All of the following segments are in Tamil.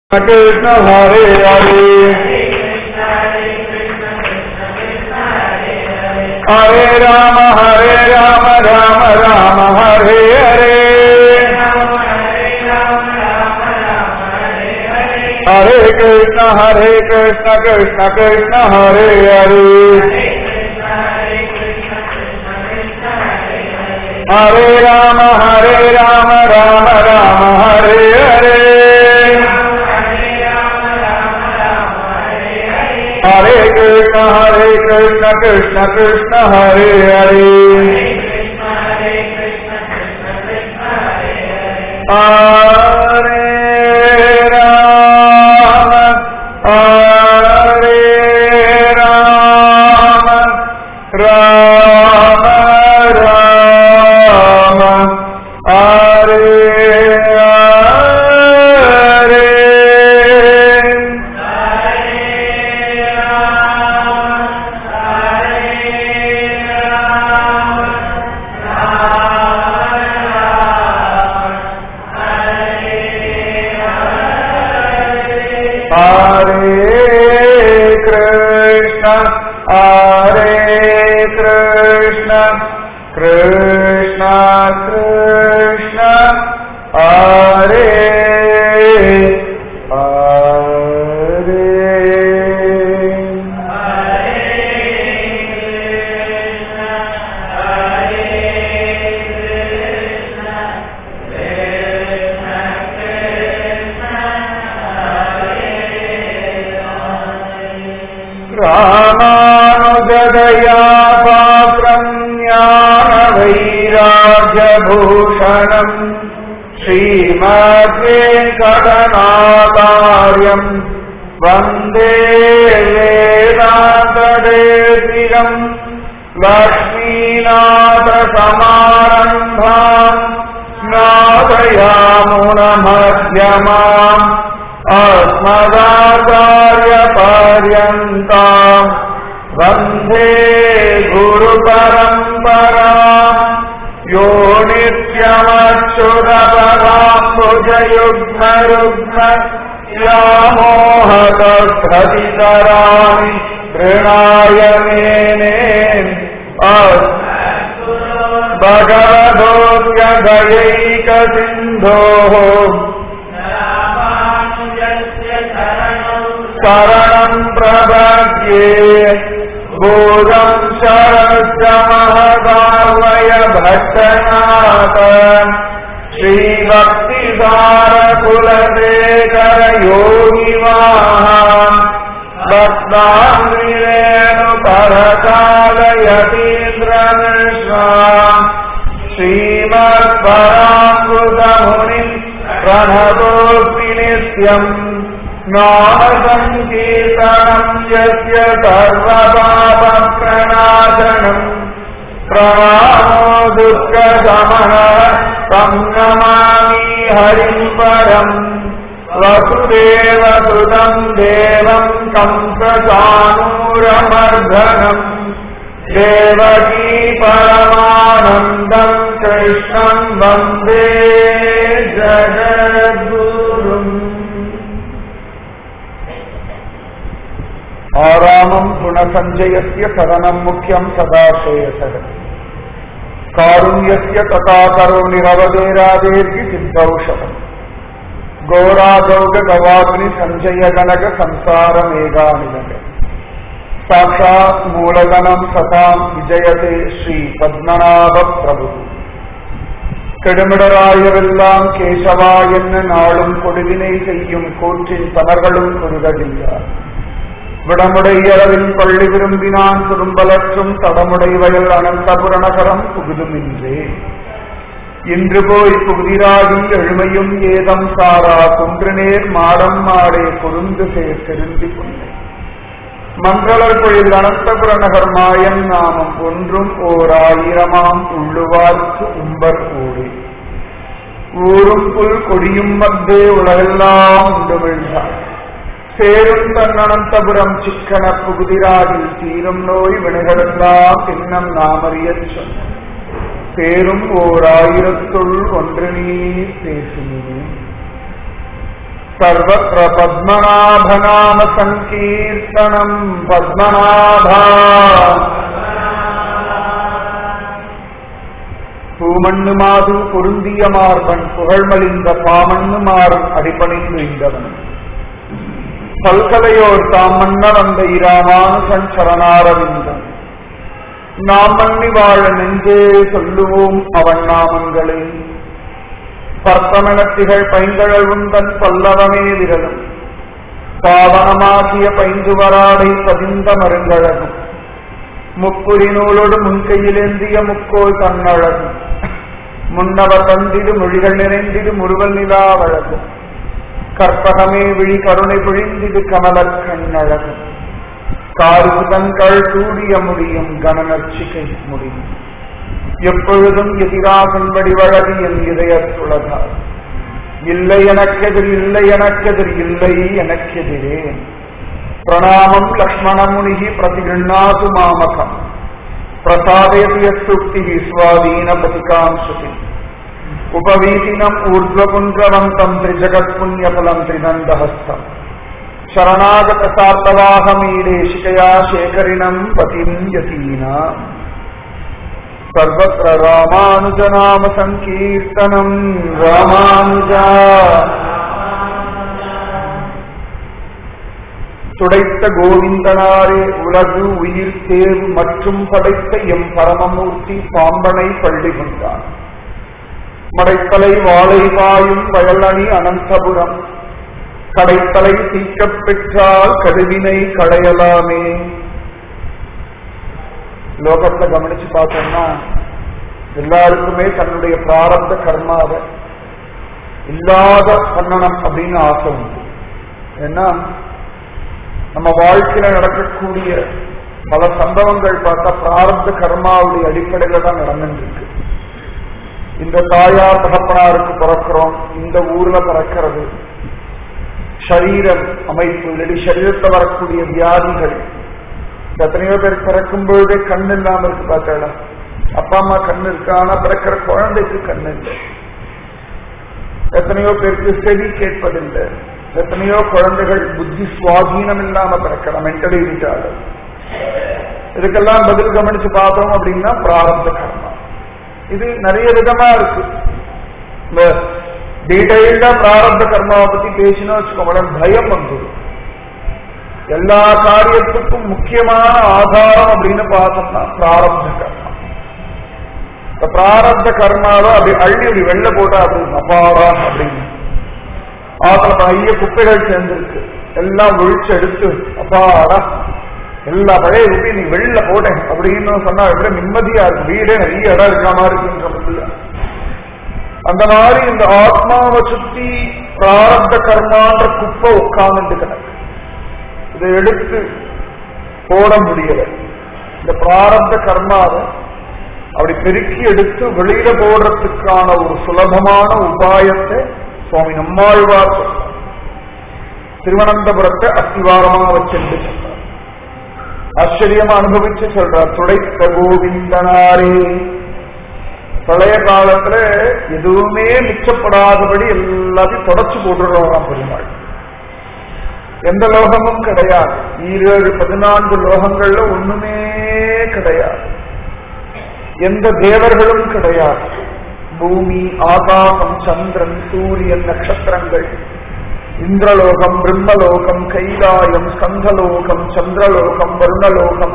कृष्ण हरे हरे हरे राम हरे राम राम राम हरे हरे हरे कृष्ण हरे कृष्ण कृष्ण कृष्ण हरे हरे हरे राम हरे राम राम राम हरे हरे हरे कृष्ण हरे कृष्ण कृष्ण कृष्ण हरे हरे हरे राम हरे राम राम राम हरे हरे Hare Krishna, Hare Krishna, Krishna Krishna, Hare Hare. रामानुजदया पात्रम् ज्ञानवैराग्यभूषणम् श्रीमद्वेङ्कटनाकार्यम् वन्दे वेदान्तदेशिकम् लक्ष्मीनाथसमारम्भाम् नादयामुनमध्यमाम् अस्मदाचार्यपर्यन्ताम् वन्दे गुरुपरम्पराम् यो नित्यमच्युतपदाम्बुजयुग्मरुग्म व्यामोहतस्रतितराणि तृणाय मेने भगवदोऽप्यदयैकसिन्धोः शरणम् प्रपद्ये बोधम् शरश्च महदावय भट्टनाथ श्रीभक्तिसारकुलशेखर योगिवाहान् भक्ताङ्गिरेणु परकालयतीन्द्रनिष्णाम् श्रीमत्परामृतमुनिम् प्रणतोऽस्मि नित्यम् नामसङ्कीर्तनम् यस्य सर्वपापप्रणाशनम् प्रणामो दुःखशमः तं नमामि हरिम् परम् वसुदेवसुतम् देवम् कंसचानूरमर्धनम् देवकी परमानन्दम् कृष्णम् वन्दे जगद्गुरुम् आरामम् गुणसञ्जयस्य शरणम् मुख्यम् सदा श्रेयसः कारुण्यस्य तथा करुणिरवधेरादेर्गि सिद्धौषधम् घोरादौगवाग्नि सञ्जय गणक संसारमेघानिलक साक्षात् मूलगणम् सताम् विजयते श्री पद्मनाभ प्रभु கெடுமிடராயவெல்லாம் கேசவா என்ன நாளும் கொடுவினை செய்யும் கூற்றின் தவர்களும் குறுகடில்லை விடமுடையளவில் பள்ளி விரும்பினான் திரும்பலற்றும் தடமுடை வயல் அனந்தபுர நகரம் புகுதுமின்றே இன்று போய் புகுதிராகி எழுமையும் ஏதம் சாரா குன்றுநேர் மாடம் மாடே குறுந்து சேர் திருந்தி கொண்டே மங்களர் பொழில் அனந்தபுர நகர் மாயன் நாமம் ஒன்றும் ஓர் ஆயிரமாம் உள்ளுவார்க்கு உம்பர் ஊரே ஊரும் புல் கொடியும் மத்தே உலகெல்லாம் உண்டு விழுந்தார் சேரும் தன்னனந்தபுரம் சிக்கன புகுதிராகில் தீரும் நோய் வினைகளெல்லாம் இன்னம் நாமறியச் சொன்ன பேரும் ஓர் ஆயிரத்துள் ஒன்று நீ பேசுகிறேன் सर्वत्र पद्मनाभनाम सङ्कीर्तनम् पद्मनाभा பூமண்ணு மாது பொருந்திய மார்பன் புகழ்மலிந்த பாமண்ணு மாறும் அடிபணிந்து இந்தவன் பல்கலையோர் தாம் மன்ன வந்த இராமானுசன் சரணாரவிந்தன் நாம் மன்னி வாழ நெஞ்சே சொல்லுவோம் அவன் நாமங்களே பர்த்தமெனத்திகள் பைங்கழவும் தன் பல்லவமே விரலும் பாவனமாகிய பைந்துவராடை பதிந்த மருங்கழகும் முப்புரி நூலோடு முன்கையிலேந்திய முக்கோள் தன்னழகும் முன்னவர் தந்திடு மொழிகள் நிறைந்திடு முருவல் நிலாவழகும் கற்பகமே விழி கருணை பொழிந்திடு கமலக் கண்ணழகும் காருக்கு தங்கள் சூடிய முடியும் கணநர்ச்சிக்கை முடியும் எப்பொழுதும் எதிராகன் வடிவழகு என் இதயத்துளதார் இல்லை எனக்கெதிர் இல்லை எனக்கெதிர் இல்லை எனக்கெதிரே பிரணாமம் லக்ஷ்மணமுனிகி பிரதிகிருண்ணாது மாமகம் பிரசாதயதி யஸ்துக்தி ஸ்வாதீன பதிகாம் சுதி உபவீதினம் ஊர்ಧ್ವபுன்றவந்தம் திரிஜகத்புண்ணியபலம் திரிதந்தஹஸ்தம் शरणागत सार्तवाहमीडे शिकया शेखरिणम् पतिम् यतीनाम् सर्वत्र रामानुजनाम सङ्कीर्तनम् रामानुजा துடைத்த கோவிந்தனாரே உலகு உயிர் தேர்வு மற்றும் படைத்த எம் பரமமூர்த்தி பாம்பனை பள்ளி கொண்டான் மடைத்தலை வாழை பாயும் வயலணி அனந்தபுரம் கடைத்தலை தீக்கப் பெற்றால் கருவினை களையலாமே லோகத்துல கவனிச்சு பார்த்தோம்னா எல்லாருக்குமே தன்னுடைய பிராரப்த கர்மாவை இல்லாத பண்ணணும் அப்படின்னு ஆசை உண்டு ஏன்னா நம்ம வாழ்க்கையில நடக்கக்கூடிய பல சம்பவங்கள் பார்த்தா பிராரப்த கர்மாவுடைய அடிப்படையில தான் நடந்துருக்கு இந்த தாயார் தகப்பனாருக்கு பிறக்கிறோம் இந்த ஊர்ல பிறக்கிறது சரீரம் அமைப்பு இல்லாட்டி சரீரத்தில் வரக்கூடிய வியாதிகள் எத்தனையோ பேர் பிறக்கும் பொழுதே கண் இல்லாம இருக்கு பார்த்தாடா அப்பா அம்மா கண் இருக்கு ஆனா பிறக்கிற குழந்தைக்கு கண் இல்லை எத்தனையோ பேருக்கு செவி கேட்பதில்லை எத்தனையோ குழந்தைகள் புத்தி சுவாதீனம் இல்லாம பிறக்கிற மென்டலி ரிட்டார்டு இதுக்கெல்லாம் பதில் கவனிச்சு பார்த்தோம் அப்படின்னா பிராரப்த கர்மா இது நிறைய விதமா இருக்கு இந்த டீடைல்டா பிராரப்த கர்மாவை பத்தி பேசினா வச்சுக்கோங்களேன் பயம் வந்துடும் எல்லா காரியத்துக்கும் முக்கியமான ஆதாரம் அப்படின்னு பார்த்தோம்னா பிராரப்த கர்மா இந்த பிராரப்த கர்மாவை அப்படி அள்ளி அப்படி வெள்ள போட்டா அப்படி அப்பாடா அப்படின்னு ஆத்துல நிறைய குப்பைகள் சேர்ந்திருக்கு எல்லாம் ஒழிச்சு எடுத்து அப்பாடா எல்லா பழைய குப்பையும் நீ வெளில போட்டேன் அப்படின்னு சொன்னா எப்படி நிம்மதியா இருக்கு வீடே நிறைய இடம் இருக்க மாதிரி இருக்குன்ற அந்த மாதிரி இந்த ஆத்மாவை சுத்தி பிராரப்த கர்மான்ற குப்பை உட்கார்ந்து கிடக்கு இதை எடுத்து போட முடியல இந்த பிராரப்த கர்மாவை அப்படி பெருக்கி எடுத்து வெளியில போடுறதுக்கான ஒரு சுலபமான உபாயத்தை சுவாமி நம்மாழ்வார் சொல்றார் திருவனந்தபுரத்தை அஸ்திவாரமா வச்சிருந்து சொல்றார் ஆச்சரியமா அனுபவிச்சு சொல்றார் துடைத்த கோவிந்தனாரே பழைய காலத்துல எதுவுமே மிச்சப்படாதபடி எல்லாத்தையும் தொடச்சு போட்டுடுறோம் பெருமாள் எந்த லோகமும் கிடையாது ஈரேழு பதினான்கு லோகங்கள்ல ஒண்ணுமே கிடையாது எந்த தேவர்களும் கிடையாது பூமி ஆகாசம் சந்திரன் சூரியன் நட்சத்திரங்கள் இந்திரலோகம் பிரம்மலோகம் கைலாயம் ஸ்கந்தலோகம் சந்திரலோகம் வருணலோகம்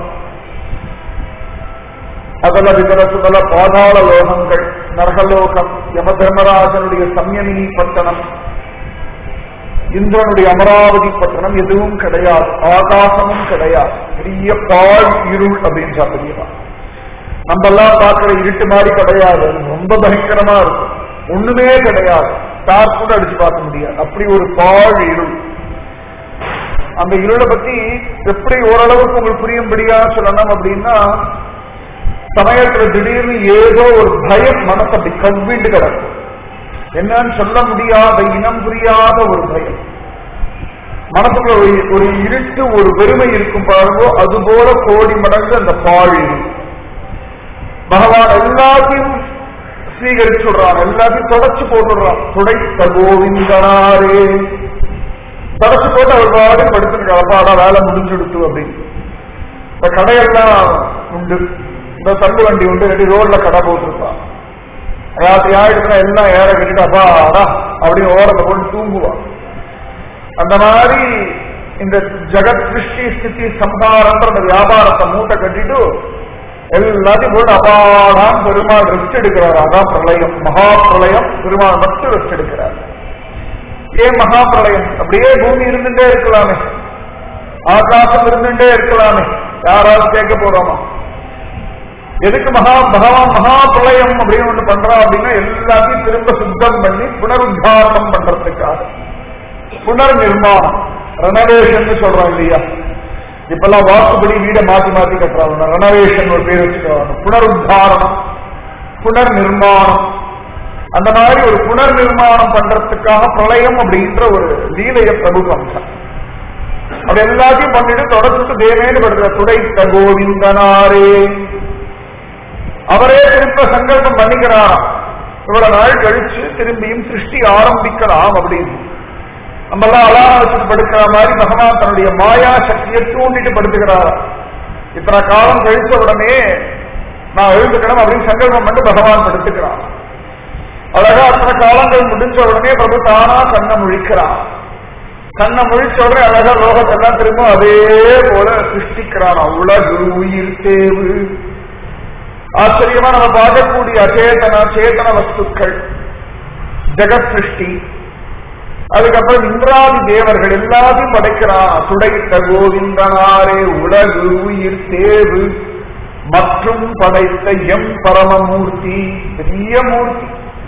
அதல விதல சுதல பாதாள லோகங்கள் நரகலோகம் யம தர்மராஜனுடைய சம்யமினி பட்டணம் இந்திரனுடைய அமராவதி பட்டணம் எதுவும் கிடையாது ஆகாசமும் கிடையாது பெரிய பால் இருள் அப்படின்றா பெரியவா நம்ம எல்லாம் பார்க்கிற இருட்டு மாதிரி கிடையாது ரொம்ப பயங்கரமா இருக்கும் ஒண்ணுமே கிடையாது ஸ்டார் கூட அடிச்சு பார்க்க முடியாது அப்படி ஒரு பால் இருள் அந்த இருளை பத்தி எப்படி ஓரளவுக்கு உங்களுக்கு புரியும்படியா சொல்லணும் அப்படின்னா சமயத்துல திடீர்னு ஏதோ ஒரு பயம் மனசு அப்படி கவ்விண்டு கிடக்கும் என்னன்னு சொல்ல முடியாத இனம் புரியாத ஒரு பயம் மனசுக்குள்ள ஒரு ஒரு இருட்டு ஒரு வெறுமை இருக்கும் பாருங்கோ அது போல கோடி மடங்கு அந்த பாழ் இருக்கும் பகவான் எல்லாத்தையும் ஸ்வீகரிச்சுடுறான் எல்லாத்தையும் தொடச்சு போட்டுடுறான் துடைத்த கோவிந்தனாரே தொடச்சு போட்டு அவர் பாடு படுத்துட்டு அப்பாடா வேலை முடிஞ்சுடுத்து அப்படின்னு இப்ப கடையெல்லாம் உண்டு இந்த தள்ளு வண்டி உண்டு ரெடி ரோட்ல கடை போட்டிருப்பான் ராத்திரி ஆயிடுச்சுன்னா எல்லாம் ஏற கட்டிட்டு அப்பாடா அப்படின்னு ஓரத்தை போட்டு தூங்குவான் அந்த மாதிரி இந்த ஜெகத் சிருஷ்டி ஸ்திதி சம்ஹாரன்ற அந்த வியாபாரத்தை மூட்டை கட்டிட்டு எல்லாத்தையும் போட்டு அபாடான் பெருமாள் ரெஸ்ட் எடுக்கிறார் அதான் பிரளயம் மகா பிரளயம் பெருமாள் மட்டும் ரெஸ்ட் எடுக்கிறார் ஏன் மகா பிரளயம் அப்படியே பூமி இருந்துட்டே இருக்கலாமே ஆகாசம் இருந்துட்டே இருக்கலாமே யாராவது கேட்க போறோமா எதுக்கு மகா பகவான் மகா பிரளயம் அப்படின்னு ஒண்ணு பண்றா அப்படின்னா எல்லாத்தையும் திரும்ப சுத்தம் பண்ணி புனருத்தாரணம் பண்றதுக்காக புனர் நிர்மாணம் ரெனோவேஷன் சொல்றோம் இல்லையா இப்பெல்லாம் வாக்குப்படி வீடை மாத்தி மாத்தி கட்டுறாங்க ரெனோவேஷன் ஒரு பேர் வச்சுக்கிறாங்க புனருத்தாரணம் புனர் நிர்மாணம் அந்த மாதிரி ஒரு புனர் நிர்மாணம் பண்றதுக்காக பிரளயம் அப்படின்ற ஒரு லீலைய பிரபு பண்றான் அப்படி எல்லாத்தையும் பண்ணிட்டு தொடர்ந்து தேவேன்னு படுற துடைத்த கோவிந்தனாரே அவரே திரும்ப சங்கல்பம் பண்ணிக்கிறாராம் இவ்வளவு நாள் கழிச்சு திரும்பியும் சிருஷ்டி ஆரம்பிக்கலாம் அப்படின்னு நம்ம எல்லாம் அலாரம் வச்சுட்டு படுக்கிற மாதிரி பகவான் தன்னுடைய மாயா சக்தியை தூண்டிட்டு படுத்துக்கிறாராம் இத்தனை காலம் கழிச்ச உடனே நான் எழுந்துக்கணும் அப்படின்னு சங்கல்பம் பண்ணி பகவான் படுத்துக்கிறான் அழகா அத்தனை காலங்கள் முடிஞ்ச உடனே பிரபு தானா கண்ணை முழிக்கிறான் கண்ணை முழிச்ச உடனே அழகா லோகத்தெல்லாம் திரும்ப அதே போல சிருஷ்டிக்கிறான் உலகு உயிர் தேவு ஆச்சரியமா நம்ம பார்க்கக்கூடிய அச்சேதன சேதன வஸ்துக்கள் ஜெகத் சிருஷ்டி அதுக்கப்புறம் இந்திராதி தேவர்கள் எல்லாத்தையும் படைக்கிறான் துடைத்த கோவிந்தனாரே உலகு உயிர் தேவு மற்றும் படைத்த எம் பரமமூர்த்தி பெரிய மூர்த்தி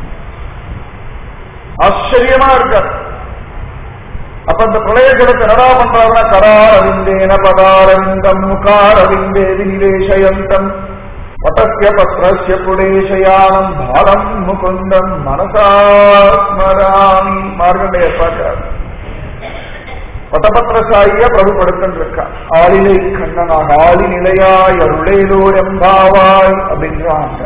ஆச்சரியமா இருக்கார் அப்ப இந்த பிரளய ஜலத்தை என்னடா பண்றாருன்னா கரார் அறிந்தேன பதாரவிந்தம் முகார் அறிந்தே விநிவேசயந்தம் பட்டஸ்ய பத்ரஸ்ய புடேசயானம் பாலம் முகுந்தம் மனசா ஸ்மராமி மார்கண்டைய பார்க்கிறார் பட்டபத்திரசாயியா பிரபு படுத்தன் இருக்கான் ஆளிலை கண்ணனாக ஆளி நிலையாய் அருளேலோர் எம்பாவாய் அப்படின்றாங்க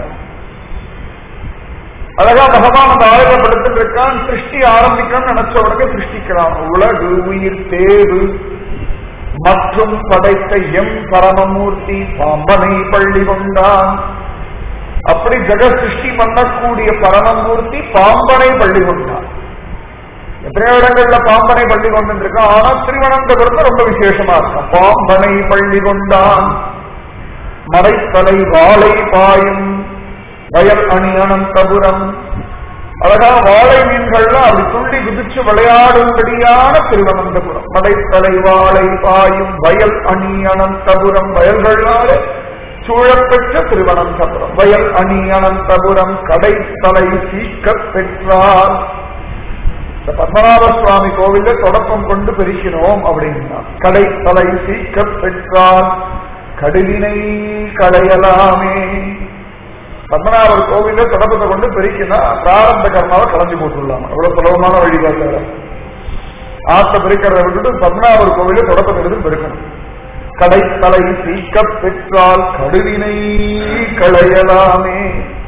அழகா பகவான் அந்த ஆயுத படுத்துட்டு இருக்கான் சிருஷ்டி ஆரம்பிக்கணும்னு நினைச்ச உடனே சிருஷ்டிக்கிறான் உலகு உயிர் தேவு மற்றும் படைத்த எம் பரமமூர்த்தி பாம்பனை பள்ளி கொண்டான் அப்படி ஜெக சிருஷ்டி பண்ணக்கூடிய பரமமூர்த்தி பாம்பனை பள்ளி கொண்டான் எத்தனையோ இடங்கள்ல பாம்பனை பள்ளி கொண்டு இருக்கான் ஆனா திருவனந்தபுரத்துல ரொம்ப விசேஷமா இருக்கும் பாம்பனை பள்ளி கொண்டான் மறைத்தலை வாழை பாயும் வயல் அணி அனந்தபுரம் அழகா வாழை மீன்கள்லாம் அப்படி துள்ளி குதிச்சு விளையாடும்படியான திருவனந்தபுரம் மடைத்தலை வாழை பாயும் வயல் அணி அனந்தபுரம் வயல்களாலே சூழப்பெற்ற திருவனந்தபுரம் வயல் அணி அனந்தபுரம் கடைத்தலை சீக்கப் பெற்றார் இந்த பத்மநாப சுவாமி கோவில தொடக்கம் கொண்டு பெருக்கினோம் அப்படின்னா கடைத்தலை சீக்கப் பெற்றார் கடுவினை களையலாமே பத்மநாபர் கோவில தொடக்கத்தை கொண்டு பெருக்கினா பிராரம்ப கர்மாவை கலந்து போட்டுடலாம் அவ்வளவு சுலபமான வழிகாட்டு ஆத்த பெருக்கிறத விட்டுட்டு பத்மநாபர் கோவில தொடக்கத்தை எடுத்து பெருக்கணும் கடைத்தலை சீக்கப் பெற்றால் கடுவினை களையலாமே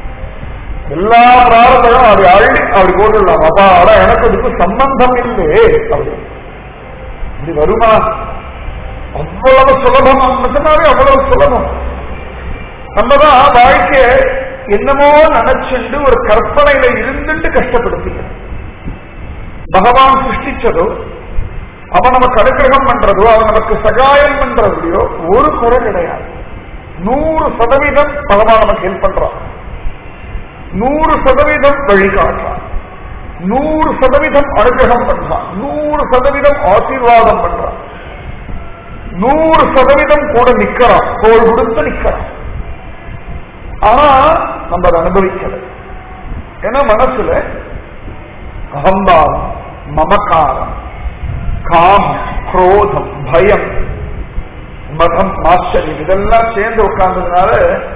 எல்லா பிராரத்தையும் அப்படி அள்ளி அப்படி போட்டுடலாம் அப்பா ஆனா எனக்கு அதுக்கு சம்பந்தம் இல்லையே அப்படி இது வருமா அவ்வளவு சுலபம் நிஜமாவே அவ்வளவு சுலபம் நம்மதான் வாழ்க்கைய என்னமோ நினைச்சுண்டு ஒரு கற்பனையில இருந்துட்டு கஷ்டப்படுத்திக்கணும் பகவான் சிருஷ்டிச்சதோ அவன் நமக்கு அனுகிரகம் பண்றதோ அவன் நமக்கு சகாயம் பண்றதுலையோ ஒரு குறை கிடையாது நூறு சதவீதம் பகவான் நமக்கு ஹெல்ப் பண்றான் நூறு சதவீதம் வழிகாட்டுறான் நூறு சதவீதம் அனுகிரகம் பண்றான் நூறு சதவீதம் ஆசீர்வாதம் பண்றான் நூறு சதவீதம் கூட நிக்கிறான் தோல் கொடுத்து நிக்கிறான் ஆனா நம்ம அதை அனுபவிக்கல ஏன்னா மனசுல அகம்பாவம் மமக்காரம் காமம் குரோதம் பயம் மதம் ஆச்சரியம் இதெல்லாம் சேர்ந்து உட்கார்ந்ததுனால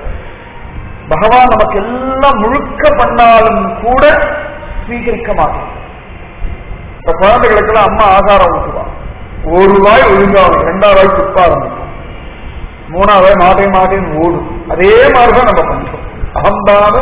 பகவான் நமக்கு எல்லாம் முழுக்க பண்ணாலும் கூட ஸ்வீகரிக்க மாட்டோம் இப்ப குழந்தைகளுக்கெல்லாம் அம்மா ஆகாரம் ஊட்டுவான் ஒரு வாய் ஒழுங்காகும் ரெண்டாவது வாய் துப்ப ஆரம்பிக்கும் மூணாவது மாட்டே மாட்டேன்னு ஓடும் அதே மாதிரிதான் நம்ம பண்றோம் அகம்பாவ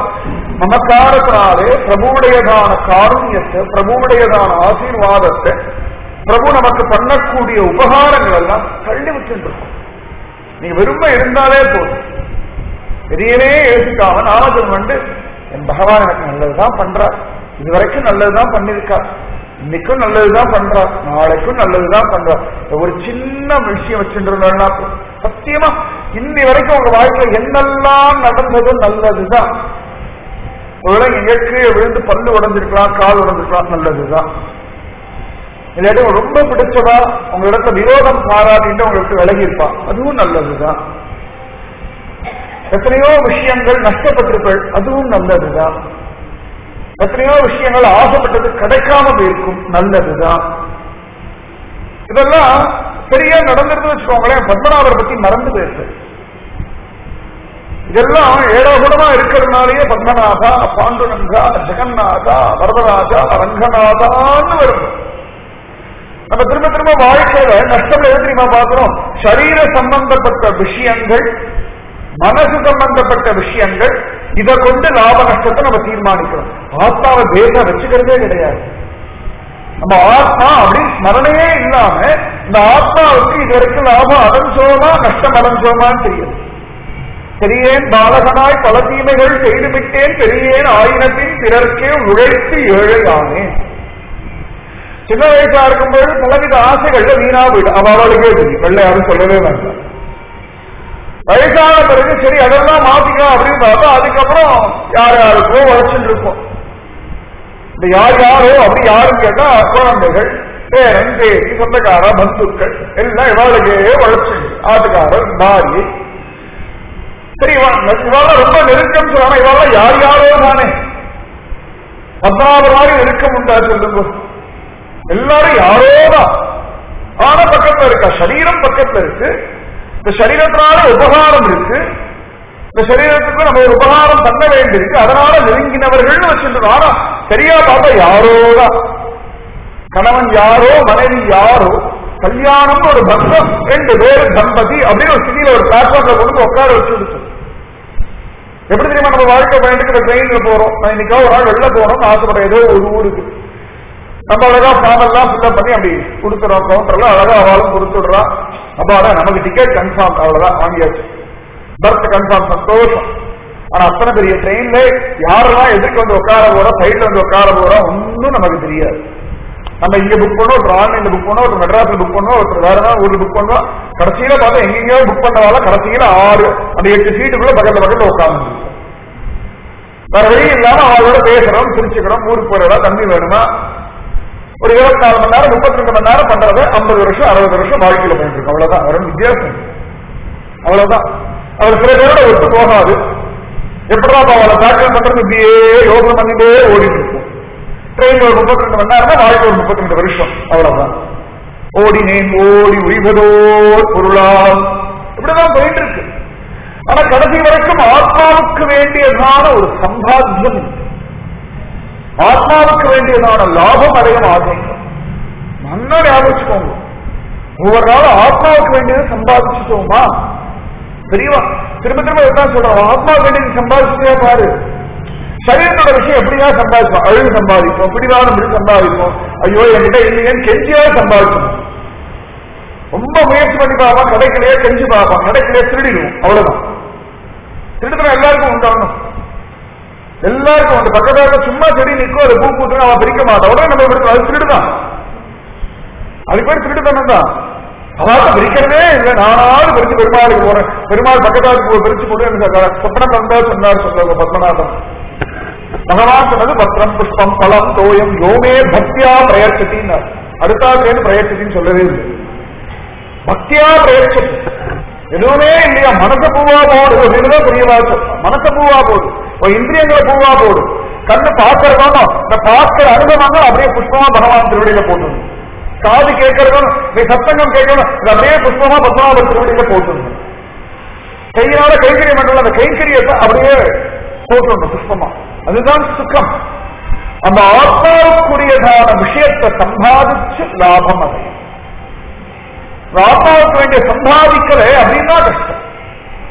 மமக்காரத்தினாலே பிரபுவுடையதான காருண்யத்தை பிரபுவுடையதான ஆசீர்வாதத்தை பிரபு நமக்கு பண்ணக்கூடிய உபகாரங்கள் எல்லாம் தள்ளி வச்சுட்டு இருக்கும் நீங்க விரும்ப இருந்தாலே போதும் பெரியனே யோசிக்காம நாமஜன் வந்து என் பகவான் எனக்கு நல்லதுதான் பண்றார் இதுவரைக்கும் நல்லதுதான் பண்ணிருக்கார் இன்னைக்கும் நல்லதுதான் பண்றார் நாளைக்கும் நல்லதுதான் பண்றார் ஒரு சின்ன விஷயம் வச்சுருந்தா சத்தியமா இன்னி வரைக்கும் உங்க வாழ்க்கையில என்னெல்லாம் நடந்ததும் நல்லதுதான் ஒருவேளை எங்களுக்கு விழுந்து பல்லு உடஞ்சிருக்கலாம் கால் உடஞ்சிருக்கலாம் நல்லதுதான் இல்லாட்டி ரொம்ப பிடிச்சதா உங்க இடத்துல விரோதம் பாராட்டிட்டு உங்களுக்கு விலகி இருப்பான் அதுவும் நல்லதுதான் எத்தனையோ விஷயங்கள் நஷ்டப்பட்டிருப்பள் அதுவும் நல்லதுதான் எத்தனையோ விஷயங்கள் ஆசைப்பட்டது கிடைக்காம போயிருக்கும் நல்லதுதான் இதெல்லாம் சரியா நடந்திருந்து வச்சுக்கோங்களேன் பத்மநாபரை பத்தி மறந்து போயிருக்கு இதெல்லாம் ஏடாகுடமா இருக்கிறதுனாலேயே பத்மநாபா பாண்டுரங்கா ஜெகநாதா வரதராஜா ரங்கநாதான்னு வரும் நம்ம திரும்ப திரும்ப வாழ்க்கையில நஷ்டம் எது தெரியுமா பார்க்கிறோம் சரீர சம்பந்தப்பட்ட விஷயங்கள் மனசு சம்பந்தப்பட்ட விஷயங்கள் இதை கொண்டு லாப நஷ்டத்தை நம்ம தீர்மானிக்கிறோம் ஆத்மாவை பேச வச்சுக்கிறதே கிடையாது நம்ம ஆத்மா அப்படின்னு ஸ்மரணையே இல்லாம இந்த ஆத்மாவுக்கு இது வரைக்கும் லாபம் அடைஞ்சோமா நஷ்டம் அடைஞ்சோமான்னு தெரியும் பெரியேன் பாலகனாய் பல தீமைகள் செய்துவிட்டேன் பெரியேன் ஆயினத்தின் பிறர்க்கே உழைத்து ஏழை ஆனேன் சின்ன வயசா இருக்கும்போது பலவித ஆசைகள்ல வீணா போயிடும் அவ அவளுக்கே தெரியும் வெள்ளை யாரும் சொல்லவே வேண்டாம் வயசான பிறகு சரி அதெல்லாம் மாத்திக்கலாம் அப்படின்னு பார்த்தா அதுக்கப்புறம் யார் யாருக்கோ உழைச்சுட்டு இருக்கும் இந்த யார் யாரோ அப்படி யாருன்னு கேட்டா குழந்தைகள் பேரன் பேரி சொந்தக்கார பந்துக்கள் எல்லாம் இவாளுக்கே உழைச்சு ஆட்டுக்காரர் பாரி சரி இவாள ரொம்ப நெருக்கம் சொல்றாங்க இவாள யார் யாரோ தானே பத்தாவது மாதிரி நெருக்கம் உண்டா சொல்லுங்க எல்லாரும் யாரோதான் ஆனா பக்கத்துல இருக்கா சரீரம் பக்கத்துல இருக்கு இந்த சரீரத்தினால உபகாரம் இருக்கு இந்த சரீரத்துக்கு நம்ம ஒரு உபகாரம் பண்ண வேண்டியிருக்கு அதனால நெருங்கினவர்கள் வச்சுருக்கோம் ஆனா சரியா பார்த்தா யாரோதான் கணவன் யாரோ மனைவி யாரோ கல்யாணம் ஒரு பக்தம் ரெண்டு பேரு தம்பதி அப்படின்னு ஒரு சிட்டியில ஒரு பிளாட்ஃபார்ம்ல கொண்டு உட்கார வச்சு எப்படி தெரியுமா நம்ம வாழ்க்கை பயணத்துக்கு ட்ரெயின்ல போறோம் நான் இன்னைக்கா ஒரு நாள் வெளில போறோம்னு ஆசைப்படுற ஏதோ ஒரு ஊருக்கு நம்ம அழகா ஃபார்ம் எல்லாம் ஃபில்அப் பண்ணி அப்படி கொடுத்துறோம் கவுண்டர்ல அழகா அவளும் கொடுத்துடுறா அப்பாடா நமக்கு டிக்கெட் கன்ஃபார்ம் அவ்வளவுதான் வாங்கியாச்சு பர்த் கன்ஃபார்ம் சந்தோஷம் ஆனா அத்தனை பெரிய ட்ரெயின்ல யாரெல்லாம் எதிர்க்கு வந்து உட்கார போறோம் சைட்ல வந்து உட்கார போறோம் ஒன்னும் நமக்கு தெரியாது நம்ம இங்க புக் பண்ணோம் ஒருத்தர் ஆன்லைன்ல புக் பண்ணோம் ஒருத்தர் மெட்ராஸ்ல புக் பண்ணோம் ஒருத்தர் வேற ஏதாவது ஊர்ல புக் பண்ணோம் கடைசியில பார்த்தா எங்கெங்கயோ புக் பண்ணவால கடைசியில ஆறு அந்த எட்டு சீட்டுக்குள்ள பக்கத்துல பக்கத்துல உட்காந்து வேற வழி இல்லாம அவளோட பேசுறோம் சிரிச்சுக்கிறோம் ஊருக்கு போறதா தண்ணி வேணுமா ஒரு இருபத்தி நாலு மணி நேரம் முப்பத்தி ரெண்டு மணி நேரம் பண்றத ஐம்பது வருஷம் அறுபது வருஷம் வாழ்க்கையில பண்ணிட்டு இருக்கோம் அவ்வளவுதான் வேற வித்தியாசம் அவ்வளவுதான் அவர் சில பேரோட ஒத்து போகாது எப்படா அவளை தாக்கல் பண்றது இப்படியே யோகம் பண்ணிட்டே ஓடிட்டு இருக்கும் ட்ரெயின் ஒரு முப்பத்தி ரெண்டு மணி நேரம் வாழ்க்கை ஒரு முப்பத்தி ரெண்டு வருஷம் அவ்வளவுதான் ஓடினேன் ஓடி உய்வதோ பொருளால் இப்படிதான் போயிட்டு இருக்கு ஆனா கடைசி வரைக்கும் ஆத்மாவுக்கு வேண்டியதான ஒரு சம்பாத்தியம் ஆத்மாவுக்கு வேண்டியதான லாபம் அடையும் ஆசைங்க நல்லா ஞாபகிச்சுக்கோங்க ஒவ்வொரு நாளும் ஆத்மாவுக்கு வேண்டியது சம்பாதிச்சுட்டோமா தெரியவா திரும்ப திரும்ப என்ன சொல்றோம் ஆத்மாவுக்கு வேண்டியது சம்பாதிச்சுட்டே பாரு சரீரத்தோட விஷயம் எப்படியா சம்பாதிப்போம் அழுகு சம்பாதிப்போம் பிடிவாதம் இப்படி சம்பாதிப்போம் ஐயோ என்கிட்ட இல்லையேன்னு கெஞ்சியா சம்பாதிக்கணும் ரொம்ப முயற்சி பண்ணி பார்ப்பான் கடைக்கிலேயே கெஞ்சி பார்ப்பான் கடைக்கிலேயே திருடிடுவோம் அவ்வளவுதான் திருடுத்தனம் எல்லாருக்கும் உண்டாகணும் எல்லாருக்கும் அந்த பக்கத்துல சும்மா செடி நிற்கும் அதை பூ பூத்து அவன் பிரிக்க மாட்டான் உடனே நம்ம எப்படி அது திருடுதான் அது பேர் திருடுத்தனம் தான் அதாவது பிரிக்கிறதே இல்லை நானாவது பிரிச்சு பெருமாளுக்கு போறேன் பெருமாள் பக்கத்தாருக்கு பிரிச்சு போட்டு எனக்கு சொப்பனம் வந்தா சொன்னார் சொல்லுவாங்க பத்மநாபன் பகவான் சொன்னது பத்திரம் புஷ்பம் பழம் தோயம் யோமே பக்தியா பிரயர்ச்சத்தின்னார் அடுத்தாதுலேருந்து பிரயர்ச்சத்தின்னு சொல்லவே இல்லை பக்தியா பிரயர்ச்சத்தி எதுவுமே இல்லையா மனச பூவா போடு அப்படின்றதான் பெரிய வாசம் மனச பூவா போடு ஒரு இந்திரியங்களை பூவா போடு கண்ணு பார்க்கறதானோ இந்த பார்க்கிற அனுபவம் அப்படியே புஷ்பமா பகவான் திருவடியில போட்டு காது கேட்கறதும் நீ சத்தங்கம் கேட்கணும் இது அப்படியே புஷ்பமா பத்மநாப திருவடியில போட்டு கையினால கைங்கரியம் பண்றோம் அந்த கைங்கரியத்தை அப்படியே போட்டு புஷ்பமா அதுதான் சுக்கம் அந்த ஆத்மாவுக்குரியதான விஷயத்தை சம்பாதிச்சு லாபம் அடையும் ஆத்மாவுக்கு வேண்டிய சம்பாதிக்கல அப்படின்னா கஷ்டம்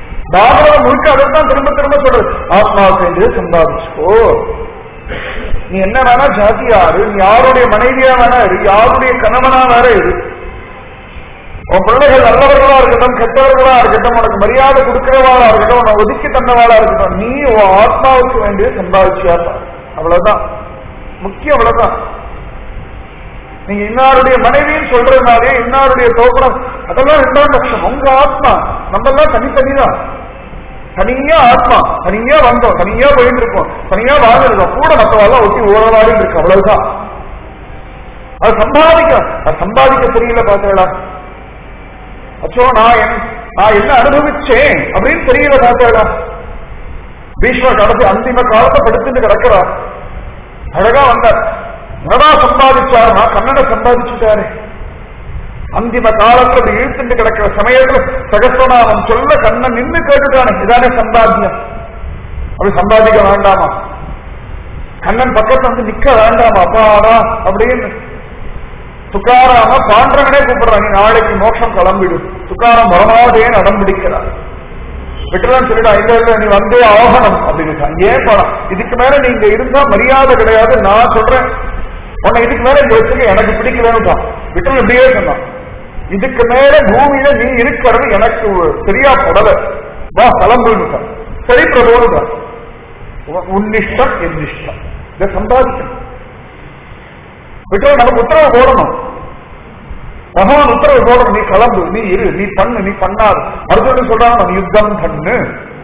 பாகவதம் முழுக்க அதைத்தான் திரும்ப திரும்ப சொல்றது ஆத்மாவுக்கு வேண்டியது சம்பாதிச்சுக்கோ நீ என்ன வேணா ஜாதியாரு நீ யாருடைய மனைவியா வேணா இரு யாருடைய கணவனா வேற இரு உன் பிள்ளைகள் நல்லவர்களா இருக்கட்டும் கெட்டவர்களா இருக்கட்டும் உனக்கு மரியாதை கொடுக்கிறவாளா இருக்கட்டும் உன்னை ஒதுக்கி தந்தவாளா இருக்கட்டும் நீ உன் ஆத்மாவுக்கு வேண்டிய சம்பாதிச்சியா பாரு. அவ்வளவுதான் முக்கியம் அவ்வளவுதான் நீங்க இன்னாருடைய மனைவின்னு சொல்றதுனாலே இன்னாருடைய தோற்றம் அதெல்லாம் ரெண்டாம் பட்சம் உங்க ஆத்மா நம்ம எல்லாம் தனித்தனிதான் தனியா ஆத்மா தனியா வந்தோம் தனியா போயிட்டு இருக்கோம் தனியா வாழ்ந்துருக்கோம் கூட மற்றவெல்லாம் ஒட்டி ஓரவாடி இருக்கு அவ்வளவுதான் அது சம்பாதிக்க அது சம்பாதிக்க தெரியல பாத்தீங்களா அச்சோ நான் என் நான் என்ன அனுபவிச்சேன் அப்படின்னு தெரியல பாத்தீங்களா பீஷ்மர் கடைசி அந்திம காலத்தை படுத்துட்டு கிடக்கிறார் அழகா வந்தார் என்னடா சம்பாதிச்சாருன்னா கண்ணனை சம்பாதிச்சுட்டாரு அந்திம காலத்துல அப்படி இழுத்துட்டு கிடக்கிற சமயத்துல சகஸ்வநாமம் சொல்ல கண்ணன் நின்று கேட்டுட்டானே இதானே சம்பாத்தியம் அப்படி சம்பாதிக்க வேண்டாமா கண்ணன் பக்கத்துல வந்து நிக்க வேண்டாமா அப்பாடா அப்படின்னு துக்காராம பாண்டவனே கூப்பிடுறான் நீ நாளைக்கு மோட்சம் கிளம்பிடு துக்காரம் வரமாதேன்னு அடம் பிடிக்கிறார் விட்டுலாம் சொல்லிடா இல்ல இல்ல நீ வந்தே ஆகணும் அப்படின்னு ஏன் பணம் இதுக்கு மேல நீங்க இருந்தா மரியாதை கிடையாது நான் சொல்றேன் உன்னை இதுக்கு மேல இங்க வச்சுக்க எனக்கு பிடிக்கலன்னு விட்டல் இப்படியே சொன்னான் இதுக்கு மேல பூமியில நீ இருக்கிறது எனக்கு சரியா படல வா கிளம்புன்னு சரி பிரபோதான் உன்னிஷ்டம் என்னிஷ்டம் இதை சம்பாதிக்கணும் விட்டல் நமக்கு உத்தரவு போடணும் பகவான் உத்தரவு போடணும் நீ கிளம்பு நீ இரு நீ பண்ணு நீ பண்ணாது அர்ஜுனன் சொல்றான் நீ யுத்தம் பண்ணு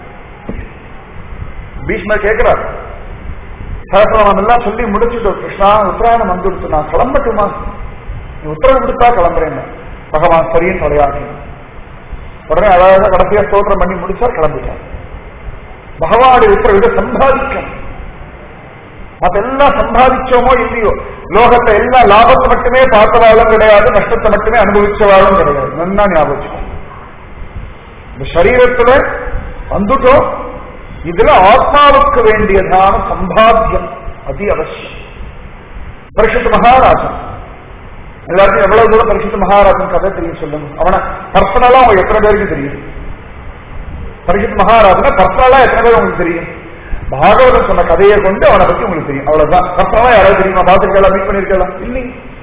பீஷ்மர் கேட்கிறார் சகசிரநாமம் எல்லாம் சொல்லி முடிச்சுட்டு கிருஷ்ணா உத்தராயணம் வந்துடுச்சு நான் கிளம்பட்டுமா நீ உத்தரவு கொடுத்தா கிளம்புறேன் பகவான் சரின்னு தலையாட்டி உடனே அழகாக கடைசியா ஸ்தோத்திரம் பண்ணி முடிச்சா கிளம்பிட்டார் பகவானுடைய உத்தரவு இதை சம்பாதிக்கணும் அதெல்லாம் சம்பாதிச்சோமோ இல்லையோ லோகத்தை எல்லா லாபத்தை மட்டுமே பார்த்தவாளும் கிடையாது நஷ்டத்தை மட்டுமே அனுபவிச்சவாளும் கிடையாது நல்லா ஞாபகம் இந்த சரீரத்துல வந்துட்டோம் இதுல ஆத்மாவுக்கு வேண்டியதான சம்பாத்தியம் அதி அவசியம் பரிசுத்த மகாராஜன் எல்லாத்தையும் எவ்வளவு தூரம் பரிசுத்த மகாராஜன் கதை தெரியும் சொல்லுங்க அவனை பர்சனலா அவங்க எத்தனை பேருக்கு தெரியும் பரிசுத்த மகாராஜனை பர்சனலா எத்தனை பேர் உங்களுக்கு தெரியும் பாகவதம் சொன்ன கதையை கொண்டு அவனை பத்தி உங்களுக்கு தெரியும் அவ்வளவுதான் பர்சனலா யாராவது தெரியுமா பார்த்துருக்கலாம் மீட் பண்ணிருக்கலாம் இல்லை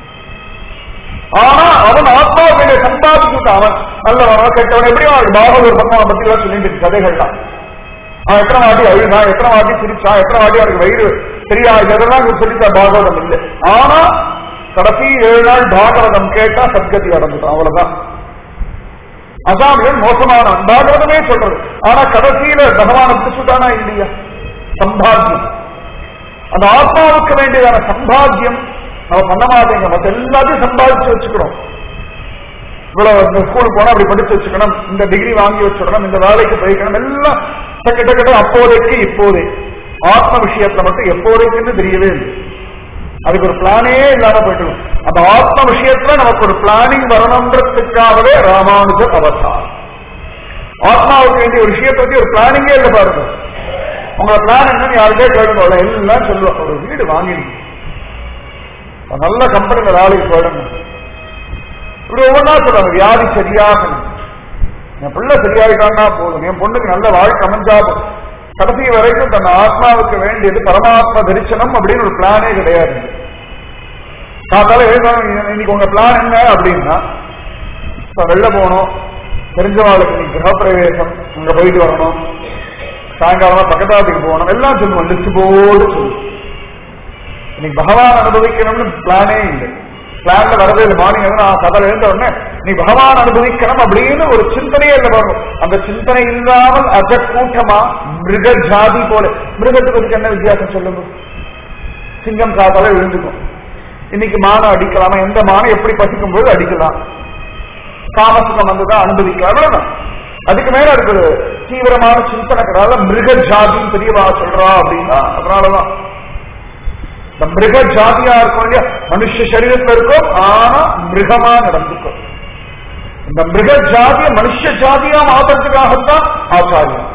ஆனா அவன் ஆத்மாவுடைய சம்பாதிச்சுட்டான் அவன் நல்லவன் கெட்டவன் எப்படி அவனுக்கு பாகவதர் பக்கம் அவனை பத்தி எல்லாம் சொல்லிட்டு இருக்கு கதைகள்லாம் அவன் எத்தனை வாட்டி அழுதான் எத்தனை வாட்டி சிரிச்சான் எத்தனை வாட்டி அவனுக்கு வயிறு தெரியாது இதெல்லாம் சொல்லித்த பாகவதம் இல்லை ஆனா கடைசி ஏழு நாள் பாகவதம் கேட்டா சத்கதி அடைஞ்சிட்டான் அவ்வளவுதான் அசாமியன் மோசமான பாகவதமே சொல்றது ஆனா கடைசியில பகவான பிடிச்சுட்டானா இல்லையா சம்பாத்தியம் அந்த ஆத்மாவுக்கு வேண்டியதான சம்பாத்தியம் நம்ம பண்ண மாட்டேங்க மற்ற எல்லாத்தையும் சம்பாதிச்சு வச்சுக்கிறோம் இவ்வளவு இந்த ஸ்கூலுக்கு போனா அப்படி படிச்சு வச்சுக்கணும் இந்த டிகிரி வாங்கி வச்சுக்கணும் இந்த வேலைக்கு போய்க்கணும் எல்லாம் கிட்ட கிட்ட அப்போதைக்கு இப்போதே ஆத்ம விஷயத்துல மட்டும் எப்போதைக்குன்னு தெரியவே இல்லை அதுக்கு ஒரு பிளானே இல்லாம போயிட்டு அந்த ஆத்ம விஷயத்துல நமக்கு ஒரு பிளானிங் வரணுன்றதுக்காகவே ராமானுஜர் அவதார் ஆத்மாவுக்கு வேண்டிய ஒரு விஷயத்தை பத்தி ஒரு பிளானிங்கே இல்லை பாருங்க உங்களோட பிளான் என்னன்னு யாருக்கே கேளுங்க எல்லாம் சொல்லுவோம் ஒரு வீடு வாங்கினீங்க ஒரு நல்ல கம்பெனில வேலைக்கு போயிடணும் இப்படி ஒவ்வொன்றா சொல்றாங்க வியாதி சரியாகணும் என் பிள்ளை சரியாயிட்டான்னா போதும் என் பொண்ணுக்கு நல்ல வாழ்க்கை அமைஞ்சா போதும். கடைசி வரைக்கும் தன் ஆத்மாவுக்கு வேண்டியது பரமாத்ம தரிசனம் அப்படின்னு ஒரு பிளானே கிடையாது காத்தால எழுதணும் இன்னைக்கு உங்க பிளான் என்ன அப்படின்னா இப்ப வெளில போகணும் தெரிஞ்சவாளுக்கு நீ கிரகப்பிரவேசம் அங்க போயிட்டு வரணும் சாயங்காலமா பக்கத்தாத்துக்கு போகணும் எல்லாம் சொல்லுவோம் லிஸ்ட் போர்டு சொல்லுவோம் இன்னைக்கு பகவான் அனுபவிக்கணும்னு பிளானே இல்லை பிளான்ல வரவே இல்லை மார்னிங் வந்து நான் கதல் எழுந்த உடனே நீ பகவான் அனுபவிக்கணும் அப்படின்னு ஒரு சிந்தனையே இல்லை பாருங்க அந்த சிந்தனை இல்லாமல் அஜக்கூட்டமா மிருக ஜாதி போல மிருகத்துக்கு அதுக்கு என்ன வித்தியாசம் சொல்லுங்க சிங்கம் காத்தால விழுந்துக்கும் இன்னைக்கு மானம் அடிக்கலாமா எந்த மானம் எப்படி பசிக்கும் போது அடிக்கலாம் காமசுகம் வந்துதான் அனுபவிக்கலாம் அவ்வளவுதான் அதுக்கு மேல அதுக்கு ஒரு தீவிரமான சிந்தனைக்கிறதால மிருக ஜாதின்னு தெரியவா சொல்றா அப்படின்னா அதனாலதான் இந்த மிருக ஜாதியா இருக்கும் இல்லையா மனுஷ சரீரத்துல இருக்கும் ஆனா மிருகமா நடந்துக்கும் இந்த மிருக ஜாதிய மனுஷ ஜாதியா மாத்துறதுக்காகத்தான் ஆச்சாரியம்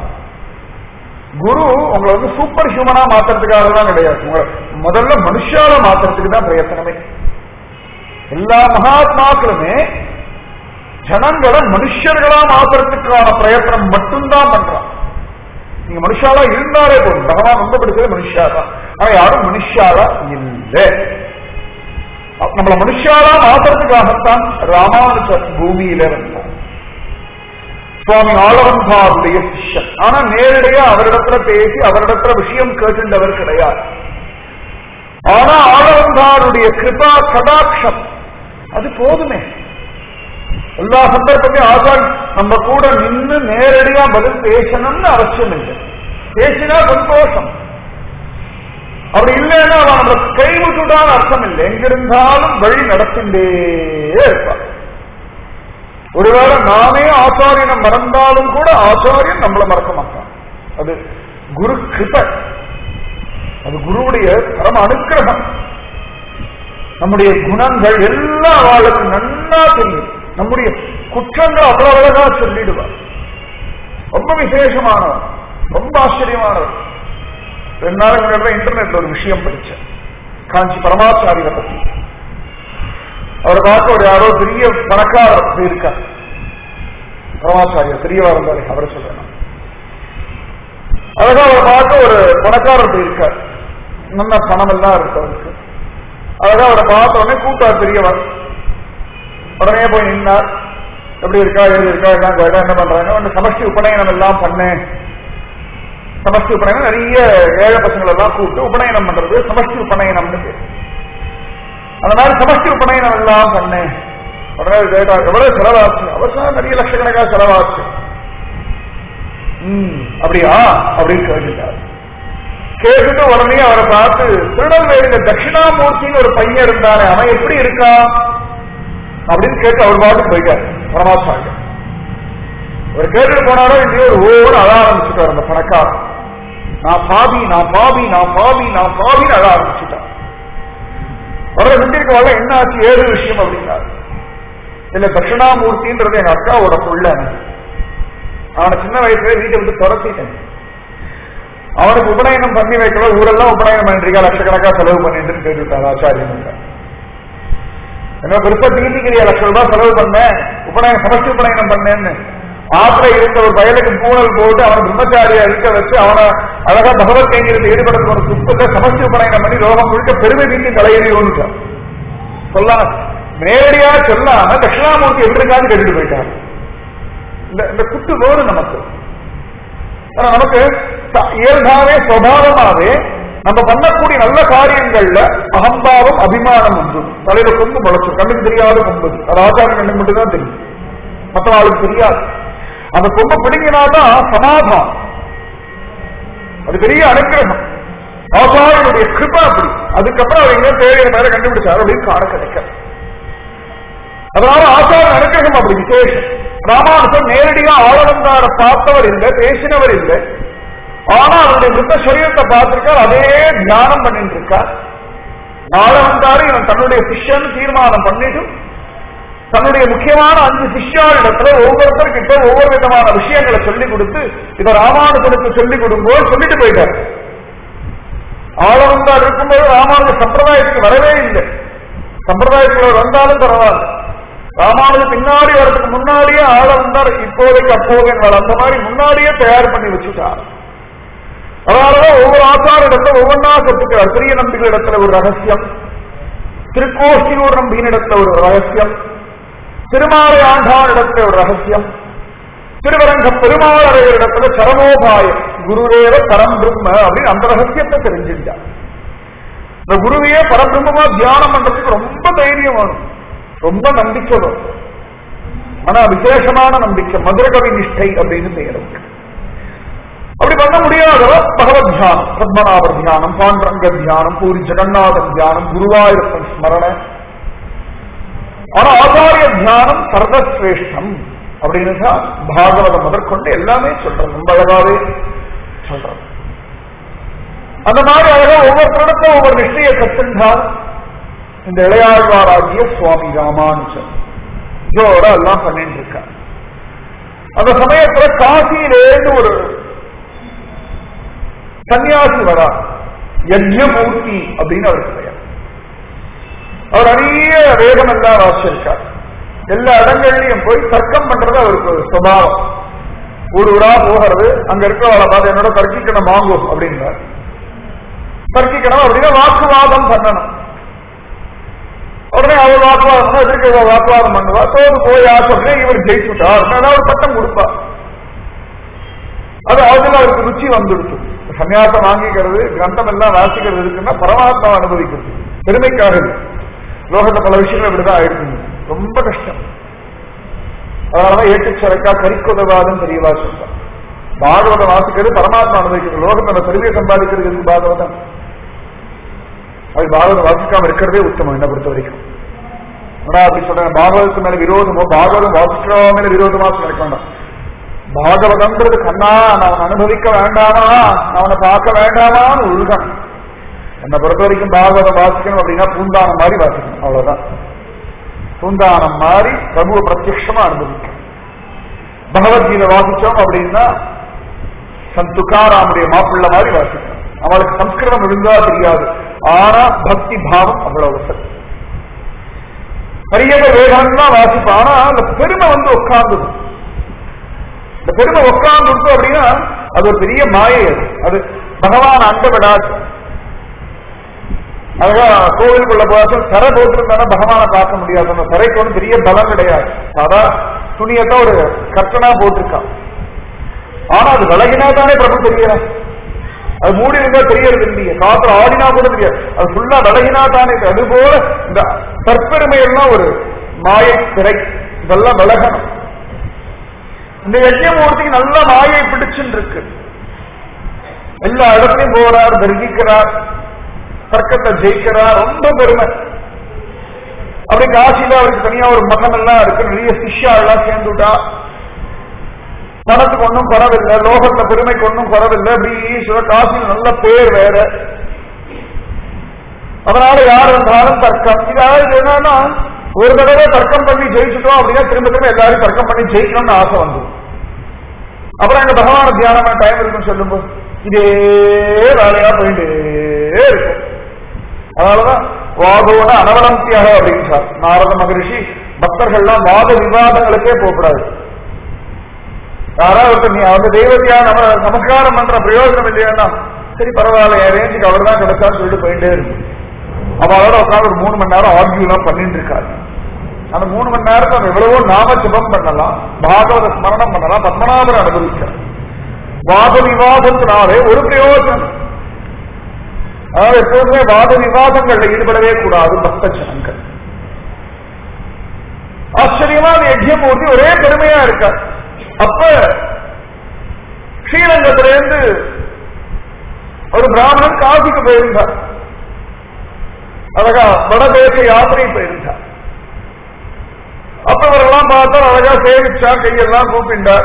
குரு உங்களை வந்து சூப்பர் ஹியூமனா மாத்துறதுக்காக தான் கிடையாது உங்களை முதல்ல மனுஷால மாத்துறதுக்கு தான் பிரயத்தனமே எல்லா மகாத்மாக்களுமே ஜனங்களை மனுஷர்களா மாத்துறதுக்கான பிரயத்தனம் மட்டும்தான் பண்றான் நீங்க மனுஷாலா இருந்தாலே போதும் பகவான் ரொம்ப பிடிச்சது மனுஷா தான் ஆனா யாரும் மனுஷாலா இல்லை நம்மள மனுஷாலா மாத்துறதுக்காகத்தான் ராமானுஜர் பூமியில வந்தார் சுவாமி ஆளவந்தாருடைய சிஷ்யன் ஆனா நேரடியா அவரிடத்துல பேசி அவரிடத்துல விஷயம் கேட்டுண்டவர் கிடையாது ஆனா ஆளவந்தாருடைய கிருபா கடாட்சம் அது போதுமே எல்லா சந்தர்ப்பத்தையும் ஆசான் நம்ம கூட நின்று நேரடியா பதில் பேசணும்னு அவசியம் இல்லை பேசினா சந்தோஷம் அப்படி இல்லைன்னா அவன் நம்ம கைவிட்டுட்டான் அர்த்தம் இல்லை எங்கிருந்தாலும் வழி நடத்திண்டே இருப்பான் ஒருவேளை நாமே ஆச்சாரியனை மறந்தாலும் கூட ஆச்சாரியன் நம்மளை மறக்க மாட்டான் அது குரு கிருப அது குருவுடைய பரம அனுக்கிரகம் நம்முடைய குணங்கள் எல்லா அவளுக்கு நன்னா தெரியும் நம்முடைய குற்றங்கள் அவ்வளவு அழகா சொல்லிடுவார் ரொம்ப விசேஷமானவர் ரொம்ப ஆச்சரியமானவர் ரெண்டு நாளைக்கு முன்னாடி இன்டர்நெட்ல ஒரு விஷயம் படிச்சேன் காஞ்சி பரமாச்சாரியரை பத்தி அவரை பார்க்க ஒரு யாரோ பெரிய பணக்காரர் போயிருக்கார் பரமாச்சாரியர் பெரியவா இருந்தாரு அவரை சொல்றேன் அழகா அவரை பார்க்க ஒரு பணக்காரர் போயிருக்கார் நல்ல பணம் எல்லாம் இருக்கு அவருக்கு அழகா அவரை பார்த்த உடனே கூட்டார் பெரியவர் உடனே போய் நின்னார் எப்படி இருக்கா எழுதி இருக்கா எல்லாம் கேட்டா என்ன பண்றாங்க வந்து சமஷ்டி உபநயனம் எல்லாம் பண்ணேன் சமஷ்டி உபநயனம் நிறைய ஏழை பசங்களை எல்லாம் கூப்பிட்டு உபநயனம் பண்றது சமஷ்டி உபநயனம்னு பேர் அந்த மாதிரி சமஷ்டி உபநயனம் எல்லாம் பண்ணேன் உடனே கேட்டா எவ்வளவு செலவாச்சு அவசரம் நிறைய லட்சக்கணக்கா செலவாச்சு ம் அப்படியா அப்படின்னு கேட்டுட்டார் கேட்டுட்டு உடனே அவரை பார்த்து திருநெல்வேலியில தட்சிணாமூர்த்தின்னு ஒரு பையன் இருந்தானே அவன் எப்படி இருக்கான் அப்படின்னு கேட்டு அவர் பாட்டு போயிட்டார் பரமாச்சாரியம் அவர் கேட்டுட்டு போனாரோ இல்லையோ ஒரு ஓடு அழ ஆரம்பிச்சுட்டார் அந்த பணக்காரன் நான் பாவி நான் பாவி நான் பாவி நான் பாவின்னு அழ ஆரம்பிச்சுட்டார் அவரை வீட்டிற்கு வரல என்ன ஆச்சு ஏழு விஷயம் அப்படின்னாரு இல்ல தட்சிணாமூர்த்தின்றது எங்க அக்காவோட புள்ள அவனை சின்ன வயசுல வீட்டை விட்டு துரத்திட்டேன் அவனுக்கு உபநயனம் பண்ணி வைக்கல ஊரெல்லாம் உபநயனம் பண்ணிருக்கா லட்சக்கணக்கா செலவு பண்ணிட்டு கேட்டுட்டார் ஆச்சாரியன் என்ன விருப்ப தீண்டிக்கிறிய லட்சம் ரூபாய் செலவு பண்ணேன் உபநயனம் சமஸ்தி உபநயனம் பண்ணேன்னு ஆத்திர இருந்த ஒரு பயலுக்கு பூனல் போட்டு அவனை பிரம்மச்சாரியா இருக்க வச்சு அவனை அழகா பகவத் கைங்கிறது ஈடுபடுத்த ஒரு சுத்தத்தை சமஸ்தி உபநயனம் பண்ணி ரோகம் முழுக்க பெருமை தீண்டி தலையறி ஒன்றுட்டான் சொல்லாம நேரடியா சொல்லாம தட்சிணாமூர்த்தி எப்படி இருக்கான்னு கேட்டுட்டு போயிட்டார் இந்த இந்த குத்து வேணும் நமக்கு ஆனா நமக்கு இயல்பாவே சுவாவமாவே நம்ம பண்ணக்கூடிய நல்ல காரியங்கள்ல அகம்பாவம் அபிமானம் உண்டு தலையில கொம்பு முளைச்சு கண்ணுக்கு தெரியாத கொம்பு அது ஆச்சாரம் கண்ணுக்கு மட்டும்தான் தெரியும் மற்றவாளுக்கு தெரியாது அந்த கொம்பை பிடிங்கினாதான் சமாதானம் அது பெரிய அனுக்கிரகம் ஆச்சாரியனுடைய கிருப்பா அப்படி அதுக்கப்புறம் அவர் எங்க தேவையான மேல கண்டுபிடிச்சாரு அப்படின்னு காண கிடைக்க அதனால ஆச்சார அனுக்கிரகம் அப்படி விசேஷம் ராமானுஜன் நேரடியா ஆளவந்தார பார்த்தவர் இல்லை பேசினவர் இல்லை ஆனா அவருடைய மிருத்த சரீரத்தை பார்த்திருக்கார் அதே தியானம் பண்ணிட்டு இருக்கார் நாள வந்தாரு இவன் தன்னுடைய சிஷ்யன் தீர்மானம் பண்ணிட்டு தன்னுடைய முக்கியமான அஞ்சு சிஷ்யாரிடத்துல ஒவ்வொருத்தர்கிட்ட ஒவ்வொரு விதமான விஷயங்களை சொல்லி கொடுத்து இதை ராமானுஜனுக்கு சொல்லி கொடுக்கும்போது சொல்லிட்டு போயிட்டார் ஆளவந்தார் இருக்கும்போது ராமானுஜ சம்பிரதாயத்துக்கு வரவே இல்லை சம்பிரதாயத்துக்குள்ள வந்தாலும் பரவாயில்ல ராமானுஜ பின்னாடி வரதுக்கு முன்னாடியே ஆளவந்தார் இப்போதைக்கு அப்போதைக்கு அந்த மாதிரி முன்னாடியே தயார் பண்ணி வச்சுட்டார் அதனாலதான் ஒவ்வொரு ஆச்சார இடத்துல ஒவ்வொன்றா கத்துக்கிறார் பெரிய நம்பிக்கை இடத்துல ஒரு ரகசியம் திருக்கோஷ்டியூர் நம்பியின் இடத்துல ஒரு ரகசியம் திருமாலை ஆண்டான் இடத்துல ஒரு ரகசியம் திருவரங்க பெருமாளரையர் இடத்துல சரமோபாயம் குருவேவ பரம் பிரம்ம அப்படின்னு அந்த ரகசியத்தை தெரிஞ்சிருந்தார் இந்த குருவையே பரபிரம்மமா தியானம் பண்றதுக்கு ரொம்ப தைரியம் வேணும் ரொம்ப நம்பிக்கை வரும் ஆனா விசேஷமான நம்பிக்கை மதுரகவி நிஷ்டை அப்படின்னு பெயர் இருக்கு அப்படி பண்ண முடியாதவ பகவத் தியானம் பத்மநாபர் தியானம் பாண்டரங்க தியானம் பூரி ஜெகநாதன் தியானம் குருவாயூரப்பன் ஸ்மரண ஆனா ஆச்சாரிய தியானம் சர்வசிரேஷ்டம் அப்படின்னு தான் பாகவதம் முதற்கொண்டு எல்லாமே சொல்றது ரொம்ப அழகாவே சொல்றது அந்த மாதிரி அழகா ஒவ்வொருத்தருக்கும் ஒவ்வொரு நிச்சய கத்துண்டால் இந்த இளையாழ்வாராகிய சுவாமி ராமானுஜன் இதோட எல்லாம் பண்ணிட்டு இருக்கார் அந்த சமயத்துல காசியிலேருந்து ஒரு சன்னியாசி வரா யஜ்யமூர்த்தி அப்படின்னு அவருக்கு பெயர் அவர் நிறைய வேகம் எல்லாம் வாசிச்சிருக்கார் எல்லா இடங்கள்லயும் போய் தர்க்கம் பண்றது அவருக்கு ஒரு சுபாவம் ஊடு ஊரா போகிறது அங்க இருக்கிறவளை பார்த்து என்னோட தர்க்கிக்கணும் வாங்கும் அப்படின்றார் தர்க்கிக்கணும் அப்படின்னா வாக்குவாதம் பண்ணணும் உடனே அவர் வாக்குவாதம் பண்ணா எதிர்க்க இவ வாக்குவாதம் பண்ணுவா தோது போய் ஆசை அப்படியே இவர் ஜெயிச்சுட்டார் ஏதாவது ஒரு பட்டம் கொடுப்பா அது அதுல அவருக்கு ருச்சி வந்துடுச்சு சன்னியாசம் வாங்கிக்கிறது கிரந்தம் எல்லாம் வாசிக்கிறது இருக்குன்னா பரமாத்மா அனுபவிக்கிறது பெருமைக்காக இல்லை. லோகத்துல பல விஷயங்கள் இப்படிதான் ஆயிடுச்சு ரொம்ப கஷ்டம் அதனாலதான் ஏட்டுச்சரக்கா கறிக்குதவாதுன்னு தெரியவா சொல்றான் பாகவதம் வாசிக்கிறது பரமாத்மா அனுபவிக்கிறது லோகத்துல பெருமையை சம்பாதிக்கிறது எதுக்கு பாகவதம் அது பாகவதம் வாசிக்காம இருக்கிறதே உத்தமம் என்ன பொறுத்த வரைக்கும் ஆனா அப்படி சொல்றேன் பாகவதத்து மேல விரோதமோ பாகவதம் வாசிக்கிறவங்க மேல விரோதமா நினைக்க வேண்டாம் பாகவதம்ன்றது கண்ணா நான் அவனை அனுபவிக்க வேண்டாமா நான் அவனை பார்க்க வேண்டாமான்னு உள்கன் என்னை பொறுத்த வரைக்கும் பாகவதம் வாசிக்கணும் அப்படின்னா பூந்தானம் மாதிரி வாசிக்கணும் அவ்வளவுதான் பூந்தானம் மாதிரி பிரபுவை பிரத்யட்சமா அனுபவிக்கணும் பகவத்கீதை வாசிச்சோம் அப்படின்னா சந்துக்காராமுடைய மாப்பிள்ள மாதிரி வாசிக்கணும் அவளுக்கு சம்ஸ்கிருதம் இருந்தா தெரியாது ஆனா பக்தி பாவம் அவ்வளவு சக்தி பெரிய வேதாந்தம் தான் வாசிப்பான் ஆனா அந்த பெருமை வந்து உட்கார்ந்தது இந்த பெருமை உட்கார்ந்து அப்படின்னா அது ஒரு பெரிய மாயை அது அது பகவான் அண்ட விடாது அழகா கோவிலுக்குள்ள போகாத தரை போட்டிருந்தானா பகவானை பார்க்க முடியாது அந்த தரைக்கு ஒன்றும் பெரிய பலம் கிடையாது சாதா துணியத்தான் ஒரு கட்டனா போட்டிருக்கான் ஆனா அது விலகினா தானே பிரபு தெரியறான் அது மூடி இருந்தா தெரியறது இல்லையே காத்துல ஆடினா கூட தெரியாது அது ஃபுல்லா விலகினா தானே தெரியும். அது போல இந்த தற்பெருமை எல்லாம் ஒரு மாயை திரை இதெல்லாம் விலகணும் இந்த யஜ்யமூர்த்திக்கு நல்ல மாயை பிடிச்சுன்னு இருக்கு எல்லா இடத்துலயும் போறார் தரிசிக்கிறார் தர்க்கத்தை ஜெயிக்கிறார் ரொம்ப பெருமை அப்படி காசியில அவருக்கு தனியா ஒரு மகன் எல்லாம் இருக்கு நிறைய சிஷ்யா எல்லாம் சேர்ந்துட்டா பணத்துக்கு ஒன்றும் குறவில்லை லோகத்துல பெருமைக்கு ஒன்றும் குறவில்லை அப்படி ஈஸ்வர காசியில் நல்ல பேர் வேற அதனால யார் வந்தாலும் தர்க்கம் இதாவது என்னன்னா ஒரு தடவை தர்க்கம் பண்ணி ஜெயிச்சுட்டோம் அப்படின்னா திரும்ப திரும்ப எல்லாரும் தர்க்கம் பண்ணி ஜெயிக்கணும்னு ஆசை வந்து அப்புறம் அங்க பகவான தியானமா டைம் இருக்குன்னு சொல்லும்போது இதே வேலையா போயிட்டே இருக்கும் அதனாலதான் வாதோன அனவலந்தியாக அப்படின்றார் நாரத மகரிஷி பக்தர்கள்லாம் வாத விவாதங்களுக்கே போகக்கூடாது யாராவது ஒருத்தர் நீ அந்த தெய்வத்தையா நம்ம நமஸ்காரம் பண்ற பிரயோஜனம் இல்லையானா சரி பரவாயில்ல என் ரேஞ்சுக்கு அவர் தான் கிடைச்சான்னு சொல்லிட்டு போயிட்டே இருக்கு அவளோட உட்காந்து ஒரு மூணு மணி நேரம் ஆர்கியூ எல்லாம் பண்ணிட்டு இருக்காரு அந்த மூணு மணி நேரத்தை அவன் எவ்வளவோ நாம ஜபம் பண்ணலாம் பாகவத ஸ்மரணம் பண்ணலாம் பத்மநாபர் அனுபவிக்கிறார் வாத விவாதத்தினாலே ஒரு பிரயோஜனம் அதாவது எப்போதுமே வாத விவாதங்கள்ல ஈடுபடவே கூடாது பக்த ஜனங்கள் ஆச்சரியமா அந்த யஜ்யமூர்த்தி ஒரே பெருமையா இருக்கார் அப்ப ஸ்ரீரங்கத்திலிருந்து ஒரு பிராமணன் காசிக்கு போயிருந்தார் அழகா வடதேச யாத்திரை போயிருந்தார் அப்ப இவரெல்லாம் பார்த்தா அழகா சேவிச்சா கையெல்லாம் கூப்பிண்டார்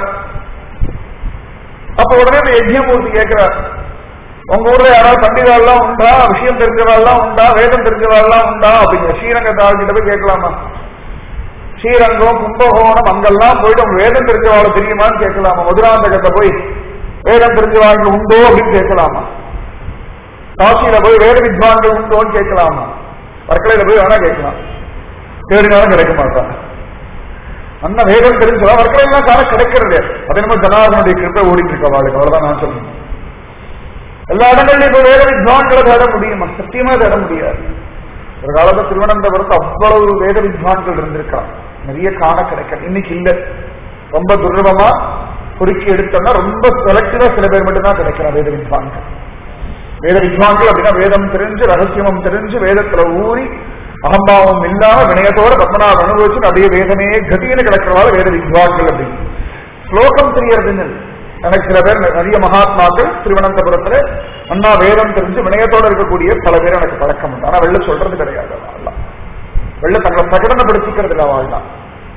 அப்ப உடனே இந்த யஜ்யமூர்த்தி கேட்கிறார் உங்க ஊர்ல யாராவது பண்டிதாலாம் உண்டா விஷயம் தெரிஞ்சவாள்லாம் உண்டா வேதம் தெரிஞ்சவாள்லாம் உண்டா அப்படிங்கிற ஸ்ரீரங்கத்தாள் கிட்ட போய் கேட்கலாமா ஸ்ரீரங்கம் கும்பகோணம் அங்கெல்லாம் போயிட்டு அவங்க வேதம் தெரிஞ்சவாள தெரியுமான்னு கேட்கலாமா மதுராந்தகத்தை போய் வேதம் தெரிஞ்சவாங்க உண்டோ அப்படின்னு கேட்கலாமா காசியில போய் வேத வித்வான்கள் உண்டோன்னு கேட்கலாமா வர்க்கலையில போய் வேணா கேட்கலாம் தேடினாலும் கிடைக்க மாட்டான் அண்ணா வேதம் தெரிஞ்சவா வர்க்கலையெல்லாம் காலம் கிடைக்கிறது அது நம்ம ஜனாதனுடைய கிருப்பை ஓடிட்டு இருக்க வாழ்க்கை அவ்வளவுதான் நான் சொல்றேன் எல்லா இடங்கள்லயும் இப்ப வேத வித்வான்களை தேட முடியுமா சத்தியமா தேட முடியாது ஒரு காலத்துல திருவனந்தபுரத்து அவ்வளவு வேத வித்வான்கள் இருந்திருக்கான் நிறைய காண கிடைக்கும் இன்னைக்கு இல்ல ரொம்ப துர்லபமா பொறுக்கி எடுத்தோம்னா ரொம்ப செலக்டிவா சில பேர் மட்டும்தான் கிடைக்கிறான் வேத வித்வான்கள் வேத வித்வான்கள் அப்படின்னா வேதம் தெரிஞ்சு ரகசியமும் தெரிஞ்சு வேதத்துல ஊறி அகம்பாவம் இல்லாம வினயத்தோட பத்மநாப அனுபவிச்சு அப்படியே வேதமே கதின்னு கிடக்கிறவாள் வேத வித்வான்கள் அப்படின்னு ஸ்லோகம் தெரியறதுன்னு எனக்கு சில பேர் நிறைய மகாத்மாக்கள் திருவனந்தபுரத்துல அண்ணா வேதம் தெரிஞ்சு வினயத்தோட இருக்கக்கூடிய பல பேர் எனக்கு பழக்கம் உண்டு ஆனா வெள்ள சொல்றது கிடையாது அவள்லாம் வெள்ள தங்களை பிரகடனப்படுத்திக்கிறது இல்லை அவள்லாம்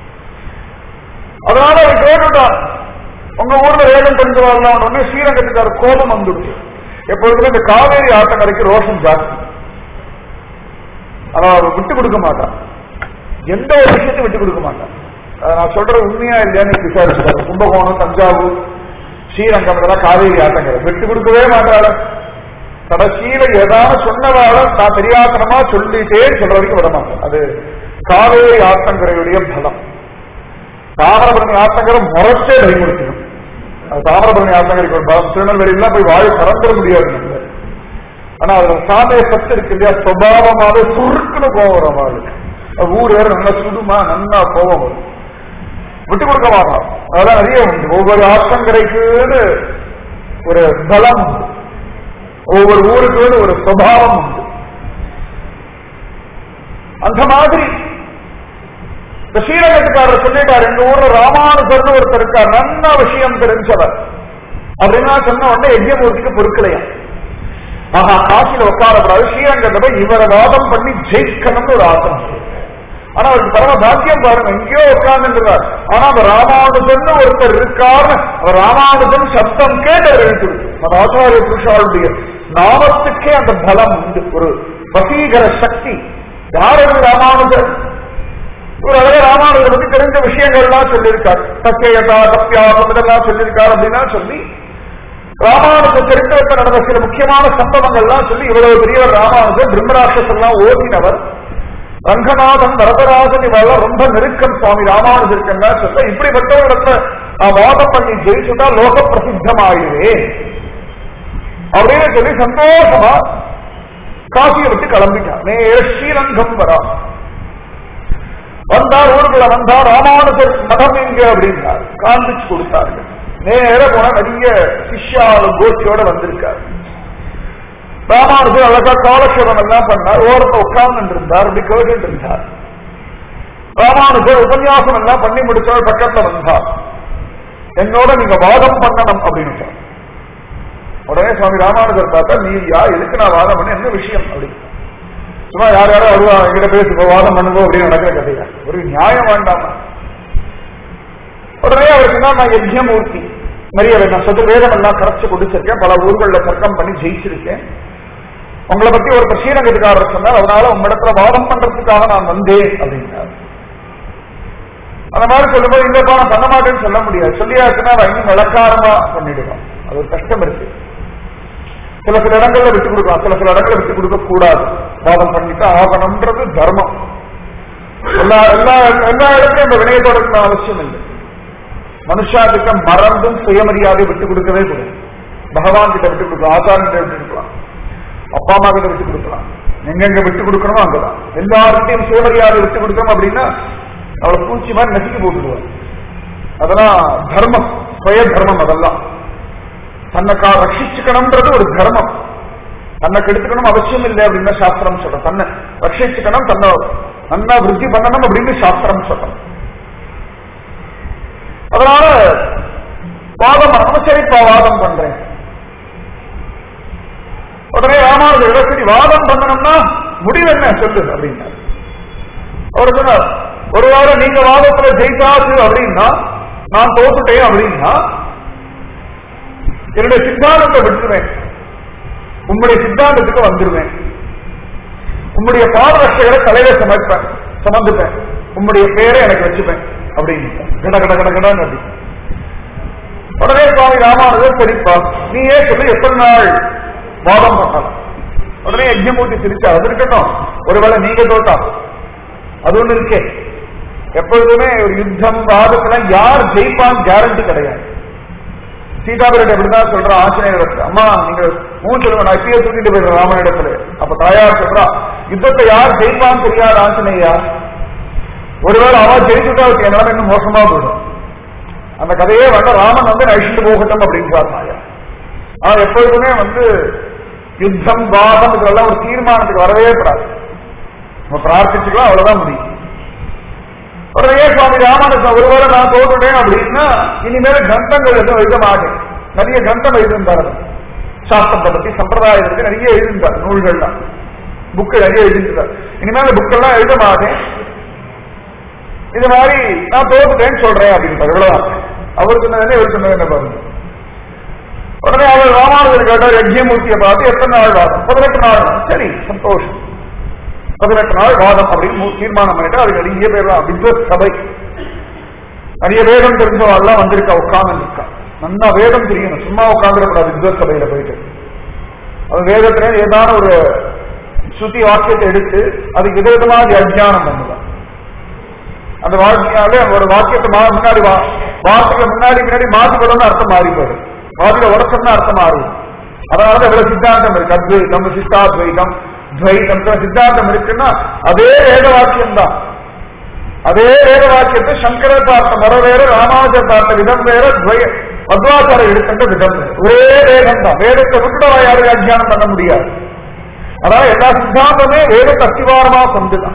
அதனால அவர் கேட்டுட்டார் உங்க ஊர்ல வேதம் தெரிஞ்சவாள்லாம் உடனே ஸ்ரீரங்கத்துக்கார கோபம் வந்துடுச்சு எப்பொழுதுமே இந்த காவேரி ஆட்டங்கரைக்கு ரோஷம் ஜாஸ்தி ஆனா அவர் விட்டு கொடுக்க மாட்டான் எந்த ஒரு விஷயத்தையும் விட்டு கொடுக்க மாட்டான் அதை நான் சொல்றது உண்மையா இல்லையான்னு விசாரிச்சுட்டாரு கும்பகோணம் தஞ்சாவூர் ஸ்ரீரங்கம் இதெல்லாம் காவேரி ஆட்டங்கள் விட்டு கொடுக்கவே மாட்டாள கடைசியில ஏதாவது சொன்னதால நான் தெரியாத்தனமா சொல்லிட்டே சொல்ற வரைக்கும் விட மாட்டேன் அது காவேரி ஆத்தங்கரையுடைய பலம் தாமிரபரணி ஆத்தங்கரை முறைச்சே பயன்படுத்தணும் அது தாமிரபரணி ஆத்தங்கரைக்கு ஒரு பலம் திருநெல்வேலியெல்லாம் போய் வாழ பறந்துட முடியாது நம்ம ஆனா அதுல சாமிய சத்து இருக்கு இல்லையா சுபாவமாவே சுருக்குன்னு கோவம் வரும் அவளுக்கு அது ஊர் வேற நல்லா சுடுமா நல்லா கோவம் வரும் விட்டு கொடுக்க மாட்டான் அதெல்லாம் நிறைய உண்டு ஒவ்வொரு ஆற்றங்கரைக்குன்னு ஒரு பலம் உண்டு ஒவ்வொரு ஊருக்குன்னு ஒரு சுபாவம் உண்டு அந்த மாதிரி இந்த ஸ்ரீரங்கத்துக்காரர் சொல்லிட்டார் எங்க ஊர்ல ராமானுஜர்னு ஒருத்தர் இருக்கார் நல்ல விஷயம் தெரிஞ்சவர் அப்படின்னா சொன்ன உடனே யஜ்யமூர்த்திக்கு பொருட்களையா ஆஹா காசியில உட்காரப்படாது ஸ்ரீரங்கத்தை போய் இவரை வாதம் பண்ணி ஜெயிக்கணும்னு ஒரு ஆசை ஆனா அவருக்கு பரம பாக்கியம் பாருங்க எங்கேயோ உட்கார்ந்துருக்கார் ஆனா அந்த ராமானுஜன் ஒருத்தர் இருக்கார் அவர் ராமானுஜன் சப்தம் கேட்டு அவர் எழுத்து அந்த ஆச்சாரிய புருஷாளுடைய நாமத்துக்கே அந்த பலம் உண்டு ஒரு வசீகர சக்தி யார் அது ராமானுஜன் ஒரு அழக ராமானுஜரை பத்தி தெரிஞ்ச விஷயங்கள்லாம் சொல்லியிருக்கார் தக்கையதா தப்பியாசம் இதெல்லாம் சொல்லியிருக்கார் அப்படின்னா சொல்லி ராமானுஜ சரித்திரத்தில் நடந்த சில முக்கியமான சம்பவங்கள்லாம் சொல்லி இவ்வளவு பெரியவர் ராமானுஜர் பிரம்மராட்சசெல்லாம் ஓட்டினவர் ரங்கநாதன் வரதராஜன் இவெல்லாம் ரொம்ப நெருக்கம் சுவாமி ராமானுஜருக்குன்னா சொல்ல இப்படிப்பட்டவரிடத்துல நான் வாதம் பண்ணி ஜெயிச்சுட்டா லோக பிரசித்தமாயிடுவே அப்படின்னு சொல்லி சந்தோஷமா காசியை விட்டு கிளம்பிட்டான் நேர ஸ்ரீரங்கம் வரா வந்தார் ஊருக்குள்ள வந்தார் ராமானுஜர் மடம் எங்க அப்படின்னார் காண்பிச்சு கொடுத்தார்கள் நேர போன நிறைய சிஷ்யால கோஷ்டியோட வந்திருக்காரு ராமானுஜர் அழகா காலக்ஷேபம் எல்லாம் பண்ணார் ஓரத்தை உட்கார்ந்து இருந்தார் அப்படி கேட்டு இருந்தார் ராமானுஜர் உபன்யாசம் எல்லாம் பண்ணி முடிச்சவர் பக்கத்துல வந்தார் என்னோட நீங்க வாதம் பண்ணணும் அப்படின்னு சொன்னார். உடனே சுவாமி ராமானுஜர் பார்த்தா நீயா எதுக்கு நான் வாதம் பண்ண என்ன விஷயம் அப்படி சும்மா யார் யாரோ வருவா எங்கிட்ட பேசி வாதம் பண்ணுவோம் அப்படின்னு நடக்கிற கதையா ஒரு நியாயம் வேண்டாமா உடனே அவர் சொன்னா நான் யஜ்யமூர்த்தி நிறைய நான் சதுர்வேதம் எல்லாம் கரைச்சு குடிச்சிருக்கேன் பல ஊர்களில் தர்க்கம் பண்ணி ஜெயிச்சிருக்கேன் உங்களை பத்தி ஒரு ஸ்ரீரங்கத்துக்காரர் சொன்னார் அதனால உங்களிடத்துல வாதம் பண்றதுக்காக நான் வந்தேன் அப்படின்னார் அந்த மாதிரி சொல்லும்போது இல்லப்பா நான் பண்ண மாட்டேன்னு சொல்ல முடியாது சொல்லியாச்சுன்னா அவன் இன்னும் விளக்காரமா பண்ணிடுவான் அது ஒரு கஷ்டம் இருக்கு சில சில இடங்கள்ல விட்டு கொடுக்கலாம் சில சில இடங்கள்ல விட்டு கொடுக்க கூடாது வாதம் பண்ணிட்டு ஆகணும்ன்றது தர்மம் எல்லா எல்லா எல்லா இடத்துலயும் இந்த வினயத்தோட இருக்கணும் அவசியம் இல்லை மனுஷாதிக்க மறந்தும் சுயமரியாதை விட்டு கொடுக்கவே கூடாது பகவான் கிட்ட விட்டு கொடுக்கலாம் ஆச்சாரன் கிட்ட விட்டு கொடுக்கலாம் அப்பா அம்மா கிட்ட விட்டு கொடுக்கலாம் எங்கெங்க விட்டு கொடுக்கணுமோ அங்கதான் எல்லார்கிட்டையும் சுயமரியாதை விட்டு கொடுக்கணும் அப்படின்னா அவளை பூச்சி மாதிரி நசுக்கி போட்டுடுவார் அதெல்லாம் தர்மம் சுய தர்மம் அதெல்லாம் தன்னை கா ரட்சிச்சுக்கணும்ன்றது ஒரு தர்மம் தன்னை கெடுத்துக்கணும் அவசியம் இல்லை அப்படின்னு சாஸ்திரம் சொல்றோம் தன்னை ரட்சிச்சுக்கணும் தன்னை நன்னா விருத்தி பண்ணணும் அப்படின்னு சாஸ்திரம் சொல்றோம் அதனால வாதம் பண்ணணும் சரிப்பா வாதம் பண்றேன் உடனே ராமானுஜர் சரி வாதம் பண்ணணும்னா முடிவு என்ன சொல்லு அப்படின்னார் அவர் சொன்னார் ஒருவேளை நீங்க வாதத்துல ஜெயித்தாச்சு அப்படின்னா நான் தோத்துட்டேன் அப்படின்னா என்னுடைய சித்தாந்தத்தை விட்டுருவேன் உங்களுடைய சித்தாந்தத்துக்கு வந்துருவேன் உங்களுடைய பாதரட்சைகளை தலையில சமைப்பேன் சமந்துப்பேன் உங்களுடைய பேரை எனக்கு வச்சுப்பேன் அப்படின்னு கட கட கட கடன்னு அப்படி உடனே சுவாமி ராமானுஜர் சரிப்பா நீ ஏன் சொல்லி எத்தனை நாள் வாதம் பண்ணலாம் உடனே யஜ்யமூர்த்தி சிரிச்சா அது இருக்கட்டும் ஒருவேளை நீங்க தோட்டா அது ஒண்ணு இருக்கே எப்பொழுதுமே ஒரு யுத்தம் வாதத்துல யார் ஜெயிப்பான் கேரண்டி கிடையாது சீதாபுரம் எப்படிதான் சொல்ற ஆஞ்சநேயர் அம்மா நீங்க மூணு சொல்லுங்க நான் இப்பயே தூக்கிட்டு போயிடுறேன் ராமாயணத்துல அப்ப தாயார் சொல்றா யுத்தத்தை யார் ஜெயிப்பான்னு தெரியாது ஆஞ்சநேயா ஒருவேளை அவன் ஜெயிச்சுட்டா அவருக்கு என்னால இன்னும் மோசமா போயிடும் அந்த கதையே வந்து ராமன் வந்து நழிச்சுட்டு போகட்டும் அப்படின்னு தாயா ஆனா எப்பொழுதுமே வந்து யுத்தம் வாதம் இதெல்லாம் ஒரு தீர்மானத்துக்கு வரவே கூடாது நம்ம பிரார்த்திச்சுக்கலாம் அவ்வளவுதான் முடியும் உடனே சுவாமி ராமானுஜன் ஒருவேளை நான் தோற்றுட்டேன் அப்படின்னா இனிமேல கிரந்தங்கள் எதுவும் எழுத மாட்டேன் நிறைய கிரந்தம் எழுதிருந்தார் சாஸ்திரத்தை பத்தி சம்பிரதாயத்தை பத்தி நிறைய எழுதிருந்தார் நூல்கள்லாம் புக்கு நிறைய எழுதிருந்தார் இனிமேல் புக்கெல்லாம் எழுத மாட்டேன் இது மாதிரி நான் தோற்றுட்டேன்னு சொல்றேன் அப்படின்னு இவ்வளவுதான் அவர் சொன்னது இவர் சொன்னது என்ன பாருங்க உடனே அவர் ராமானுஜர் கேட்டார் யஜ்யமூர்த்தியை பார்த்து எத்தனை நாள் வாதம் பதினெட்டு நாள் சரி சந்தோஷம் பதினெட்டு நாள் வாதம் அப்படின்னு மூ- தீர்மானம் பண்ணிட்டு அது நிறைய பேர் வித்வத் சபை நிறைய வேதம் தெரிஞ்சவெல்லாம் வந்திருக்கா உட்கார்ந்து இருக்கா நல்லா வேதம் தெரியணும் சும்மா உட்காந்துடக்கூடாது வித்வத் சபையில போயிட்டு அது வேதத்துல ஏதான ஒரு ஸ்ருதி வாக்கியத்தை எடுத்து அதுக்கு விதவிதமாக அத்தியானம் பண்ணுவான் அந்த வாழ்க்கையாலே ஒரு வாக்கியத்தை மா- முன்னாடி வா வார்த்தைகளை முன்னாடி முன்னாடி மாத்தி போடணும்னு அர்த்தம் மாறி போயிடும் வார்த்தையில உடச்சோம்னா அர்த்தம் மாறும் அதனால இவ்வளவு சித்தாந்தம் இருக்கு அத்வைதம் சித்தாத்வைதம் துவைதம் சித்தாந்தம் இருக்குன்னா அதே வேத வாக்கியம் தான் அதே வேத வாக்கியத்தை சங்கரர் பார்த்த முறை வேற ராமானுஜர் பார்த்த விதம் வேற துவய மத்வாச்சாரம் எடுக்கின்ற விதம் வேற. ஒரே வேதம் தான் வேதத்தை விட்டுட யாரும் அத்தியானம் பண்ண முடியாது அதாவது எல்லா சித்தாந்தமே வேதத்தை அஸ்திவாரமா கொண்டுதான்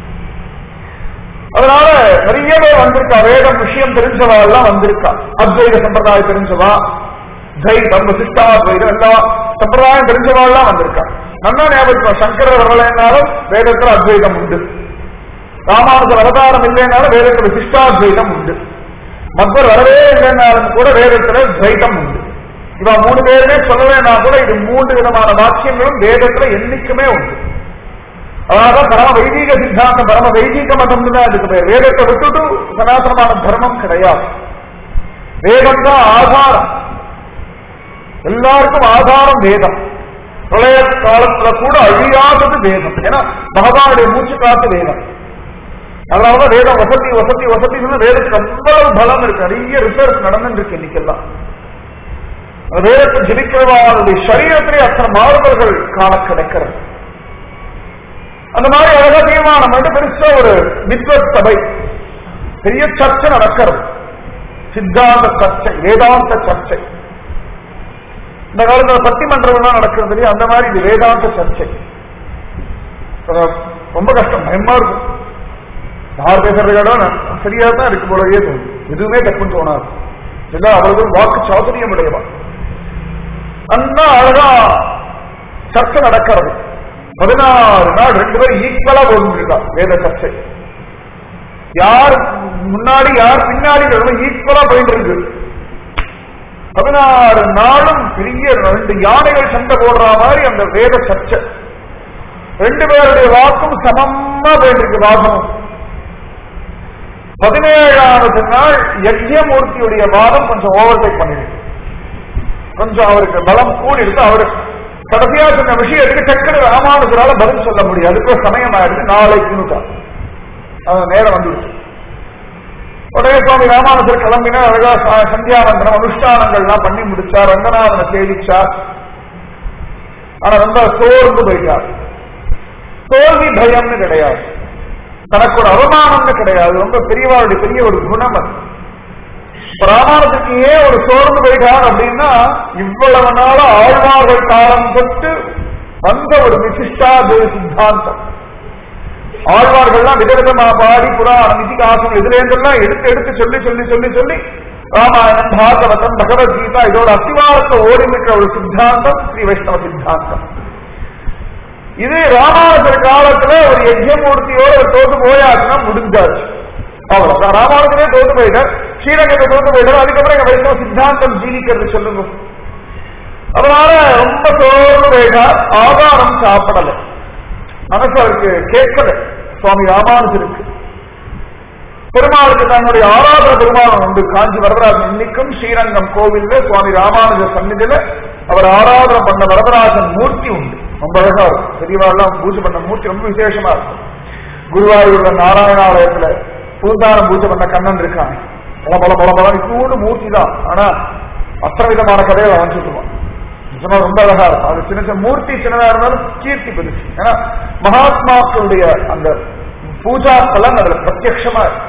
அதனால நிறைய பேர் வந்திருக்கா வேதம் விஷயம் தெரிஞ்சவா எல்லாம் வந்திருக்கா அத்வைத சம்பிரதாயம் தெரிஞ்சவா துவைதம் வசிஷ்டாத்வைதம் எல்லா சம்பிரதாயம் தெரிஞ்சவா எல்லாம் வந்திருக்கா நல்லா ஞாபகம் சங்கரர் வரலைன்னாலும் வேதத்துல அத்வைதம் உண்டு ராமானுஜர் அவதாரம் இல்லைனாலும் வேதத்துல விசிஷ்டாத்வைதம் உண்டு மத்வர் வரவே இல்லைனாலும் கூட வேதத்துல துவைதம் உண்டு இவ மூணு பேருமே சொல்லலைன்னா கூட இது மூன்று விதமான வாக்கியங்களும் வேதத்துல என்னைக்குமே உண்டு அதாவது பரம வைதீக சித்தாந்தம் பரம வைதீக மதம் தான் இதுக்கு பேர் வேதத்தை விட்டுட்டு சனாதனமான தர்மம் கிடையாது வேதம் தான் ஆதாரம் எல்லாருக்கும் ஆதாரம் வேதம் பிரளய காலத்துல கூட அழியாதது வேதம் ஏன்னா பகவானுடைய மூச்சு காத்து வேதம் அதனாலதான் வேதம் வசதி வசதி வசதி வேதத்துக்கு அவ்வளவு பலம் இருக்கு நிறைய ரிசர்ச் நடந்துட்டு இருக்கு இன்னைக்கெல்லாம் வேதத்தை ஜெபிக்கிறவாளுடைய சரீரத்திலே அத்தனை மாறுதல்கள் காண கிடைக்கிறது அந்த மாதிரி அழகா தீர்மானம் வந்து பெருசா ஒரு வித்வத் சபை பெரிய சர்ச்சை நடக்கிறது சித்தாந்த சர்ச்சை வேதாந்த சர்ச்சை இந்த காலத்துல பட்டிமன்றம்லாம் நடக்கிறது இல்லையா அந்த மாதிரி இது வேதாந்த சர்ச்சை அஹ் ரொம்ப கஷ்டம் பயமா இருக்கும் யார் பேசுறதுக்காக சரியா தான் இருக்கு போலவே தோணும் எதுவுமே தப்புன்னு தோணாது எல்லாம் அவர்கள் வாக்கு சாதுரியம் உடையவா அண்ணா அழகா சர்ச்சை நடக்கிறது பதினாறு நாள் ரெண்டு பேரும் ஈக்குவலா போயிருக்கா வேத சர்ச்சை யார் முன்னாடி யார் பின்னாடி ஈக்குவலா போயிட்டு இருக்கு பதினாறு நாளும் பெரிய ரெண்டு யானைகள் சண்டை போடுற மாதிரி அந்த வேத சர்ச்சை ரெண்டு பேருடைய வாக்கும் சமமா போயிட்டு இருக்கு வாதம் பதினேழாவது நாள் யஜ்யமூர்த்தியுடைய வாதம் கொஞ்சம் ஓவர்டேக் பண்ணிருக்கு கொஞ்சம் அவருக்கு பலம் கூடி இருக்கு அவரு கடைசியா சொன்ன விஷயத்துக்கு டக்குனு ராமானுஜரால பதில் சொல்ல முடியாது அதுக்கு சமயம் ஆயிடுச்சு நாளைக்குன்னு அது நேரம் வந்துடுச்சு உடனே சுவாமி ராமானுஜர் கிளம்பினா அழகா ச- சந்தியாவந்தனம் அனுஷ்டானங்கள்லாம் பண்ணி முடிச்சார் ரங்கநாதனை சேவிச்சார் ஆனா ரொம்ப சோர்ந்து போயிட்டார் தோல்வி பயம்னு கிடையாது தனக்கு ஒரு அவமானம்னு கிடையாது ரொம்ப பெரியவாளுடைய பெரிய ஒரு குணம் அது இப்ப ராமானுஜருக்கு ஏன் ஒரு சோர்ந்து போயிட்டார் அப்படின்னா இவ்வளவு நாள ஆழ்வார்கள் காலம் தொட்டு வந்த ஒரு விசிஷ்டாத்வைத சித்தாந்தம் ஆழ்வார்கள்லாம் விதவிதமா பாடி புராணம் இதிகாசம் இதுல இருந்தெல்லாம் எடுத்து எடுத்து சொல்லி சொல்லி சொல்லி சொல்லி ராமாயணம் பாகவதம் பகவத்கீதா இதோட அத்திவாரத்தை ஓடி நிற்கிற ஒரு சித்தாந்தம் ஸ்ரீ வைஷ்ணவ சித்தாந்தம் இது ராமானுஜர் காலத்துல ஒரு யஜ்யமூர்த்தியோட ஒரு தோத்து போயாச்சுன்னா முடிஞ்சாச்சு அவ்வளவுதான் ராமானுஜரே தோத்து போயிட்டார் ஸ்ரீரங்கத்தை தோத்து போயிட்டார் அதுக்கப்புறம் எங்க வைஷ்ணவ சித்தாந்தம் ஜீவிக்கிறது சொல்லுங்க அதனால ரொம்ப சோர்ந்து போயிட்டார் ஆதாரம் சாப்பிடல மனசு அவருக்கு கேட்கல சுவாமி ராமானுஜருக்கு பெருமாளுக்கு தன்னுடைய ஆராதன பெருமாள் உண்டு காஞ்சி வரதராஜன் இன்னைக்கும் ஸ்ரீரங்கம் கோவில்ல சுவாமி ராமானுஜர் சந்நிதியில அவர் ஆராதனை பண்ண வரதராஜன் மூர்த்தி உண்டு ரொம்ப அழகா இருக்கும் பெரியவாள்லாம் பூஜை பண்ண மூர்த்தி ரொம்ப விசேஷமா இருக்கும் குருவாயூர்ல நாராயணாலயத்துல பூந்தானம் பூஜை பண்ண கண்ணன் இருக்கான் பல பல பல பல இத்தூண்டு மூர்த்தி தான் ஆனா அத்தனை விதமான கதையை அவன் சொல்லுவான் நிஜமா ரொம்ப அழகா இருக்கும் அது சின்ன சின்ன மூர்த்தி சின்னதா இருந்தாலும் கீர்த்தி பெருசு ஏன்னா மகாத்மாக்களுடைய அந்த பூஜா பலன் அதுல பிரத்யட்சமா இருக்கு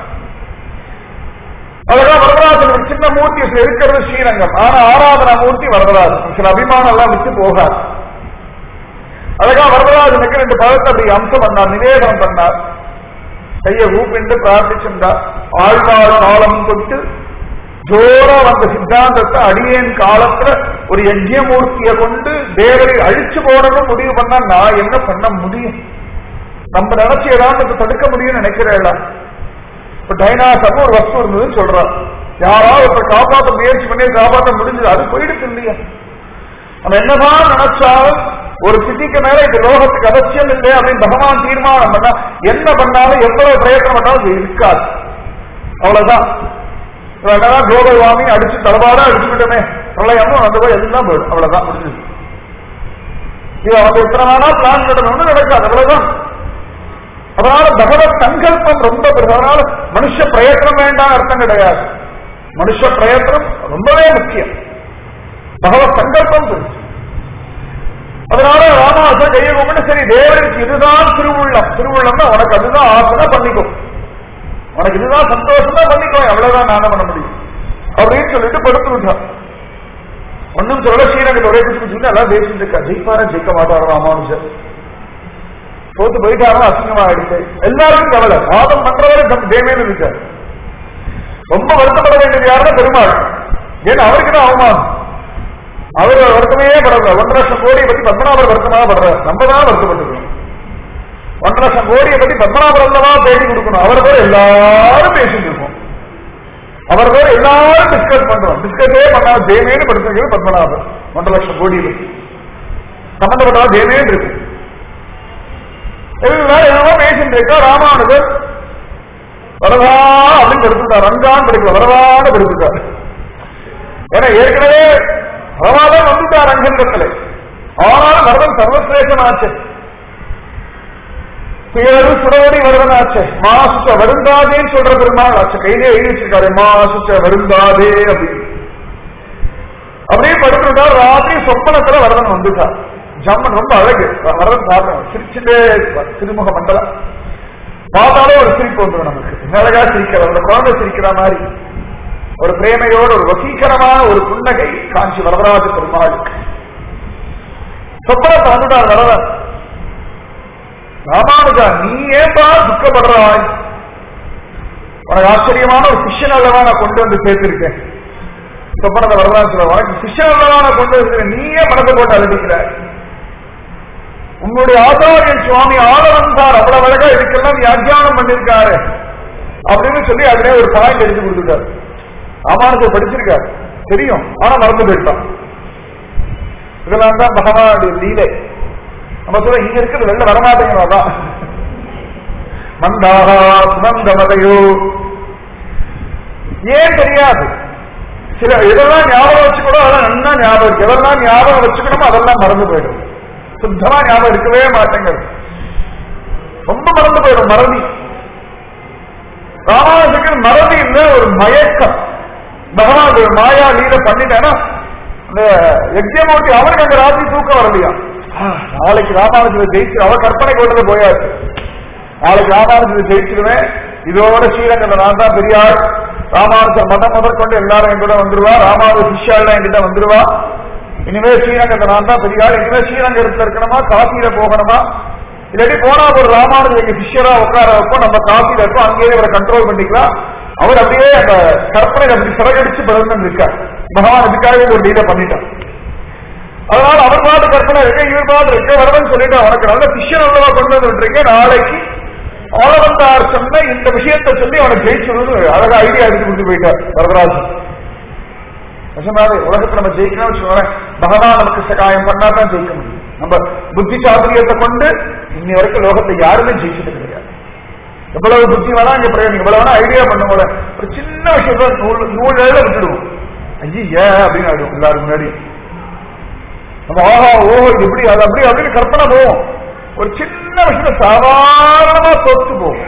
அழகா வரதராஜன் ஒரு சின்ன மூர்த்தி இதுல இருக்கிறது ஸ்ரீரங்கம் ஆனா ஆராதனா மூர்த்தி வரதராஜன் சில அபிமானம் எல்லாம் விட்டு போகாது அழகா வரதராஜனுக்கு ரெண்டு பழத்தை அப்படி அம்சம் பண்ணார் நிவேதனம் பண்ணார் கைய ஊப்பிண்டு பிரார்த்திச்சிருந்தார் ஆழ்வார் காலம் தொட்டு ஜோரா வந்த சித்தாந்தத்தை அடியேன் காலத்துல ஒரு யஜ்யமூர்த்தியை கொண்டு தேவரை அழிச்சு போடணும் முடிவு பண்ணா நான் என்ன பண்ண முடியும் நம்ம நினைச்சு ஏதாவது தடுக்க முடியும்னு நினைக்கிறேன் இப்ப டைனாசர் ஒரு வஸ்து இருந்ததுன்னு சொல்றான் யாராவது இப்ப காப்பாற்ற முயற்சி பண்ணி காப்பாற்ற முடிஞ்சது அது போயிடுச்சு இல்லையா நம்ம என்னதான் நினைச்சாலும் ஒரு சிட்டிக்கு மேல இது லோகத்துக்கு அவசியம் இல்லை அப்படின்னு பகவான் தீர்மானம் பண்ணா என்ன பண்ணாலும் எவ்வளவு பிரயத்தனம் பண்ணாலும் இது இருக்காது அவ்வளவுதான் வேண்டாம் குளோபல் வார்மிங் அடிச்சு தலபாடா அடிச்சுக்கிட்டோமே பிரளயமும் அந்த போய் எல்லாம் போயிடும் அவ்வளவுதான் முடிஞ்சது இது அவங்க எத்தனை வேணா பிளான் பண்ணணும்னு நடக்காது அவ்வளவுதான் அதனால பகவத் சங்கல்பம் ரொம்ப பெருசு அதனால மனுஷ பிரயத்தனம் வேண்டாம் அர்த்தம் கிடையாது மனுஷ பிரயத்தனம் ரொம்பவே முக்கியம் பகவத் சங்கல்பம் பெருசு அதனால ராமாசர் கையை கும்பிட்டு சரி தேவனுக்கு இதுதான் திருவுள்ளம் திருவுள்ளம்னா உனக்கு அதுதான் ஆசைனா பண்ணிக்கோ உனக்கு இதுதான் சந்தோஷமா பண்ணிக்கோ அவ்வளவுதான் நாங்க பண்ண முடியும் அப்படின்னு சொல்லிட்டு படுத்து விட்டான் ஒன்னும் சொல்ல ஸ்ரீரங்கத்தில் ஒரே குச்சி குச்சி எல்லாம் பேசிட்டு இருக்கா ஜெயிப்பாரா ஜெயிக்க மாட்டாரா ராமானுஜர் தோத்து போயிட்டாரா அசிங்கமா ஆயிடுச்சு எல்லாருக்கும் கவலை வாதம் பண்றவரை தேவையில இருக்காரு ரொம்ப வருத்தப்பட வேண்டியது யாருன்னா பெருமாள் ஏன்னா அவருக்கு தான் அவமானம் அவர் வருத்தமே படல ஒன்றரை லட்சம் கோடியை பத்தி பத்மநாபர் வருத்தமாக படுறாரு நம்ம தான் வருத்தப்பட்டுக்கணும் ஒன்றரை லட்சம் கோடியை பத்தி பத்மநாபர் அல்லவா பேட்டி கொடுக்கணும் அவர் பேர் எல்லாரும் பேசிட்டு இருக்கோம் அவர் பேர் எல்லாரும் டிஸ்கஸ் பண்றோம் டிஸ்கஸே பண்ணாம தேவேன்னு படுத்துக்கிறது பத்மநாபர் ஒன்றரை லட்சம் கோடி இருக்கு சம்பந்தப்பட்டவா தேவேன்னு இருக்கு எல்லாரும் என்னவோ பேசிட்டு இருக்கா ராமானுஜர் வரதா அப்படின்னு படுத்துட்டார் ரங்கான் படிக்கல வரதான்னு படுத்துட்டார் ஏன்னா ஏற்கனவே வரவாதான் வந்துட்டார் ரங்கத்தில் ஆனாலும் வரதன் சர்வசிரேஷனாச்சு பேரு சுடவடி வருவனாச்சு மாசுச்ச வருந்தாதேன்னு சொல்ற பெருமாள் ஆச்சு கையிலே எழுதி வச்சிருக்காரு மாசுச்ச வருந்தாதே அப்படின்னு அப்படியே படுத்துட்டா ராத்திரி சொப்பனத்துல வரதன் வந்துட்டார் ஜம்மன் ரொம்ப அழகு வரதன் சாப்பிடும் சிரிச்சுட்டே இருப்பார் திருமுக மண்டலம் பார்த்தாலே ஒரு சிரிப்பு வந்துடும் நமக்கு அழகா சிரிக்கிற அந்த குழந்தை சிரிக்கிற மாதிரி ஒரு பிரேமையோடு ஒரு வசீகரமான ஒரு புன்னகை காஞ்சி வரதராஜ பெருமாள் சொப்பனத்தை வந்துட்டார் வரதன் ராமானுஜா நீ ஏன்பா துக்கப்படுறாய் உனக்கு ஆச்சரியமான ஒரு சிஷ்யன் அல்லவா நான் கொண்டு வந்து சேர்த்திருக்கேன் சொப்பனத்தை வரதான் சொல்ல உனக்கு சிஷ்யன் அல்லவா நான் கொண்டு வந்திருக்கேன் நீயே மனதை போட்டு அழுதிக்கிற உங்களுடைய ஆச்சாரியன் சுவாமி ஆளவந்தார் அவ்வளவு அழகா இதுக்கெல்லாம் வியாக்கியானம் பண்ணிருக்காரு அப்படின்னு சொல்லி அதிலே ஒரு பாயிண்ட் எடுத்து கொடுத்துட்டார் ராமானுஜர் படிச்சிருக்காரு தெரியும் ஆனா மறந்து போயிட்டான் இதெல்லாம் தான் பகவானுடைய லீலை நம்ம சொல்ல இங்க இருக்கிறது வெளில வரமாட்டேங்கிறதான் மந்தாகா சுமந்தமதையோ ஏன் தெரியாது சில எதெல்லாம் ஞாபகம் வச்சுக்கணும் அதெல்லாம் நல்லா ஞாபகம் இருக்கு எதெல்லாம் ஞாபகம் வச்சுக்கணுமோ அதெல்லாம் மறந்து போயிடும் சுத்தமா ஞாபகம் இருக்கவே மாட்டேங்கிறது ரொம்ப மறந்து போயிடும் மறதி ராமானுஜுக்கு மறதி இல்ல ஒரு மயக்கம் பகவான் ஒரு மாயா லீல பண்ணிட்டேன்னா இந்த யஜ்யமூர்த்தி அவனுக்கு அந்த ராத்திரி தூக்கம் வரலையா நாளைக்கு ராமானுஜரை ஜெயிச்சு அவர் கற்பனை கொண்டது போயாச்சு நாளைக்கு ராமானுஜரை ஜெயிச்சிருவேன் இதோட ஸ்ரீரங்கத்தில் நான் தான் பெரிய ஆள் ராமானுஜர் மதம் முதற்கொண்டு எல்லாரும் என் கூட வந்துருவா ராமானுஜ சிஷ்யாலாம் என்கிட்ட வந்துருவா இனிமே ஸ்ரீரங்கத்தில் நான் தான் பெரிய ஆள் இனிமே ஸ்ரீரங்கத்தில் இருக்கணுமா காசியில போகணுமா இல்லாட்டி போனா ஒரு ராமானுஜர் எங்க சிஷ்யரா உட்கார வைப்போம் நம்ம காசியில இருக்கோம் அங்கேயே அவரை கண்ட்ரோல் பண்ணிக்கலாம் அவர் அப்படியே அந்த கற்பனை அப்படி சிறகடிச்சு பிறந்து இருக்கார் பகவான் அதுக்காகவே ஒரு டீலை பண்ணிட்டார் அதனால அவர் பாட்டு கற்பனை இருக்கு இவர் பாட்டு இருக்கு வரவன் சொல்லிட்டு அவனுக்கு நல்ல சிஷ்யன் உள்ளவா கொண்டு வந்துட்டு நாளைக்கு ஆளவந்தார் சொன்ன இந்த விஷயத்தை சொல்லி அவனை ஜெயிச்சுடுறது அழகா ஐடியா எடுத்து கொடுத்து போயிட்டார் வரதராஜன் நிஜமாவே உலகத்துல நம்ம ஜெயிக்கணும்னு வச்சுக்கோங்களேன் பகவான் நமக்கு சகாயம் பண்ணா தான் ஜெயிக்க முடியும் நம்ம புத்தி சாதுரியத்தை கொண்டு இன்னி வரைக்கும் லோகத்தை யாருமே ஜெயிச்சது கிடையாது எவ்வளவு புத்தி வேணா இங்க பிரயோகம் எவ்வளவு வேணா ஐடியா பண்ணுவோம் ஒரு சின்ன விஷயத்த நூல் நூல் எழுத விட்டுடுவோம் ஐயா அப்படின்னு ஆயிடும் எல்லாரும் முன்னாடி நம்ம ஆஹா ஓஹோ இது எப்படி அது அப்படி அப்படின்னு கற்பனை போவோம் ஒரு சின்ன விஷயத்த சாதாரணமா தோத்து போவோம்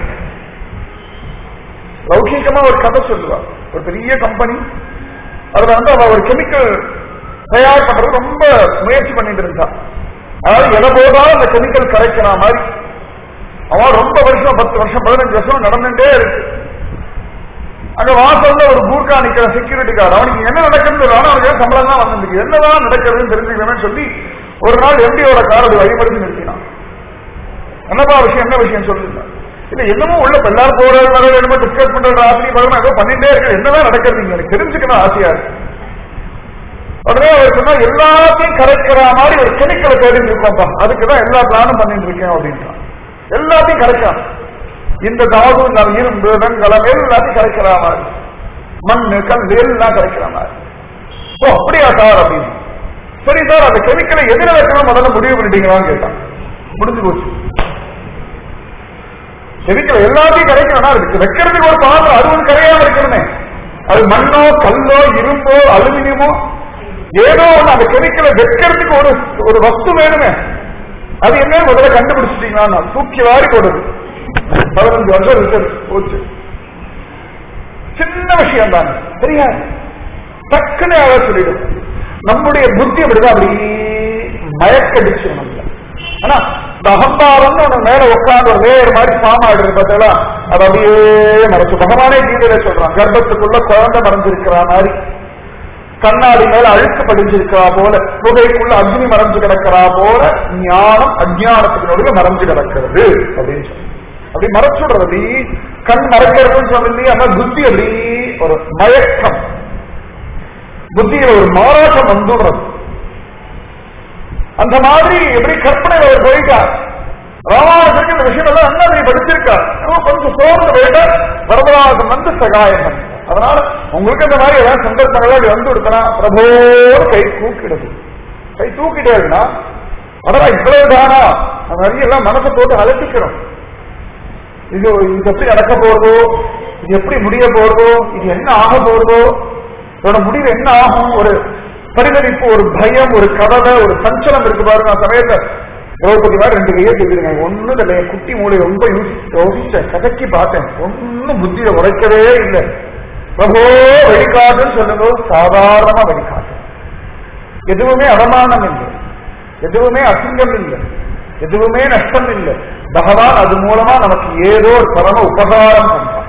லௌகிகமா ஒரு கதை சொல்லுவா ஒரு பெரிய கம்பெனி அதுல வந்து அவ ஒரு கெமிக்கல் தயார் பண்றது ரொம்ப முயற்சி பண்ணிட்டு இருந்தா அதாவது எதை போதாலும் அந்த கெமிக்கல் கரைக்கிற மாதிரி அவன் ரொம்ப வருஷம் பத்து வருஷம் பதினஞ்சு வருஷம் நடந்துட்டே இருக்கு அங்க வாசல்ல ஒரு கூர்க்கா நிக்கிற செக்யூரிட்டி கார்டு அவனுக்கு என்ன நடக்குதுன்னு ஆனா அவனுக்கு சம்பளம் தான் வந்துருக்கு என்னதான் நடக்குதுன்னு தெரிஞ்சுக்கணும்னு சொல்லி ஒரு நாள் எம்டியோட காரோட வழிபடுத்தி நிறுத்தினான் என்னப்பா விஷயம் என்ன விஷயம் சொல்லுங்க இல்ல என்னமோ உள்ள இப்ப எல்லாரும் போறது வர என்னமோ டிஸ்கஸ் பண்ற ராத்திரி பகவான் ஏதோ பண்ணிட்டே இருக்கு என்னதான் நடக்கிறது இங்க எனக்கு தெரிஞ்சுக்கணும் ஆசையா இருக்கு உடனே அவர் சொன்னா எல்லாத்தையும் கரைக்கிற மாதிரி ஒரு கெமிக்கலை தேடி இருக்கோம்ப்பா அதுக்குதான் எல்லா பிளானும் பண்ணிட்டு இருக்கேன் அப்படின்றான் எல்லாத்தையும் கரைக்கலாம் இந்த தாது நம் இரும்பு வெண்கலம் எல்லாத்தையும் கரைக்கிற மாதிரி மண்ணு கல் எல்லாம் கரைக்கிற மாதிரி ஓ அப்படியா சார் அப்படின்னு சரி சார் அந்த கெமிக்கலை எதிர வைக்கணும் முதல்ல முடிவு பண்ணிட்டீங்களான்னு கேட்டான் முடிஞ்சு போச்சு கெமிக்கல் எல்லாத்தையும் கரைக்கணும் அதுக்கு வைக்கிறதுக்கு ஒரு பாத்திரம் அது ஒன்று கரையாம இருக்கணுமே அது மண்ணோ கல்லோ இரும்போ அலுமினியமோ ஏதோ ஒண்ணு அந்த கெமிக்கலை வைக்கிறதுக்கு ஒரு ஒரு வஸ்து வேணுமே அது என்ன முதல்ல கண்டுபிடிச்சிட்டீங்களா தூக்கி வாரி போடுது பதினஞ்சு வருஷம் ரிசர்ச் போச்சு சின்ன விஷயம் தானே தெரியாது டக்குன்னு யாராவது சொல்லிடும் நம்முடைய புத்தி அப்படிதான் அப்படி மயக்கடிச்சு நம்மள ஆனா இந்த அகம்பாவம்னு ஒண்ணு மேல உட்கார்ந்து ஒரு வேறு மாதிரி பாம் ஆடுறது பார்த்தா அது அப்படியே மறைச்சு பகவானே கீதையில சொல்றான் கர்ப்பத்துக்குள்ள குழந்தை மறைஞ்சிருக்கிற மாதிரி கண்ணாடி மேல அழுக்கு படிஞ்சிருக்கிறா போல புகைக்குள்ள அக்னி மறைஞ்சு கிடக்கிறா போல ஞானம் அஜ்ஞானத்துக்கு நடுவில் மறைஞ்சு கிடக்கிறது அப்படின்னு சொல்லி அப்படி மறைச்சுடுறது அப்படி கண் மறைக்கிறதுன்னு சொல்லி ஆனா புத்தி அப்படி ஒரு மயக்கம் புத்தியில ஒரு மாறாட்டம் வந்துடுறது அந்த மாதிரி எப்படி கற்பனை அவர் போயிட்டார் ராமானுஜருக்கு இந்த விஷயம் எல்லாம் அண்ணா நீ படிச்சிருக்கார் அவன் கொஞ்சம் சோர்ந்து போயிட்டா வரதராஜன் வந்து சகாயம் அதனால உங்களுக்கு இந்த மாதிரி ஏதாவது சந்தர்ப்பங்கள் அப்படி வந்து கொடுத்தனா பிரபோடு கை தூக்கிடுது கை தூக்கிட்டேன்னா அதெல்லாம் இவ்வளவு தானா அந்த மாதிரி எல்லாம் மனசை போட்டு அலட்டிக்கிறோம் இது இது எப்படி நடக்க போறதோ இது எப்படி முடிய போறதோ இது என்ன ஆக போறதோ இதோட முடிவு என்ன ஆகும் ஒரு பரிதவிப்பு ஒரு பயம் ஒரு கவலை ஒரு சஞ்சலம் இருக்கு பாருங்க அந்த சமயத்தை திரௌபதி மாதிரி ரெண்டு கையை சொல்லிருங்க ஒண்ணும் இல்லை என் குட்டி மூளை ரொம்ப யோசிச்சேன் கதக்கி பார்த்தேன் ஒன்னும் புத்தியில உரைக்கவே இல்லை பிரபோ வழிகாட்டுன்னு சொல்லுங்க சாதாரணமா வழிகாட்டு எதுவுமே அவமானம் இல்லை எதுவுமே அசிங்கம் இல்லை எதுவுமே நஷ்டம் இல்லை பகவான் அது மூலமா நமக்கு ஏதோ ஒரு பரம உபகாரம் பண்றான்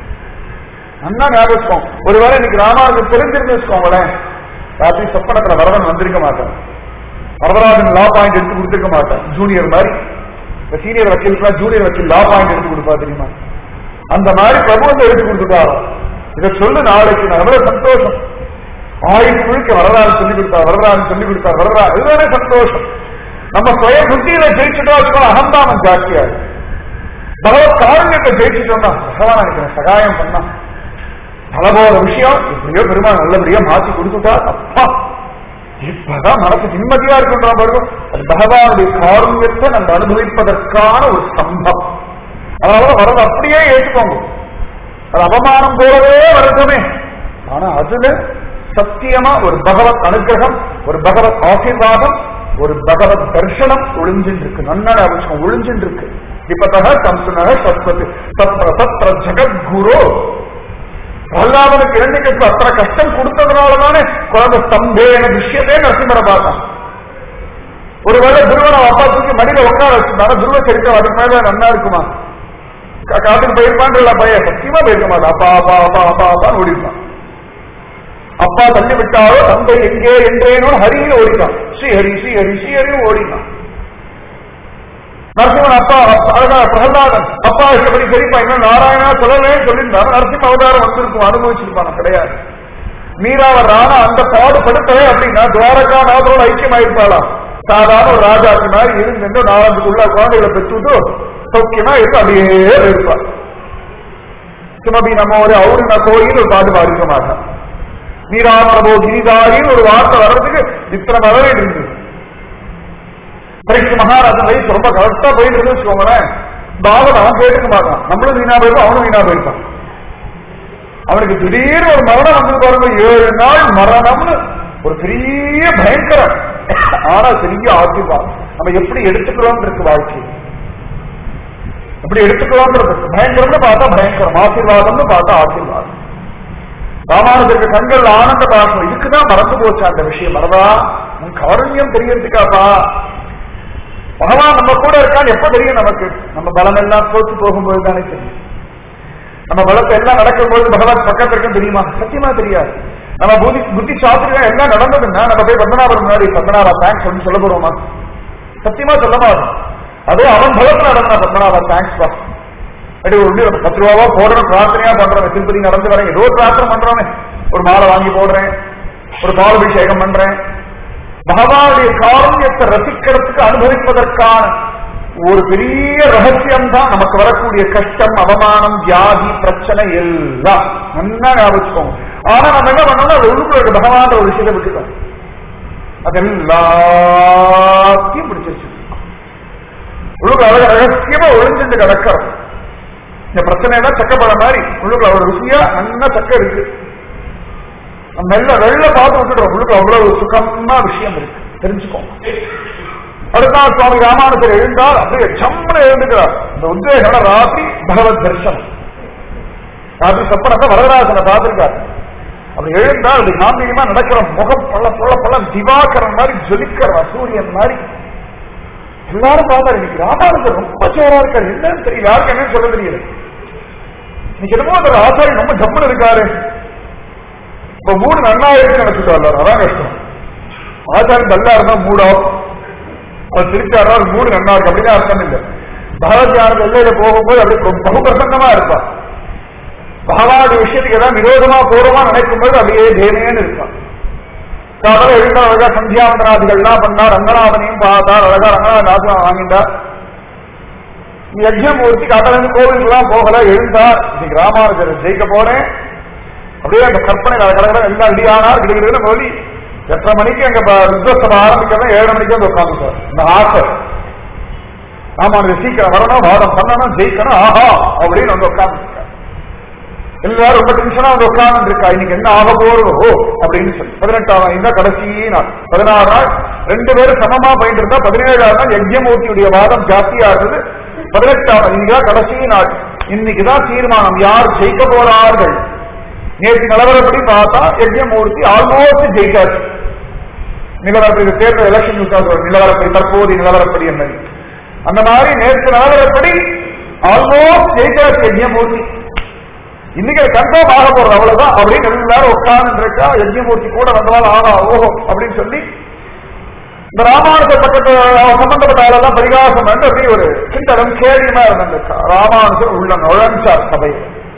நல்லா ஞாபகம் ஒருவேளை இன்னைக்கு ராமானுஜன் தெரிஞ்சிருந்து வச்சுக்கோங்களேன் ராத்திரி சொப்பனத்துல வரவன் வந்திருக்க மாட்டான் வரதராஜன் லா பாயிண்ட் எடுத்து கொடுத்துருக்க மாட்டான் ஜூனியர் மாதிரி இப்ப சீனியர் வக்கீலுக்குலாம் ஜூனியர் வக்கீல் லா பாயிண்ட் எடுத்து கொடுப்பா தெரியுமா அந்த மாதிரி பிரபு வந்து எடுத்து கொடுத்துட்டாரோ இதை சொல்லு நாளைக்கு நான் எவ்வளவு சந்தோஷம் ஆயுள் முழுக்க வரலாறு சொல்லி கொடுத்தார் வரலாறு சொல்லி கொடுத்தார் வரலாறு இதுதானே சந்தோஷம் நம்ம சுய புத்தியில ஜெயிச்சுட்டோம் வச்சுக்கோம் அகந்தாமம் ஜாஸ்தியாது பகவத் காரண்யத்தை ஜெயிச்சுட்டோம்னா பகவான் எனக்கு சகாயம் பண்ணா பலபோல விஷயம் எப்படியோ பெருமாள் நல்லபடியா மாத்தி கொடுத்துட்டா அப்பா இப்பதான் மனசு நிம்மதியா இருக்கின்ற பாருங்க அது பகவானுடைய காரண்யத்தை நம்ம அனுபவிப்பதற்கான ஒரு சம்பவம் அதனால வரது அப்படியே ஏற்றுக்கோங்க அது அவமானம் போலவே வரட்டுமே ஆனா அதுல சத்தியமா ஒரு பகவத் அனுகிரகம் ஒரு பகவத் ஆசீர்வாதம் ஒரு பகவத் தர்ஷனம் ஒளிஞ்சின் இருக்கு நன்னா அவசியம் ஒளிஞ்சின் இருக்கு விபத்தக கம்சுனக சத்வத்து தத்ர தத்ர ஜெகத்குரு பிரகலாதனுக்கு இரண்டு கட்சி அத்தனை கஷ்டம் கொடுத்ததுனாலதானே குழந்தை ஸ்தம்பேன விஷயத்தே நரசிம்மரை பார்த்தான் ஒருவேளை துருவனை அப்பா தூக்கி மடியில உட்கார வச்சிருந்தாங்க துருவ சரித்திரம் அதுக்கு மேல நன்னா இருக்குமா காட்டுக்கு போயிருப்பான்ற பையன் சத்தியமா போயிருக்க மாட்டான் அப்பா அப்பா அப்பா அப்பா அப்பான்னு ஓடிப்பான் அப்பா தள்ளி விட்டாலோ தந்தை எங்கே என்றேனோ ஹரின்னு ஓடினான் ஸ்ரீஹரி ஸ்ரீஹரி ஸ்ரீஹரியும் ஓடினான் நரசிம்மன் அப்பா அழகா பிரகலாதன் அப்பா இஷ்டப்படி சரிப்பா இன்னும் நாராயணா சொல்லலே சொல்லியிருந்தாலும் நரசிம்ம அவதாரம் வந்திருக்கும் அனுபவிச்சிருப்பான கிடையாது மீராவர் ராணா அந்த பாடுபடுத்தவே அப்படின்னா துவாரகா நாதரோட ஐக்கியமாயிருப்பாளாம் சாதாரண ஒரு ராஜாக்கு மாதிரி இருந்து நாலஞ்சுக்குள்ள குழந்தைகளை பெற்றுட்டு சௌக்கியமா இருந்து அப்படியே இருப்பார் சுமபி நம்ம ஒரு அவரு நான் கோயில் ஒரு பாட்டு பாடிக்க மாட்டேன் மீரா பிரபோ கிரிதாரின்னு ஒரு வார்த்தை வர்றதுக்கு இத்தனை வரவே இருந்தது பரீட்சை மகாராஜன் வயசு ரொம்ப கரெக்டா போயிட்டு இருந்து வச்சுக்கோங்களேன் பாவன் அவன் கேட்டுக்க மாட்டான் நம்மளும் வீணா போயிருப்போம் அவனும் வீணா போயிருப்பான் அவனுக்கு திடீர்னு ஒரு மரணம் வந்து பாருங்க ஏழு நாள் மரணம்னு ஒரு பெரிய பயங்கரம் ஆனா பெரிய ஆசீர்வாதம் நம்ம எப்படி எடுத்துக்கிறோம் இருக்கு வாழ்க்கை எப்படி எடுத்துக்கிறோம் இருக்கு பயங்கரம்னு பார்த்தா பயங்கரம் ஆசீர்வாதம்னு பார்த்தா ஆசீர்வாதம் ராமானுஜருக்கு கண்கள் ஆனந்த பாசம் இதுக்குதான் மறந்து போச்சு அந்த விஷயம் மறதா உன் காரண்யம் தெரியறதுக்காப்பா பகவான் நம்ம கூட இருக்கான்னு எப்ப தெரியும் நமக்கு நம்ம பலம் எல்லாம் தோற்று போகும்போது தானே தெரியும் நம்ம பலத்தை எல்லாம் நடக்கும்போது பகவான் பக்கத்துல இருக்கும் தெரியுமா சத்தியமா தெரியாது நம்ம புத்தி புத்தி சாஸ்திரம் எல்லாம் நடந்ததுன்னா நம்ம போய் பத்மநாபன் முன்னாடி பத்மநாபா தேங்க்ஸ் சொல்லி சொல்ல போறோமா சத்தியமா சொல்ல மாட்டோம் அதே அவன் பலத்துல நடந்தா பத்மநாபா தேங்க்ஸ் பா அப்படி ஒரு ஒரு பத்து ரூபாவா போடுறோம் பிரார்த்தனையா பண்றோம் திருப்பதி நடந்து வரேன் ஏதோ ஒரு பிரார்த்தனை பண்றோமே ஒரு மாலை வாங்கி போடுறேன் ஒரு பாலாபிஷேகம் பண்றேன் பகவானுடைய காரண்யத்தை ரசிக்கிறதுக்கு அனுபவிப்பதற்கான ஒரு பெரிய ரகசியம் தான் நமக்கு வரக்கூடிய கஷ்டம் அவமானம் வியாதி பிரச்சனை எல்லாம் நல்லா ஞாபகம் ஆனா நம்ம என்ன பண்ணோம்னா அது உள்ளுக்குள்ள இருக்க பகவான் ஒரு விஷயத்தை விட்டுட்டோம் அது எல்லாத்தையும் பிடிச்சிருச்சு உள்ளுக்குள்ள அழக ரகசியமா ஒளிஞ்சிட்டு கிடக்கிறோம் இந்த பிரச்சனை சக்கப்பழம் மாதிரி உள்ளுக்குள்ள அவ்வளவு ருசியா நல்லா சக்கை இருக்கு மெல்ல வெள்ள பார்த்து விட்டுடுறோம் உள்ளுக்கு அவ்வளவு சுகமா விஷயம் இருக்கு தெரிஞ்சுக்கோங்க அடுத்த நாள் சுவாமி ராமானுஜர் எழுந்தால் அப்படியே சம்மன எழுந்துக்கிறார் இந்த உத்வேகன ராத்திரி பகவத் தரிசனம் ராத்திரி சப்பனத்தை வரதராசனை பார்த்திருக்காரு அப்படி எழுந்தா அது காந்தியமா நடக்கிற முகம் பள்ள பள்ள பள்ள திவாகரன் மாதிரி ஜொலிக்கிற சூரியன் மாதிரி எல்லாரும் பார்த்தாரு இன்னைக்கு ராமானுஜர் ரொம்ப சேரா இருக்காரு என்னன்னு தெரியல யாருக்கு என்னன்னு சொல்ல தெரியல இன்னைக்கு என்னமோ அந்த ஆசாரி ரொம்ப டப்புன்னு இருக்காரு இப்ப மூணு நன்னாயிரத்து நினைச்சுட்டு வர்றாரு அதான் கஷ்டம் ஆச்சாரி நல்லா இருந்தா மூடம் அவர் சிரிச்சாரா அது மூணு நன்னா இருக்கு அப்படின்னு அர்த்தம் இல்லை பகவத்யானது எல்லையில போகும்போது அப்படி பகு பிரசன்னமா இருப்பான் பகவானுடைய விஷயத்துக்கு ஏதாவது விரோதமா போறோமா நினைக்கும் போது அப்படியே தேனேன்னு இருப்பான் காதல எழுந்த அழகா சந்தியாவந்தனாதிகள்லாம் பண்ணா ரங்கநாதனையும் பார்த்தார் அழகா ரங்கநாதன் ஆசிரம் வாங்கிட்டார் யஜ்யமூர்த்தி காதல இருந்து கோவிலுக்குலாம் போகல எழுந்தார் இன்னைக்கு ராமானுஜர் ஜெயிக்க போறேன் அப்படியே அந்த கற்பனை கடற்கரை எல்லாம் ரெடியானார் கிடுகிடுன்னு போலி எட்டரை மணிக்கு அங்க யுத்தசபை ஆரம்பிக்கிறதா ஏழு மணிக்கு வந்து உட்காந்து சார் இந்த ஆசை ராமானுஜர் சீக்கிரம் வரணும் வாதம் பண்ணணும் ஜெயிக்கணும் ஆஹா அப்படின்னு வந்து உட்கார்ந்து எல்லாரும் ரொம்ப டென்ஷனா வந்து உட்கார்ந்து இருக்கா இன்னைக்கு என்ன ஆக போறதோ ஓ அப்படின்னு சொல்லி பதினெட்டாம் இந்த கடைசி நாள் பதினாறு நாள் ரெண்டு பேரும் சமமா பயின்று இருந்தா பதினேழாவது நாள் யஜ்யமூர்த்தியுடைய வாதம் ஜாஸ்தியா இருந்தது பதினெட்டாம் இன்னைக்கு கடைசி நாள் இன்னைக்குதான் தீர்மானம் யார் ஜெயிக்க போறார்கள் நேற்று நிலவரப்படி பார்த்தா யஜ்யமூர்த்தி ஆல்மோஸ்ட் ஜெயிக்காச்சு நிலவரப்படி தேர்தல் எலெக்ஷன் நிலவரப்படி தற்போதைய நிலவரப்படி என்ன அந்த மாதிரி நேற்று நிலவரப்படி ஆல்மோஸ்ட் ஜெயிக்காச்சு யஜ்யமூர்த்தி இன்னைக்கு கன்ஃபார்ம் ஆக போறது அவ்வளவுதான் அப்படின்னு எல்லாரும் உட்கார்ந்து இருக்கா யஜ்யமூர்த்தி கூட வந்தாலும் ஆகா ஓஹோ அப்படின்னு சொல்லி இந்த ராமானுஜ பக்கத்து சம்பந்தப்பட்ட ஆளெல்லாம் பரிகாசம் பண்ணி அப்படி ஒரு கிண்டலம் கேள்வியுமா இருந்திருக்கா ராமானுஜர் உள்ள நுழைஞ்சார் சபை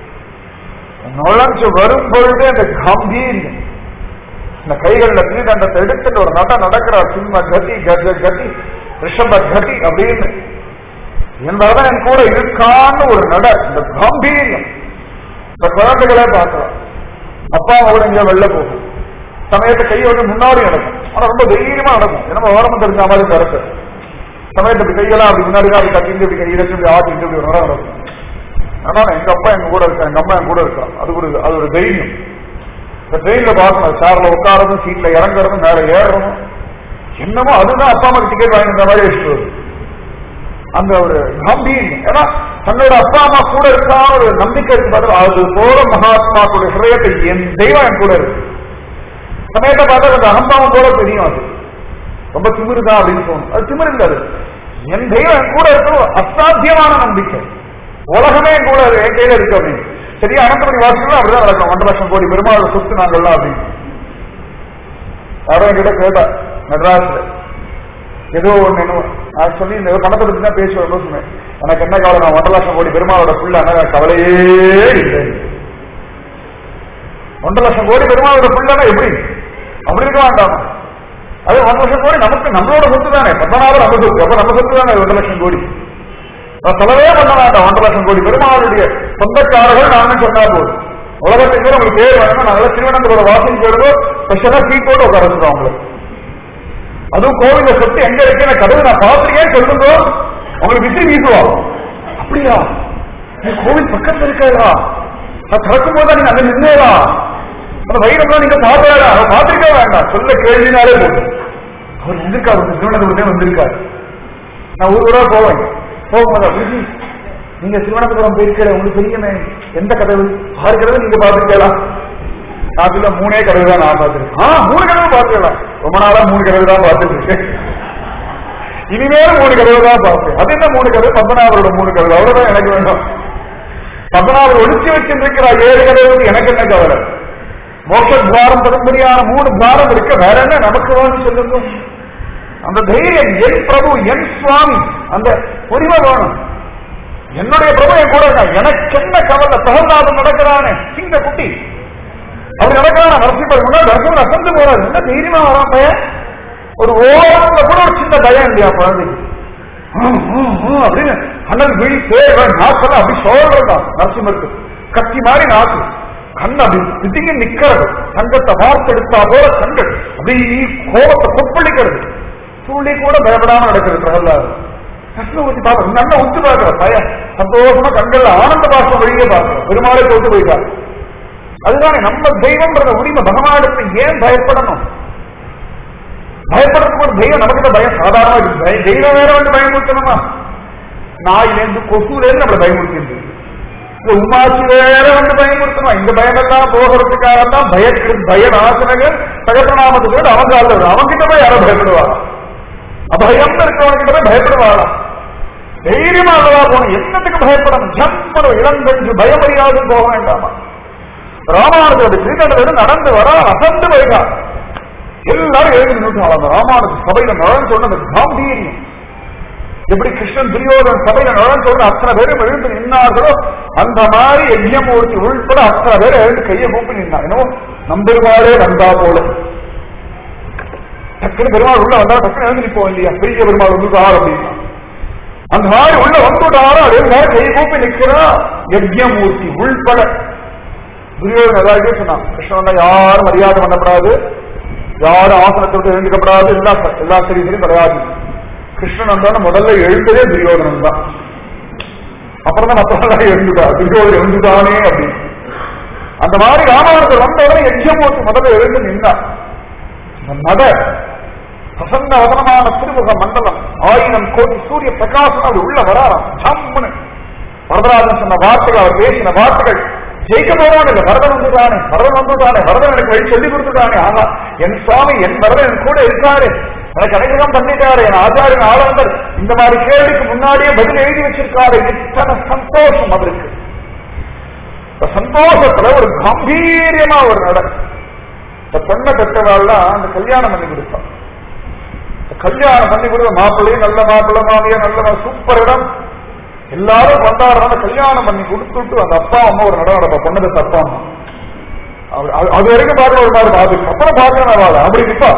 நுழைஞ்சு வரும் பொழுது அந்த கம்பீரியம் இந்த கைகள்ல திருதண்டத்தை எடுத்துட்டு ஒரு நட நடக்கிறார் சிம்ம கதி கஜ கதி ரிஷப கதி அப்படின்னு என்பதான் என் கூட இருக்கான்னு ஒரு நட இந்த கம்பீரியம் இந்த குழந்தைகளே பார்க்கலாம் அப்பா அவங்கள இங்க வெளில போகும் சமயத்தை கை வந்து முன்னாடி நடக்கும் ஆனா ரொம்ப தைரியமா நடக்கும் ஏன்னா ஓரமா தெரிஞ்ச மாதிரி நடக்கு சமயத்தை இப்படி கையெல்லாம் அப்படி முன்னாடி தான் அப்படி கட்டிட்டு இப்படி கையில இப்படி ஆட்டிட்டு இப்படி ஒரு நடக்கும் ஆனா எங்க அப்பா எங்க கூட இருக்கா எங்க அம்மா எங்க கூட இருக்கா அது ஒரு அது ஒரு தைரியம் இந்த ட்ரெயின்ல பார்க்கணும் சேர்ல உட்காரதும் சீட்ல இறங்குறதும் மேல ஏறுறதும் என்னமோ அதுதான் அப்பா அம்மா டிக்கெட் வாங்கின மாதிரி வச்சுட்டு வருது அந்த ஒரு கம்பீரியம் ஏன்னா தன்னோட அப்பா அம்மா கூட இருக்கான ஒரு நம்பிக்கை இருக்கு பதில் அது போல மகாத்மாக்களுடைய ஹிரயத்தை என் தெய்வம் என் கூட இருக்கு சமயத்தை பார்த்தா அந்த அகம்பாவம் போல தெரியும் அது ரொம்ப திமிருதா அப்படின்னு தோணும் அது திமிரு இல்லை அது என் தெய்வம் என் கூட இருக்கணும் அசாத்தியமான நம்பிக்கை உலகமே என் கூட என் கையில இருக்கு அப்படின்னு சரியா அனந்தபடி வாசிகளும் அப்படிதான் நடக்கும் ஒன்றரை லட்சம் கோடி பெருமாள் சொத்து நாங்கள்லாம் அப்படின்னு யாரும் என்கிட்ட கேட்டா மெட்ராஸ்ல ஏதோ ஒண்ணு என்னமோ நான் சொல்லி இந்த பணத்தை பத்தி தான் பேசி வரும்போது சொன்னேன் எனக்கு என்ன கவலை நான் ஒன்றரை லட்சம் கோடி பெருமாளோட புள்ள ஆனா கவலையே இல்லை ஒன்றரை லட்சம் கோடி பெருமாளோட புள்ளனா எப்படி அப்படி இருக்க வேண்டாம் அது ஒன்றரை லட்சம் கோடி நமக்கு நம்மளோட சொத்து தானே பத்மநாபம் நம்ம சொத்து அப்ப நம்ம சொத்து தானே ஒன்றரை லட்சம் கோடி நான் சொல்லவே பண்ண வேண்டாம் ஒன்றரை லட்சம் கோடி பெருமாளுடைய சொந்தக்காரர்கள் நான் சொன்னா போதும் உலகத்துக்கு உங்களுக்கு பேர் வேணும்னா நாங்கள திருவனந்தபுரம் வாசல் கேடுவோம் ஸ்பெஷலா சீட்டோட உட்கார வச்சுருவோம் உங்களுக்கு அதுவும் கோவில சொத்து எங்க இருக்கு நான் கதவு நான் பார்த்திருக்கேன் சொல்லுங்க உங்களுக்கு விசிறி வீசுவோம் அப்படியா நீ கோவில் பக்கத்துல இருக்கா நான் திறக்கும் போது நீங்க அங்க நின்னேடா அந்த வைரம்லாம் நீங்க பார்த்தாரா அவர் பார்த்திருக்க வேண்டாம் சொல்ல கேள்வினாலே போதும் அவர் வந்திருக்காரு திருவனந்தபுரத்தே வந்திருக்காரு நான் ஒரு ஊரா போவேன் போகும்போது அப்படி நீங்க திருவனந்தபுரம் போயிருக்கிற உங்களுக்கு தெரியுமே எந்த கதவு ஆறு கதவு நீங்க பார்த்துருக்கலாம் அதுல மூணே கதவு தான் நான் பார்த்துருக்கேன் ஆ மூணு கதவு பார்த்துக்கலாம் ரொம்ப நாளா மூணு கதவு தான் பார்த்துட்டு இருக்கேன் இனிமேல் மூணு கதவு தான் பார்ப்பேன் அது என்ன மூணு கதவு பத்மநாபரோட மூணு கதவு அவ்வளவுதான் எனக்கு வேணும் பத்மநாபர் ஒழிச்சு வச்சிருக்கிறார் ஏழு கதவு எனக்கு என்ன கவலை மோட்ச துவாரம் பெரும்படியான மூணு துவாரம் இருக்கு வேற என்ன நமக்கு வேணும் சொல்லுங்க அந்த தைரியம் என் பிரபு என் சுவாமி அந்த உரிமை வேணும் என்னுடைய பிரபு என் கூட இருக்கா எனக்கு என்ன கவலை பிரகலாதம் நடக்கிறானே சிங்க குட்டி அவர் நடக்கிறான நரசிம்மர் முன்னாடி நரசிம்மர் அசந்து போறாரு என்ன தைரியமா வரான் பையன் ஒரு ஓரத்துல கூட ஒரு சின்ன பயம் இல்லையா குழந்தைக்கு ஹம், ஹம், ஹம் அப்படின்னு அண்ணன் விழி தேவன் நாக்கெல்லாம் அப்படி சொல்றதான் நரசிம்மருக்கு கத்தி மாதிரி நாக்கு கண் அப்படி திதிங்க நிக்கிறது தங்கத்தை வார்த்தெடுத்தா போல கண்கள் அப்படி கோபத்தை கொப்பளிக்கிறது துள்ளி கூட பயப்படாம நடக்கிறது பிரகலாது கிருஷ்ணமூர்த்தி பாப்பா நல்லா உத்து பார்க்கிற பையன் சந்தோஷமா கண்கள்ல ஆனந்த பாசம் வெளியே பார்க்கிற பெருமாளை தோத்து போயிட்டார் அதுதானே நம்ம தெய்வம்ன்றத உரிமை பகவானுக்கு ஏன் பயப்படணும் பயப்படுறதுக்கு ஒரு தெய்வம் நமக்கு பயம் சாதாரணமா இருக்கு பயம் தெய்வம் வேற வந்து பயமுறுத்தணுமா நாயிலேருந்து கொசுலேருந்து நம்மளை பயமுறுத்திருக்கு இந்த உமாச்சி வேற வந்து பயமுறுத்தணும் இந்த பயமெல்லாம் போகிறதுக்காக தான் பயக்கு பய நாசனகர் சகசிரநாமத்துக்கு அவங்க ஆள் அவங்கிட்ட போய் யாரும் பயப்படுவாங்க அபயம் இருக்கிறவங்கிட்ட போய் பயப்படுவாங்க தைரியமா அல்லவா போகணும் என்னத்துக்கு பயப்படணும் ஜம்பரம் இளங்கஞ்சு பயமறியாது போக வேண்டாமா ராமானுஜோட ஸ்ரீகண்டர் நடந்து வர அசந்து வைகா எல்லாரும் எழுதி நின்று அந்த ராமானுஜ சபையில நுழைஞ்சு சொன்ன அந்த காம்பீரியம் எப்படி கிருஷ்ணன் துரியோதன் சபையில நுழைஞ்சு சொன்ன அத்தனை பேரும் எழுந்து நின்னார்களோ அந்த மாதிரி யஜ்யமூர்த்தி உள்பட அத்தனை பேர் எழுந்து கையை கூப்பி நின்னா என்னவோ நம்பெருமாளே வந்தா போல டக்குனு பெருமாள் உள்ள வந்தா டக்குனு எழுந்து நிற்போம் இல்லையா பெரிய பெருமாள் வந்துட்டார் அப்படின்னா அந்த மாதிரி உள்ள வந்துட்டாரோ அதே மாதிரி கை கூப்பி நிக்கிறா யஜ்யமூர்த்தி உள்பட துரியோதன் ஏதாவது சொன்னான் கிருஷ்ணன் யாரும் மரியாதை பண்ணப்படாது யாரும் ஆசனத்தை விட்டு எழுந்துக்கப்படாது எல்லா எல்லா சரிசையும் கிடையாது கிருஷ்ணன் வந்தாலும் முதல்ல எழுந்ததே துரியோதனன் தான் அப்புறம் தான் மற்றவங்க எழுந்துட்டா துரியோதன் எழுந்துட்டானே அப்படின்னு அந்த மாதிரி ராமாவணத்தில் வந்தவரை யஜ்யமூர்த்தி முதல்ல எழுந்து நின்றான் அந்த நட பிரசன்ன வதனமான திருமுக மண்டலம் ஆயிரம் கோடி சூரிய பிரகாசம் அது உள்ள வராராம் ஜம்முன்னு வரதராஜன் சொன்ன வார்த்தைகள் அவர் பேசின வார்த்தைகள் ஜெயிக்க போறான் இல்ல வரதன் வந்துதானே வரதன் வந்துதானே வரதன் எனக்கு வழி சொல்லி கொடுத்துட்டானே ஆமா என் சுவாமி என் வரதன் என் கூட இருக்காரு எனக்கு அனுகிரகம் பண்ணிட்டாரு என் ஆச்சாரியன் ஆளந்தர் இந்த மாதிரி கேள்விக்கு முன்னாடியே பதில் எழுதி வச்சிருக்காரு இத்தனை சந்தோஷம் அவருக்கு இந்த சந்தோஷத்துல ஒரு கம்பீரியமா ஒரு நட இந்த பொண்ணை பெற்றவாள்லாம் அந்த கல்யாணம் பண்ணி கொடுத்தான் இந்த கல்யாணம் பண்ணி கொடுத்த மாப்பிள்ளையும் நல்ல மாப்பிள்ளை மாமியா நல்ல சூப்பர் இடம் எல்லாரும் கொண்டாடுறாங்க கல்யாணம் பண்ணி கொடுத்துட்டு அந்த அப்பா அம்மா ஒரு நடம் நடப்பா பொண்ணு அப்பா அம்மா அவர் அது- அது வரைக்கும் பார்க்க ஒரு மாதிரி அதுக்கு அப்புறம் பார்க்கணும் அவளை அப்படி நிப்பா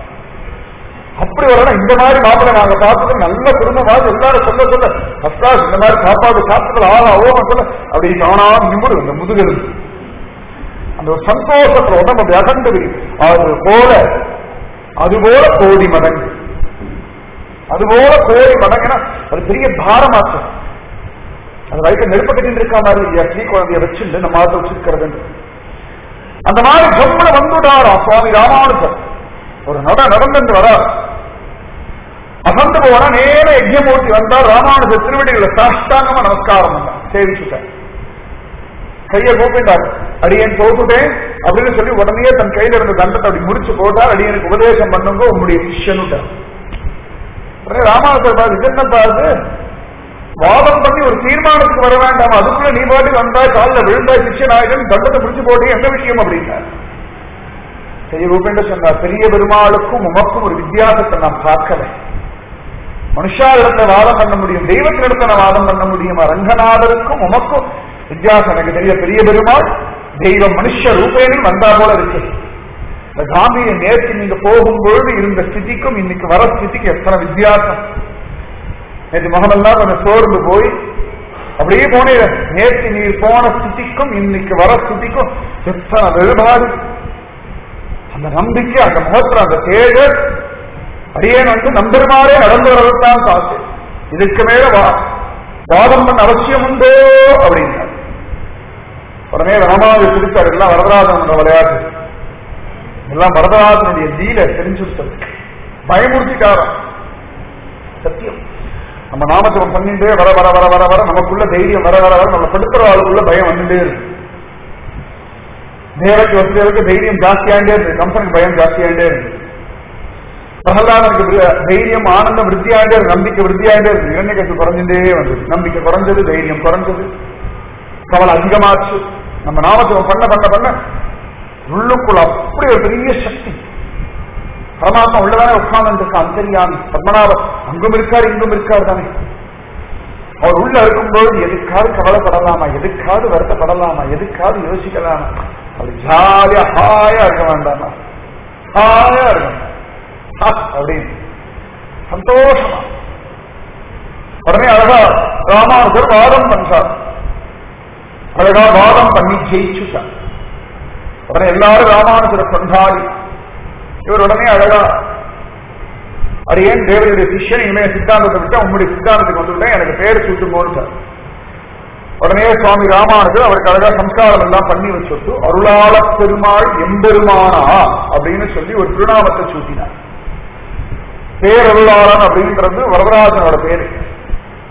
அப்படி வரணும் இந்த மாதிரி மாப்பிள்ளை நாங்க பார்த்தது நல்ல குடும்பமாக எல்லாரும் சொல்ல சொல்ல அஸ்தாஸ் இந்த மாதிரி சாப்பாடு சாப்பிட்டு ஆகா ஓகம் சொல்ல அப்படி காணா நிமிடு இந்த முதுகல் அந்த ஒரு சந்தோஷத்துல உடம்பு அப்படி அகண்டு அது போல அது போல கோடி மடங்கு அது போல கோடி மடங்குனா அது பெரிய பாரமாக்கம் அது வயிற்று நெருப்பு கட்டிட்டு இருக்கா மாதிரி இல்லையா ஸ்ரீ குழந்தைய வச்சுட்டு நம்ம மாதம் வச்சிருக்கிறது அந்த மாதிரி ஜம்முல வந்துட்டாரா சுவாமி ராமானுஜர் ஒரு நட நடந்து வரா அசந்து போனா நேர யஜ்யமூர்த்தி வந்தார் ராமானுஜர் திருவடிகளை சாஷ்டாங்கமா நமஸ்காரம் பண்ணார் சேவிச்சுட்டார் கையை கூப்பிட்டார் அடியேன் தோத்துட்டேன் அப்படின்னு சொல்லி உடனே தன் கையில இருந்த தண்டத்தை அப்படி முடிச்சு போட்டார் அடியனுக்கு உபதேசம் பண்ணுங்க உங்களுடைய சிஷ்யனுட்டார் உடனே ராமானுஜர் பாரு இது என்னப்பா அது வாதம் பண்ணி ஒரு தீர்மானத்துக்கு வர வேண்டாம் அதுக்குள்ள நீ பாட்டுக்கு வந்தாய் காலில் விழுந்தாய் சிஷ்ய நாயகன் தண்டத்தை பிடிச்சு போட்டு எந்த விஷயம் அப்படின்னார் பெரிய ரூபேண்ட சொன்னார் பெரிய பெருமாளுக்கும் உமக்கும் ஒரு வித்தியாசத்தை நான் பார்க்கல மனுஷா இடத்துல வாதம் பண்ண முடியும் தெய்வத்தினிடத்துல நான் வாதம் பண்ண முடியுமா ரங்கநாதருக்கும் உமக்கும் வித்தியாசம் எனக்கு தெரிய பெரிய பெருமாள் தெய்வம் மனுஷ ரூபேனில் வந்தா போல இருக்கு இந்த காந்தியை நேற்று நீங்க போகும்பொழுது இருந்த ஸ்திதிக்கும் இன்னைக்கு வர ஸ்திதிக்கு எத்தனை வித்தியாசம் நேற்று முகமெல்லாம் கொஞ்சம் சோர்ந்து போய் அப்படியே போனேன் நேற்று நீர் போன ஸ்திதிக்கும் இன்னைக்கு வர ஸ்திதிக்கும் எத்தனை வேறுபாடு அந்த நம்பிக்கை அந்த முகத்துல அந்த தேடல் அடியேன் வந்து நம்பெருமாறே நடந்து வரத்தான் பார்த்து இதுக்கு மேல வா வாதம் பண்ண அவசியம் உண்டோ அப்படின்னார் உடனே ராமாவை சிரித்தார் எல்லாம் வரதராஜன் விளையாட்டு எல்லாம் வரதராஜனுடைய லீல தெரிஞ்சுட்டது பயமுறுத்திட்டாராம் சத்தியம் நம்ம நாமஜபம் பண்ணிட்டே வர வர வர வர வர நமக்குள்ள தைரியம் வர வர வர நம்ம படுத்துற ஆளுக்குள்ள பயம் வந்துட்டே இருக்கு தேவக்கு வசதிகளுக்கு தைரியம் ஜாஸ்தியாண்டே இருக்கு கம்பெனிக்கு பயம் ஜாஸ்தியாண்டே இருக்கு பிரகலாதனுக்கு விரு- தைரியம் ஆனந்தம் விருத்தியாண்டே இருக்கு நம்பிக்கை விருத்தியாண்டே இருக்கு இரண்யகத்து குறைஞ்சுட்டே வந்தது நம்பிக்கை குறைஞ்சது தைரியம் குறைஞ்சது கவலை அதிகமாச்சு நம்ம நாமஜபம் பண்ண பண்ண பண்ண உள்ளுக்குள்ள அப்படி ஒரு பெரிய சக்தி பரமாத்மா உள்ளதானே உட்கார்ந்து இருக்க அந்தரியாமி பத்மநாபர் அங்கும் இருக்கார் இங்கும் இருக்கார் தானே அவர் உள்ள இருக்கும்போது எதுக்காவது கவலைப்படலாமா எதுக்காவது வருத்தப்படலாமா எதுக்காவது யோசிக்கலாமா அவர் ஜாலியா ஹாயா இருக்க வேண்டாமா ஹாயா இருக்கணும் ஹா, அப்படின்னு சந்தோஷமா உடனே அழகா ராமானுஜர் வாதம் பண்றார் அழகா வாதம் பண்ணி ஜெயிச்சுட்டார் உடனே எல்லாரும் ராமானுஜரை கொண்டாடி இவர் உடனே அழகா அடியேன் தேவனுடைய சிஷ்யன் இனிமே சித்தாந்தத்தை விட்டு உங்களுடைய சித்தாந்தத்துக்கு வந்துவிட்டேன் எனக்கு பேர் சூட்டுமோன்னு உடனே சுவாமி ராமானுஜர் அவருக்கு அழகா சம்ஸ்காரம் எல்லாம் பண்ணி வச்சுட்டு அருளாள பெருமாள் எம்பெருமானா அப்படின்னு சொல்லி ஒரு திருநாமத்தை சூட்டினார் பேரருளாளன் அப்படின்றது வரதராஜனோட பேரு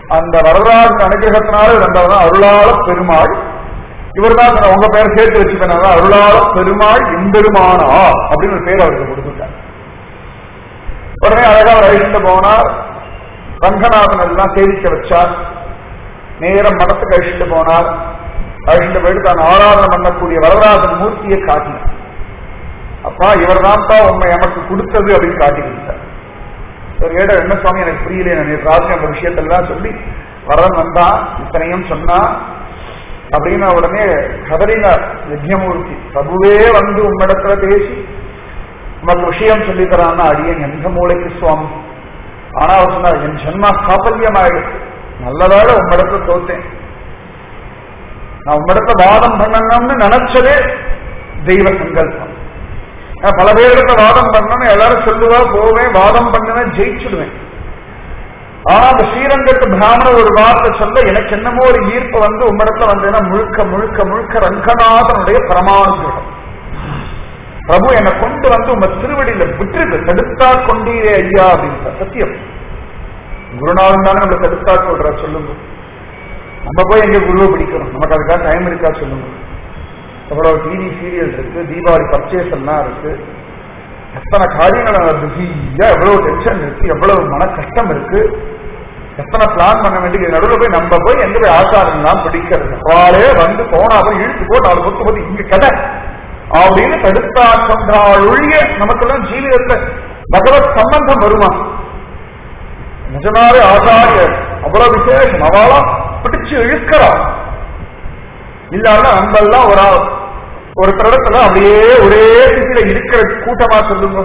அந்த வரதராஜன் அனுகிரகத்தினால வந்தவன் அருளாள பெருமாள் இவர் தான் உங்க பேர் சேர்த்து வச்சுக்கணும் அருளாள பெருமாள் எம்பெருமானா அப்படின்னு ஒரு பேர் அவருக்கு கொடுத்துட்டார் உடனே அழகா அவர் அழிந்து போனார் ரங்கநாதன் எல்லாம் சேவிக்க வச்சார் நேரம் மடத்துக்கு அழிச்சுட்டு போனார் அழிச்சுட்டு போயிட்டு தான் ஆராதனை பண்ணக்கூடிய வரதராஜன் மூர்த்தியை காட்டினார் அப்பா இவர் தான்ப்பா உண்மை நமக்கு கொடுத்தது அப்படின்னு காட்டி கொடுத்தார் ஒரு ஏட என்ன சுவாமி எனக்கு புரியல நான் ராஜ்யம் அந்த விஷயத்தெல்லாம் சொல்லி வரன் வந்தா இத்தனையும் சொன்னா அப்படின்னு உடனே கதறினார் யஜ்யமூர்த்தி பிரபுவே வந்து உம்மிடத்துல பேசி உமக்கு விஷயம் சொல்லி தரான்னா அடியன் எந்த மூளைக்கு சுவாமி ஆனா அவர் சொன்னார் என் ஜென்மா சாபல்யம் ஆயிடுச்சு நல்லதாக உம்மிடத்துல தோத்தேன் நான் உம்மிடத்துல வாதம் பண்ணணும்னு நினைச்சதே தெய்வ சங்கல்பம் நான் பல பேர்கிட்ட வாதம் பண்ணணும் எல்லாரும் சொல்லுவா போவேன் வாதம் பண்ணுவேன் ஜெயிச்சுடுவேன் ஆனா அந்த ஸ்ரீரங்கத்து பிராமணர் ஒரு வார்த்தை சொல்ல எனக்கு என்னமோ ஒரு ஈர்ப்பு வந்து உம்மிடத்துல வந்தேன்னா முழுக்க முழுக்க முழுக்க ரங்கநாதனுடைய பரமானுகிரகம் பிரபு என்னை கொண்டு வந்து உங்க திருவடியில விட்டுருக்கு தடுத்தா கொண்டீரே ஐயா அப்படின்னு சத்தியம் குருநாதன் தானே நம்மளை தடுத்தா சொல்ற சொல்லுங்க நம்ம போய் எங்க குருவை பிடிக்கணும் நமக்கு அதுக்காக டைம் இருக்கா சொல்லுங்க எவ்வளவு டிவி சீரியல் இருக்கு தீபாவளி பர்ச்சேஸ் எல்லாம் இருக்கு எத்தனை காரியங்கள் பிஸியா எவ்வளவு டென்ஷன் இருக்கு எவ்வளவு மன கஷ்டம் இருக்கு எத்தனை பிளான் பண்ண வேண்டியது நடுவில் போய் நம்ம போய் எங்க போய் ஆசாரம்லாம் பிடிக்கிறது அவளே வந்து போனா போய் இழுத்து போட்டு அவளை பொத்து போது இங்க கடை அப்படின்னு தடுத்தா கொண்டாள் ஒழிய நமக்கெல்லாம் ஜீவிதத்துல பகவத் சம்பந்தம் வருமா நிஜமாவே ஆச்சாரியர் அவ்வளவு விசேஷம் அவளா பிடிச்சு இழுக்கிறா இல்லாம நம்மெல்லாம் ஒரு ஒரு இடத்துல அப்படியே ஒரே திசையில இருக்கிற கூட்டமா சொல்லுங்க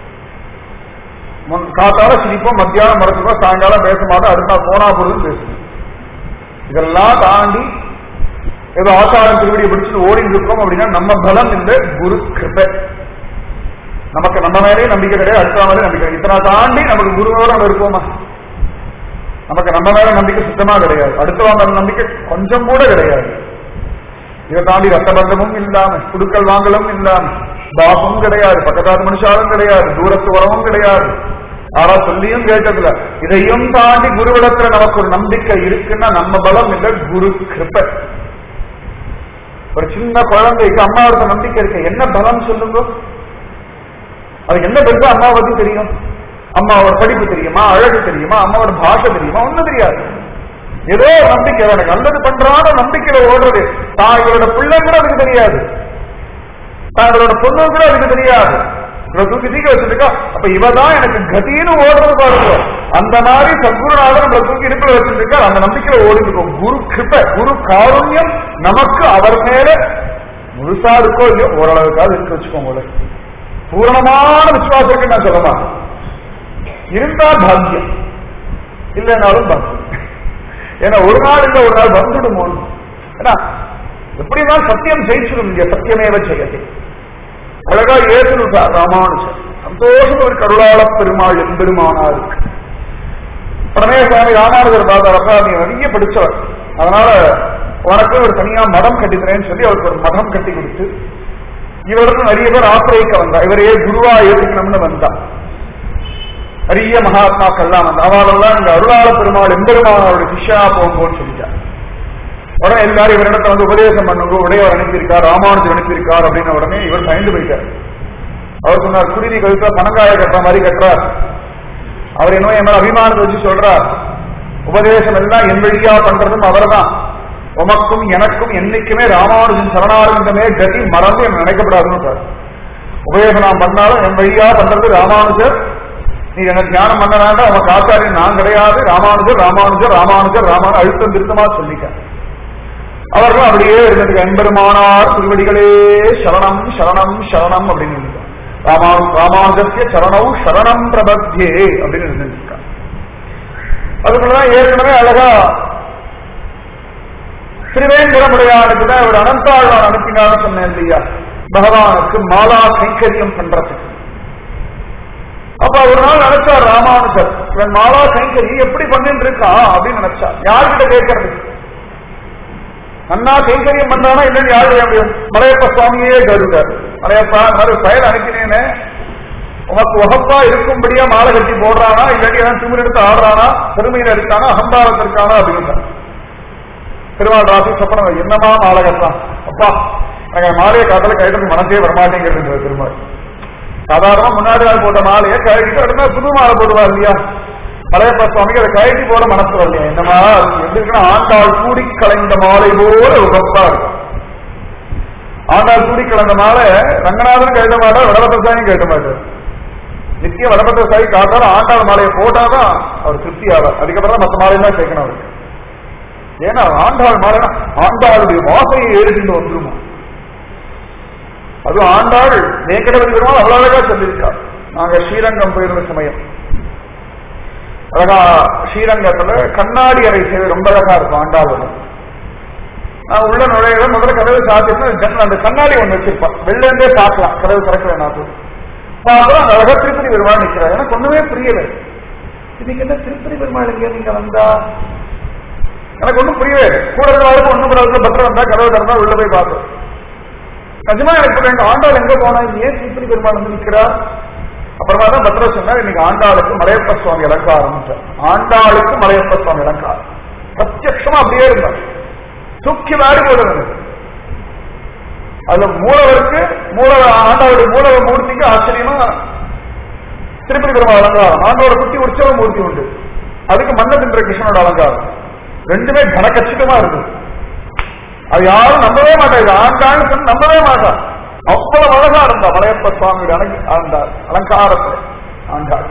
காத்தால சிரிப்போம் மத்தியானம் மறந்துப்போம் சாயங்காலம் பேச மாட்டோம் அடுத்த நாள் போனா பொழுது பேசுவோம் இதெல்லாம் தாண்டி ஏதோ ஆச்சாரம் திருவடியை பிடிச்சு ஓடிட்டு இருக்கோம் அப்படின்னா நம்ம பலம் இந்த குரு கிருபை நமக்கு நம்ம மேலே நம்பிக்கை கிடையாது அடுத்த மேலே நம்பிக்கை இத்தனை தாண்டி நமக்கு குருவோட நம்ம இருப்போமா நமக்கு நம்ம மேல நம்பிக்கை சுத்தமா கிடையாது அடுத்தவங்க மேல நம்பிக்கை கொஞ்சம் கூட கிடையாது இதை தாண்டி ரத்த பந்தமும் இல்லாம குடுக்கல் வாங்கலும் இல்லாம பாபமும் கிடையாது பக்கத்தாது மனுஷாலும் கிடையாது தூரத்து உறவும் கிடையாது ஆனா சொல்லியும் கேட்டதுல இதையும் தாண்டி குருவிடத்துல நமக்கு ஒரு நம்பிக்கை இருக்குன்னா நம்ம பலம் இல்ல குரு கிருப்ப ஒரு சின்ன குழந்தைக்கு அம்மாவோட நம்பிக்கை இருக்கு என்ன பலம் சொல்லுங்க அது என்ன பெருசா அம்மா பத்தி தெரியும் அம்மாவோட படிப்பு தெரியுமா அழகு தெரியுமா அம்மாவோட பாஷை தெரியுமா ஒண்ணும் தெரியாது ஏதோ ஒரு நம்பிக்கை எனக்கு நல்லது பண்றான நம்பிக்கையில ஓடுறது தான் இவரோட பிள்ளை கூட அதுக்கு தெரியாது தான் இவரோட பொண்ணு கூட அதுக்கு தெரியாது இவ தூக்கி தூக்கி வச்சிருக்கா அப்ப இவதான் எனக்கு கதின்னு ஓடுறது பாருங்க அந்த மாதிரி சத்குருநாதர் நம்மளை தூக்கி இடுப்புல வச்சிருக்கா அந்த நம்பிக்கையில ஓடி இருக்கும் குரு கிருப்ப குரு காருண்யம் நமக்கு அவர் மேல முழுசா இருக்கோ இல்லையோ ஓரளவுக்காவது இருக்கு வச்சுக்கோங்க பூரணமான விசுவாசம் இருக்கு நான் சொல்ல மாட்டேன் இருந்தா பாக்கியம் இல்லைனாலும் பாக்கியம் ஏன்னா ஒரு நாள் இல்ல ஒரு நாள் வந்துடும் ஏன்னா எப்படிதான் சத்தியம் ஜெயிச்சிடும் இங்க சத்தியமேவ செய்யது அழகா ஏற்றுட்டார் ராமானுஜர் சந்தோஷம் ஒரு கருளாள பெருமாள் எம்பெருமானா இருக்கு உடனே சுவாமி ராமானுஜர் பாதாரப்பா நீ நிறைய படிச்சவர் அதனால உனக்கு ஒரு தனியா மடம் கட்டிக்கிறேன்னு சொல்லி அவருக்கு ஒரு மடம் கட்டி கொடுத்து இவருக்கு நிறைய பேர் ஆசிரியக்க வந்தா இவரையே குருவா ஏற்றுக்கணும்னு வந்தா நிறைய மகாத்மாக்கள்லாம் வந்து அவளெல்லாம் இந்த அருளாள பெருமாள் எம்பெருமானோட சிஷ்யா போகும்போன்னு சொல்லிட்டார் உடனே எல்லாரும் இவரிடத்துல வந்து உபதேசம் பண்ணுங்க உடையவர் அனுப்பியிருக்கார் ராமானுஜர் அனுப்பியிருக்கார் அப்படின்னு உடனே இவர் பயந்து போயிட்டார் அவர் சொன்னார் குருதி கழுத்த பணங்காய கட்டுற மாதிரி கட்டுறார் அவர் என்ன என் மேல அபிமானத்தை வச்சு சொல்றார் உபதேசம் எல்லாம் என் வழியா பண்றதும் அவர்தான் உமக்கும் எனக்கும் என்னைக்குமே ராமானுஜன் சரணாரந்தமே கதி மறந்து என்ன நினைக்கப்படாதுன்னு உபதேசம் நான் பண்ணாலும் என் வழியா பண்றது ராமானுஜர் நீ என்ன தியானம் பண்ண வேண்டாம் உனக்கு ஆச்சாரியன் நான் கிடையாது ராமானுஜர் ராமானுஜர் ராமானுஜர் ராமானு அழுத்தம் திருத்தமா சொல்லிக்க அவர்களும் அப்படியே இருந்ததுக்கு எம்பெருமானார் திருவடிகளே சரணம் சரணம் சரணம் அப்படின்னு ராமா ராமானுஜத்திய சரணம் சரணம் பிரபத்தியே அப்படின்னு இருந்திருக்கா அதுக்குள்ளதான் ஏற்கனவே அழகா திருவேந்திரமுடையானுக்கு தான் இவர் அனந்தாழ்வான் அனுப்பினான்னு சொன்னேன் இல்லையா பகவானுக்கு மாலா கைங்கரியம் பண்றதுக்கு அப்ப ஒரு நாள் நினைச்சார் ராமானுஜர் இவன் மாலா கைங்கரி எப்படி பண்ணிட்டு இருக்கா அப்படின்னு நினைச்சார் யார்கிட்ட கேட்கறது அண்ணா கைங்கரியம் பண்றானா இல்லைன்னு யாரு முடியும் மலையப்ப சுவாமியே கருதார் மலையப்பா மறு பயல் அனுப்பினேன்னு உனக்கு உகப்பா இருக்கும்படியா மாலை கட்டி போடுறானா இல்லாட்டி ஏதாவது திமிர் எடுத்து ஆடுறானா பெருமையில இருக்கானா அகம்பாரத்தில் இருக்கானா அப்படின்னு திருவாள் ராசி சொப்பனம் என்னமா மாலை கட்டான் அப்பா எனக்கு மாலையை காதல கைட்டு மனசே வரமாட்டேங்கிறது திருமால் சாதாரணமா முன்னாடி நாள் போட்ட மாலையை கழட்டிட்டு அடுத்த நாள் புது மாலை போடுவா இல்லையா பழையப்ப சுவாமிக்கு அதை கழட்டி போட மனசு வரலையா என்னமா அது எப்படி இருக்குன்னா ஆண்டாள் கூடி கலைந்த மாலை போல உகப்பா இருக்கும் ஆண்டாள் கூடி கலந்த மாலை ரங்கநாதன் கழுத மாட்டார் வடபத்திரசாயும் கழுத மாட்டார் நித்திய வடபத்திரசாயி காட்டார் ஆண்டாள் மாலையை போட்டாதான் அவர் திருப்தி ஆவார் அதுக்கப்புறம் தான் மற்ற மாலையெல்லாம் சேர்க்கணும் அவருக்கு ஏன்னா ஆண்டாள் மாலை ஆண்டாளுடைய வாசையை ஏறிட்டு வந்துருமா அது ஆண்டாள் வேங்கடவதி பெருமாள் அவ்வளவு அழகா சொல்லியிருக்கார் நாங்க ஸ்ரீரங்கம் போயிருந்த சமயம் அழகா ஸ்ரீரங்கத்துல கண்ணாடி அறை சேவை ரொம்ப அழகா இருக்கும் ஆண்டாள் நான் உள்ள நுழையிற முதல்ல கதவு சாத்திட்டு அந்த கண்ணாடி ஒண்ணு வச்சிருப்பான் வெளில இருந்தே பார்க்கலாம் கதவு திறக்கல நான் பார்த்தா அந்த அழகா திருப்பதி பெருமாள் நிற்கிறார் எனக்கு ஒண்ணுமே புரியல இன்னைக்கு என்ன திருப்பதி பெருமாள் இங்க நீங்க வந்தா எனக்கு ஒண்ணும் புரியவே இல்லை. கூட இருக்கிறவருக்கு ஒண்ணும் பிறகு பத்திரம் வந்தா கதவு திறந்தா உள்ள போய் பார்த்தோம் நிஜமா எனக்கு ரெண்டு ஆண்டாள் எங்க போனா ஏன் திருப்பதி பெருமாள் வந்து நிக்கிறா அப்புறமா தான் பத்திரம் சொன்னார் இன்னைக்கு ஆண்டாளுக்கு மலையப்ப சுவாமி அலங்காரம் ஆண்டாளுக்கு மலையப்ப சுவாமி அலங்காரம் பிரத்யட்சமா அப்படியே இருந்தார் தூக்கி வாரி போடுறது அதுல மூலவருக்கு மூல ஆண்டாளுடைய மூலவ மூர்த்திக்கு ஆச்சரியமா திருப்பதி பெருமாள் அலங்காரம் ஆண்டோட குட்டி உற்சவ மூர்த்தி உண்டு அதுக்கு மன்னதின்ற கிருஷ்ணனோட அலங்காரம் ரெண்டுமே கனக்கச்சிதமா இருக்குது அது யாரும் நம்பவே மாட்டாங்க ஆண்டாள் சொன்ன நம்பவே மாட்டான் அவ்வளவு அழகா இருந்தா மலையப்ப சுவாமியோட அலங்க- அந்த அலங்காரத்துல ஆண்டாள்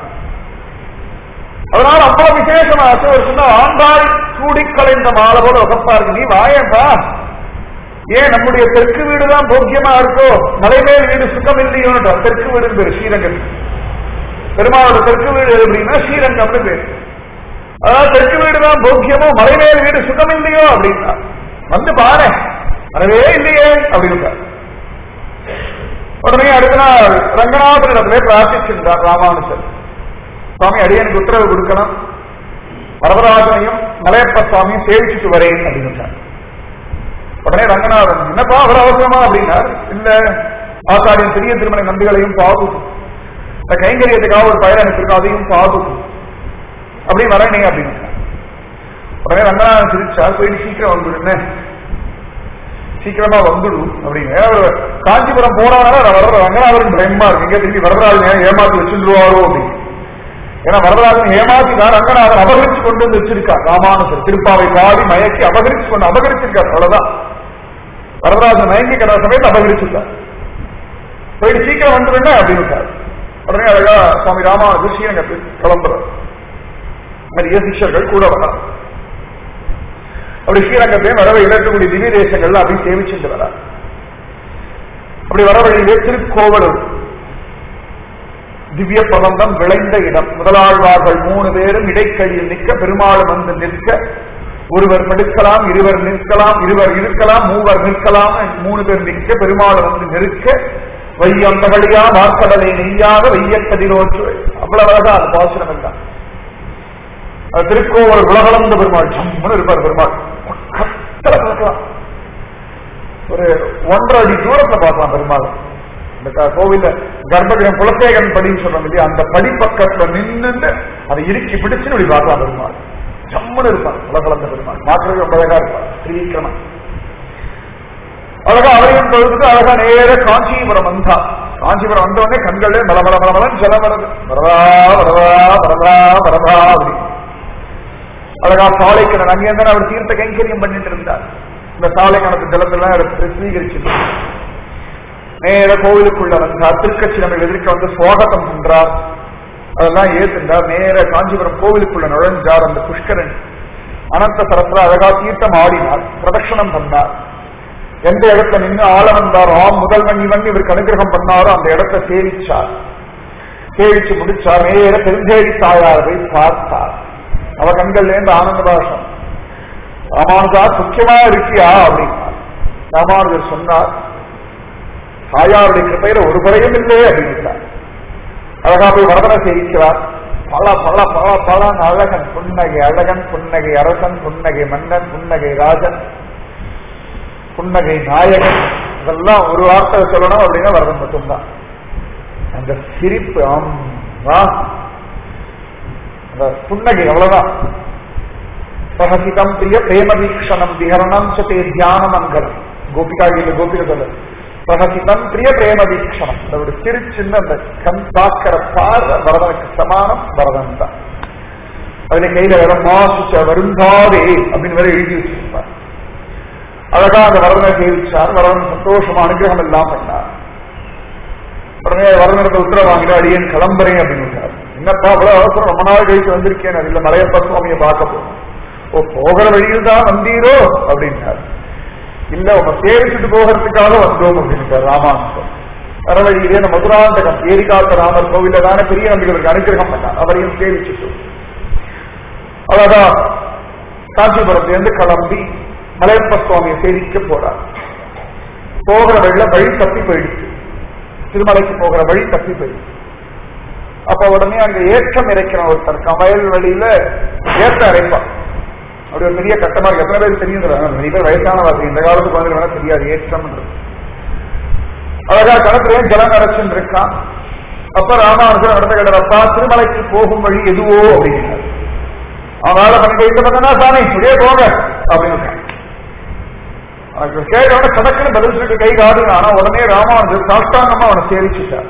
அதனால அவ்வளவு விசேஷமா ஒரு சொன்ன ஆண்டாள் சூடி கலைந்த மாலை போல உகப்பா இருக்கு நீ வாயப்பா ஏன் நம்முடைய தெற்கு வீடு தான் போக்கியமா இருக்கோ மலைமேல் வீடு சுகம் இல்லையோ தெற்கு வீடு பேரு ஸ்ரீரங்கம் பெருமாளோட தெற்கு வீடு அப்படின்னா ஸ்ரீரங்கம்னு பேரு அதாவது தெற்கு வீடு தான் போக்கியமோ மலைமேல் வீடு சுகம் இல்லையோ அப்படின்னா வந்து பாரு வரவே இல்லையே அப்படின்னு உடனே அடுத்த நாள் ரங்கநாதனிடத்திலே பிரார்த்திச்சிருந்தார் ராமானுஜர் சுவாமி அடியனுக்கு உத்தரவு கொடுக்கணும் வரதராஜனையும் மலையப்ப சுவாமியும் சேவிச்சுட்டு வரேன் அப்படின்னு உடனே ரங்கநாதன் என்னப்பா அவர் அவசரமா அப்படின்னார் இல்ல ஆச்சாரியன் பெரிய திருமண நம்பிகளையும் பாதும் இந்த கைங்கரியத்துக்காக ஒரு பயன் அனுப்பியிருக்கோம் அதையும் பாதும் அப்படி வரேனே அப்படின்னு உடனே ரங்கநாதன் சிரிச்சார் போயிட்டு சீக்கிரம் வந்துடுன்னு சீக்கிரமா வந்துடும் அப்படின்னு அவர் காஞ்சிபுரம் போனாலும் வர்ற ரங்கநாதன் பயமா இருக்கு இங்க திரும்பி வரதராஜன் ஏமாத்தி வச்சுருவாரோ அப்படின்னு ஏன்னா வரதராஜன் ஏமாத்தி தான் ரங்கநாதன் அபகரிச்சு கொண்டு வந்து வச்சிருக்கார் ராமானுஜர் திருப்பாவை பாடி மயக்கி அபகரிச்சு கொண்டு அபகரிச்சிருக்கார் அவ்வளவுதான் வரதராஜன் மயங்கி கடை சமயத்தை அபகரிச்சிருக்கார் போயிட்டு சீக்கிரம் வந்துருங்க அப்படின்னு உடனே அழகா சுவாமி ராமானுஜர் ஸ்ரீரங்கத்தில் கிளம்புறார் நிறைய சிஷ்யர்கள் கூட வரலாம் அப்படி ஸ்ரீரங்கத்தையும் வரவை இருக்கக்கூடிய திவ்ய தேசங்கள்ல அப்படி சேவிச்சுட்டு வரார் அப்படி வர வழியிலே திருக்கோவலூர் திவ்ய பிரபந்தம் விளைந்த இடம் முதலாழ்வார்கள் மூணு பேரும் இடைக்கையில் நிற்க பெருமாள் வந்து நிற்க ஒருவர் நிற்கலாம் இருவர் நிற்கலாம் இருவர் இருக்கலாம் மூவர் நிற்கலாம் மூணு பேர் நிற்க பெருமாள் வந்து நிற்க வையம் தகழியா வார்க்கடலை நெய்யாக வையக்கதிரோற்று அவ்வளவு அழகா அது பாசுரம் எல்லாம் அது திருக்கோவல் உலகளந்த பெருமாள் சம்முன்னு இருப்பார் பெருமாள் பக்கத்துல பார்க்கலாம் ஒரு ஒன்றரை அடி தூரத்துல பார்க்கலாம் பெருமாள் இந்த க- கோவில்ல கர்ப்பகிரம் குலசேகரன் படின்னு சொல்றோம் இல்லையா அந்த படி பக்கத்துல நின்று அதை இறுக்கி பிடிச்சு இப்படி பார்க்கலாம் பெருமாள் சம்முன்னு இருப்பார் உலகளந்த பெருமாள் பார்க்கறது ரொம்ப அழகா இருப்பார் ஸ்ரீக்கிரமன் அழகா அவரையும் பொழுது அழகா நேர காஞ்சிபுரம் வந்தா காஞ்சிபுரம் வந்த உடனே கண்களே மல மல மல மலன் ஜலம் வருது வரதா வரதா வரதா வரதா அப்படி அழகா சாலை கிணறு அங்கே இருந்தா அவர் தீர்த்த கைங்கரியம் பண்ணிட்டு இருந்தார் இந்த சாலை கணக்கு ஜலத்தெல்லாம் எடுத்து ஸ்வீகரிச்சு நேர கோவிலுக்குள்ள வந்தார் திருக்கட்சி நம்ம எதிர்க்க வந்து சுவாகத்தம் பண்றார் அதெல்லாம் ஏத்துண்டார் நேர காஞ்சிபுரம் கோவிலுக்குள்ள நுழைஞ்சார் அந்த புஷ்கரன் அனந்த சரத்துல அழகா தீர்த்தம் ஆடினார் பிரதட்சணம் பண்ணார் எந்த இடத்துல நின்று ஆள வந்தாரோ முதல்வன் இவன் இவருக்கு அனுகிரகம் பண்ணாரோ அந்த இடத்தை சேவிச்சார் சேவிச்சு முடிச்சார் நேர பெருந்தேடி தாயார் போய் பார்த்தார் அவ கண்கள்ல இருந்து ஆனந்த பாஷம் ராமானுஜா முக்கியமா இருக்கியா அப்படின்னா ராமானுஜர் சொன்னார் தாயாருடைய கிருப்பையில ஒரு குறையும் இல்லை அப்படின்ட்டார் அழகா போய் வரதனை சேவிக்கிறார் பல பல பல பல அழகன் புன்னகை அழகன் புன்னகை அரசன் புன்னகை மன்னன் புன்னகை ராஜன் புன்னகை நாயகன் இதெல்லாம் ஒரு வார்த்தை சொல்லணும் அப்படின்னா வரதன் மட்டும்தான் அந்த சிரிப்பு ஆம் வா அந்த புன்னகை அவ்வளவுதான் சகசிதம் பிரிய பிரேம வீக்ஷணம் விஹரணம் சதே தியான மங்கலம் கோபிகா கீத கோபிக சொல்ல சகசிதம் பிரிய பிரேம வீக்ஷணம் அதோட சிரிச்சுன்னு அந்த கண் பார்க்கிற பார்வை வரதனுக்கு சமானம் வரதன் தான் அதுல கையில வேற மாசுச்ச வருந்தாதே அப்படின்னு வேற எழுதி வச்சிருப்பார் அழகா அந்த வரதனை சேவிச்சார் வரதன் சந்தோஷமா அனுகிரகம் எல்லாம் பண்ணார் உடனே வரதனத்தை உத்தரவு வாங்கிட்டு அடியேன் கிளம்புறேன் அப்படின்னு விட்டார் என்னப்பா அவ்வளவு அவசரம் ரொம்ப நாள் கழிச்சு வந்திருக்கேன் அது இல்ல மலையப்ப சுவாமியை பார்க்க போறோம் ஓ போகிற வழியில் தான் வந்தீரோ அப்படின்னார் இல்ல உங்க சேவிச்சுட்டு போகிறதுக்காக வந்தோம் அப்படின்ட்டார் ராமானுஜம் வர வழியிலே இந்த மதுராந்தகம் ஏரிகாத்த ராமர் கோவில்ல தானே பெரிய நம்பிகளுக்கு அனுகிரகம் பண்ணார் அவரையும் சேவிச்சுட்டு அழகா காஞ்சிபுரத்திலிருந்து கிளம்பி மலையப்ப சுவாமியை சேவிக்க போறார் போகிற வழியில வழி தப்பி போயிடுச்சு திருமலைக்கு போகிற வழி தப்பி போயிடுச்சு அப்ப உடனே அங்க ஏற்றம் இறைக்கிறான் ஒருத்தர் கமயல் வழியில ஏற்ற அரைப்பான் அப்படி ஒரு பெரிய கட்டமா இருக்கு எத்தனை பேர் தெரியும் நிறைய பேர் வயசான வாசி இந்த காலத்துக்கு வந்து வேணா தெரியாது ஏற்றம் அழகா கணத்துல ஜலம் அரைச்சுன்னு இருக்கான் அப்ப ராமானுஜன் நடந்த கிடப்பா திருமலைக்கு போகும் வழி எதுவோ அப்படிங்கிறார் அவனால பண்ணி இந்த பண்ணா சாமி இப்படியே போங்க அப்படின்னு அவனுக்கு கேட்டவன சடக்குன்னு பதில் சொல்லிட்டு கை காடுங்க ஆனா உடனே ராமானுஜர் சாஷ்டாங்கமா அவனை சேவிச்சுட்டார்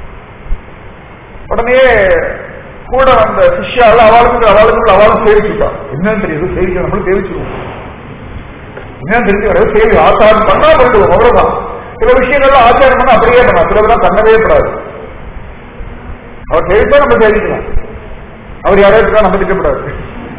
உடனே கூட வந்த சிஷ்யால அவளுக்கு அவளுக்கு அவளும் சேவிச்சுட்டான் என்னன்னு தெரியுது சேவிக்க நம்மளும் சேவிச்சிருவோம் என்னன்னு தெரிஞ்சு வர சேவி ஆச்சாரம் பண்ணா பண்ணிடுவோம் அவ்வளவுதான் சில விஷயங்கள்ல ஆச்சாரம் பண்ணா அப்படியே பண்ணலாம் சிலதெல்லாம் பண்ணவே கூடாது அவர் சேவிச்சா நம்ம சேவிக்கலாம் அவர் யாராவது நம்ம திட்டப்படாது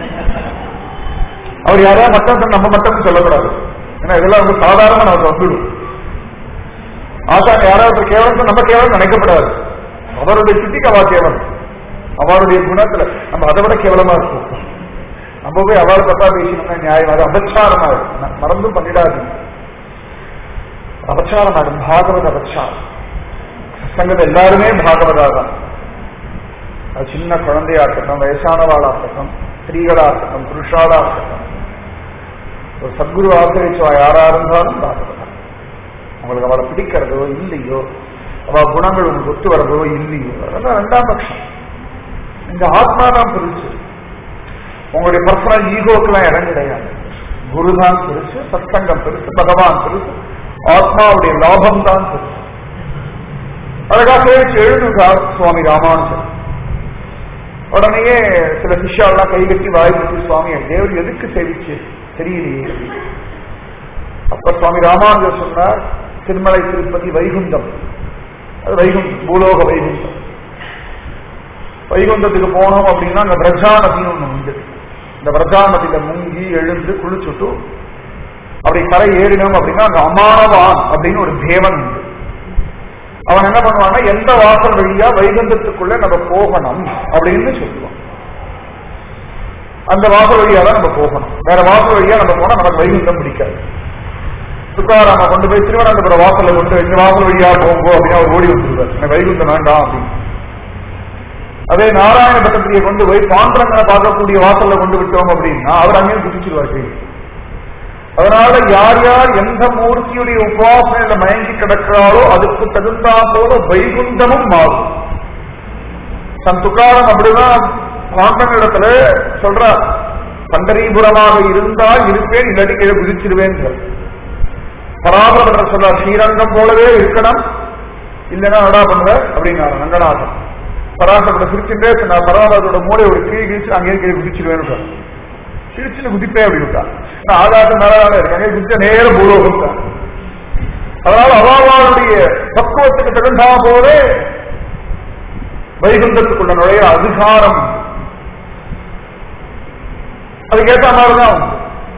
அவர் யாராவது மட்டும் நம்ம மட்டும் சொல்லக்கூடாது ஏன்னா இதெல்லாம் வந்து சாதாரணமா நமக்கு வந்துடும் ஆச்சாரம் யாராவது கேவலம் நம்ம கேவலம் நினைக்கப்படாது அவருடைய சித்திக்கு அவா கேவலம் அவருடைய குணத்துல நம்ம அதை விட கேவலமா இருக்கும் நம்ம போய் அவள் தப்பா பேசினோம்னா நியாயம் அது அபச்சாரமா இருக்கும் மறந்தும் பண்ணிடாது அபச்சாரம் ஆகும் பாகவத அபச்சாரம் சங்கத்தை எல்லாருமே பாகவதா தான் அது சின்ன குழந்தையா இருக்கட்டும் வயசானவாளா இருக்கட்டும் ஸ்திரீகளா இருக்கட்டும் புருஷாலா இருக்கட்டும் ஒரு சத்குரு ஆசிரியச்சுவா யாரா இருந்தாலும் பாகவதா உங்களுக்கு அவளை பிடிக்கிறதோ இல்லையோ அவ குணங்கள் உங்களுக்கு ஒத்து வரதோ இல்லையோ அதெல்லாம் ரெண்டாம் பட்சம் இந்த ஆத்மா தான் பெருசு உங்களுடைய பர்சனல் ஈகோக்கெல்லாம் இடம் கிடையாது குருதான் பெருசு சத்சங்கம் பெருசு பகவான் பெருசு ஆத்மாவுடைய லாபம் தான் பெருசு அழகா சேவிச்சு எழுதுகிறார் சுவாமி ராமானுஜன் உடனேயே சில சிஷ்யாலாம் கை கட்டி வாய் கட்டி சுவாமி தேவர் எதுக்கு சேவிச்சு தெரியலையே அப்ப சுவாமி ராமானுஜர் சொன்னார் திருமலை திருப்பதி வைகுண்டம் அது வைகுண்டம் பூலோக வைகுண்டம் வைகுண்டத்துக்கு போனோம் அப்படின்னா அந்த பிரஜா நதின்னு ஒண்ணு உண்டு இந்த பிரஜா நதியில முங்கி எழுந்து குளிச்சுட்டு அப்படி கரை ஏறினோம் அப்படின்னா அங்க அமானவான் அப்படின்னு ஒரு தேவன் உண்டு அவன் என்ன பண்ணுவான்னா எந்த வாசல் வழியா வைகுண்டத்துக்குள்ள நம்ம போகணும் அப்படின்னு சொல்லுவான் அந்த வாசல் வழியா தான் நம்ம போகணும் வேற வாசல் வழியா நம்ம போனா நமக்கு வைகுண்டம் பிடிக்காது துக்காராம கொண்டு போய் திருவனந்தபுரம் வாசல்ல கொண்டு எங்க வாசல் வழியா போங்கோ அப்படின்னு அவர் ஓடி வந்துருவார் எனக்கு வைகுண்டம் வேண்டாம் அப்படின்னு அதே நாராயண பட்டத்திரியை கொண்டு போய் பாண்டரங்கனை பார்க்கக்கூடிய வாசல்ல கொண்டு விட்டோம் அப்படின்னா அவர் அங்கேயும் குதிச்சிருவார் கீழே அதனால யார் யார் எந்த மூர்த்தியுடைய உபாசனையில மயங்கி கிடக்கிறாரோ அதுக்கு தகுந்தா போல வைகுண்டமும் மாறும் தன் துக்காரம் அப்படிதான் பாண்டங்களிடத்துல சொல்றார் பண்டரீபுரமாக இருந்தால் இருப்பேன் இல்லாட்டி கீழே குதிச்சிருவேன் பராபரப்பட்ட சொல்றார் ஸ்ரீரங்கம் போலவே இருக்கணும் இல்லைன்னா நடா பண்ணுவ அப்படின்னாரு ரங்கநாதன் பராசப்பட சிரிச்சுட்டே சொன்னார் பரவாயில்லோட மூளை ஒரு கீழ் கிழிச்சு அங்கேயே கீழே குதிச்சிருவேன்னு சொன்னார் சிரிச்சுன்னு குதிப்பேன் அப்படின்ட்டான் ஆகாசம் மேலால இருக்காங்க குதிச்ச நேர பூலோகம் தான் அதனால அவாவாளுடைய பக்குவத்துக்கு தகுந்தா போதே வைகுண்டத்துக்குள்ள நுழைய அதிகாரம் அதுக்கேற்ற மாதிரிதான் உண்டு.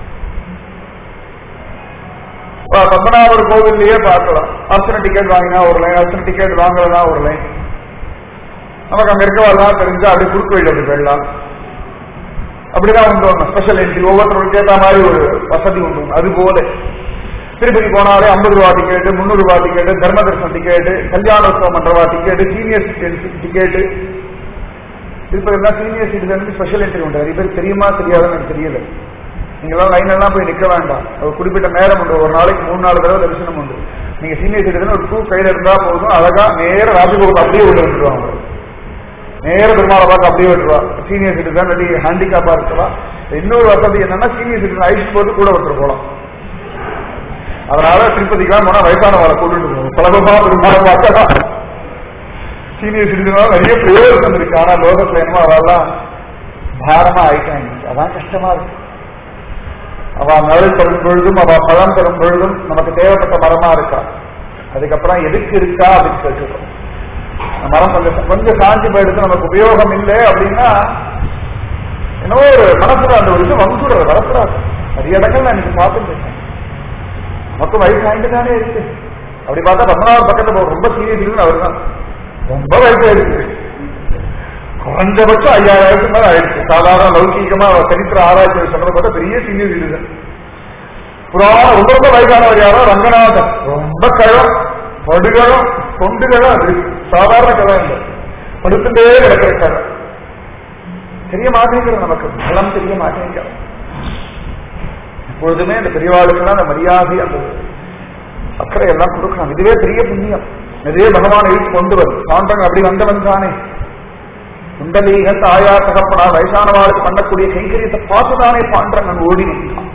ப- பத்மநாபர் கோவில்லையே பார்க்கலாம் அர்ச்சனை டிக்கெட் வாங்கினா ஒரு லைன் அர்ச்சனை டிக்கெட் வாங்கலனா ஒரு லைன் நமக்கு அங்க இருக்கவாள்லாம் தெரிஞ்சா அப்படியே குறுக்கு வழி அப்படி போயிடலாம் அப்படிதான் உண்டு ஒன்று ஸ்பெஷல் என்ட்ரி ஒவ்வொருத்தருக்கு ஏற்ற மாதிரி ஒரு வசதி உண்டு அது போல திருப்பதி போனாலே ஐம்பது ரூபா டிக்கெட்டு முந்நூறு ரூபா டிக்கெட்டு தர்ம தரிசனம் டிக்கெட்டு கல்யாணோத்சவம் பண்ற ரூபா ticket senior citizen ticket Tirupati எல்லாம் சீனியர் சிட்டிசனுக்கு ஸ்பெஷல் என்ட்ரி உண்டு நிறைய பேர் தெரியுமா தெரியாதுன்னு எனக்கு தெரியல நீங்களாம் லைன் எல்லாம் போய் நிக்க வேண்டாம் ஒரு குறிப்பிட்ட நேரம் உண்டு ஒரு நாளைக்கு மூணு நாலு தடவை தரிசனம் உண்டு நீங்க சீனியர் சிட்டிசன் ஒரு டூ கையில இருந்தா போதும் அழகா நேர ராஜகோபுரம் அப்படியே உள்ள விட்டுருவாங்க நேர பெருமாளை பார்த்து அப்படியே விட்டுருவா சீனியர் சிட்டிசன் இல்லாட்டி ஹேண்டிகேப்பா இருக்கலாம் இன்னொரு வசதி என்னன்னா சீனியர் சிட்டிசன் ஐஸ் போட்டு கூட விட்டுரு போலாம் அதனால திருப்பதிக்கெல்லாம் போனா வயசானவரை கூட்டிட்டு போகணும் சுலபமா பெருமாளை பார்க்கலாம் சீனியர் சிட்டிசனால நிறைய பிரயோஜனம் இருக்கு ஆனா லோகத்துல என்னமோ அவெல்லாம் பாரமா ஆயிட்டாங்க அதான் கஷ்டமா இருக்கு அவ நிழல் தரும் பொழுதும் அவ பழம் தரும் பொழுதும் நமக்கு தேவைப்பட்ட மரமா இருக்கா அதுக்கப்புறம் எதுக்கு இருக்கா அப்படின்னு கேட்டுக்கிறோம் அந்த மரம் கொஞ்சம் கொஞ்சம் சாஞ்சி போயிடுது நமக்கு உபயோகம் இல்லை அப்படின்னா என்னவோ ஒரு மனசுல அந்த ஒரு இது வந்துடுறது வரக்கூடாது நிறைய இடங்கள் நான் இன்னைக்கு பார்த்துருக்கேன் நமக்கு வயசு ஆயிட்டு தானே இருக்கு அப்படி பார்த்தா பத்மநாபர் பக்கத்துல போக ரொம்ப சீரியஸ் அவர் தான் ரொம்ப வயசு ஆயிருக்கு குறைஞ்சபட்சம் ஐயாயிரத்துக்கு மேல ஆயிடுச்சு சாதாரண லௌகீகமா சரித்திர ஆராய்ச்சி சொல்ற பார்த்தா பெரிய சீனியர் சிட்டிசன் புராண ரொம்ப ரொம்ப வயசானவர் யாரோ ரங்கநாதன் ரொம்ப கழம் படுகளம் தொண்டுகளும் அது சாதாரண கழம் இல்லை படுத்துட்டே கிடக்கிற கழம் தெரிய மாட்டேங்கிறது நமக்கு பலம் தெரிய மாட்டேங்கிறது எப்பொழுதுமே இந்த பெரியவாளுக்கெல்லாம் அந்த மரியாதை அந்த அக்கறை எல்லாம் கொடுக்கணும் இதுவே பெரிய புண்ணியம் நிறைய பகவான் எழுதி கொண்டு வரும் சான்றங்க அப்படி வந்தவன் தானே குண்டலீக தாயா தகப்பனா வயசானவாளுக்கு பண்ணக்கூடிய கைங்கரியத்தை பார்த்துதானே பாண்டரங்கன் ஓடி நின்றான்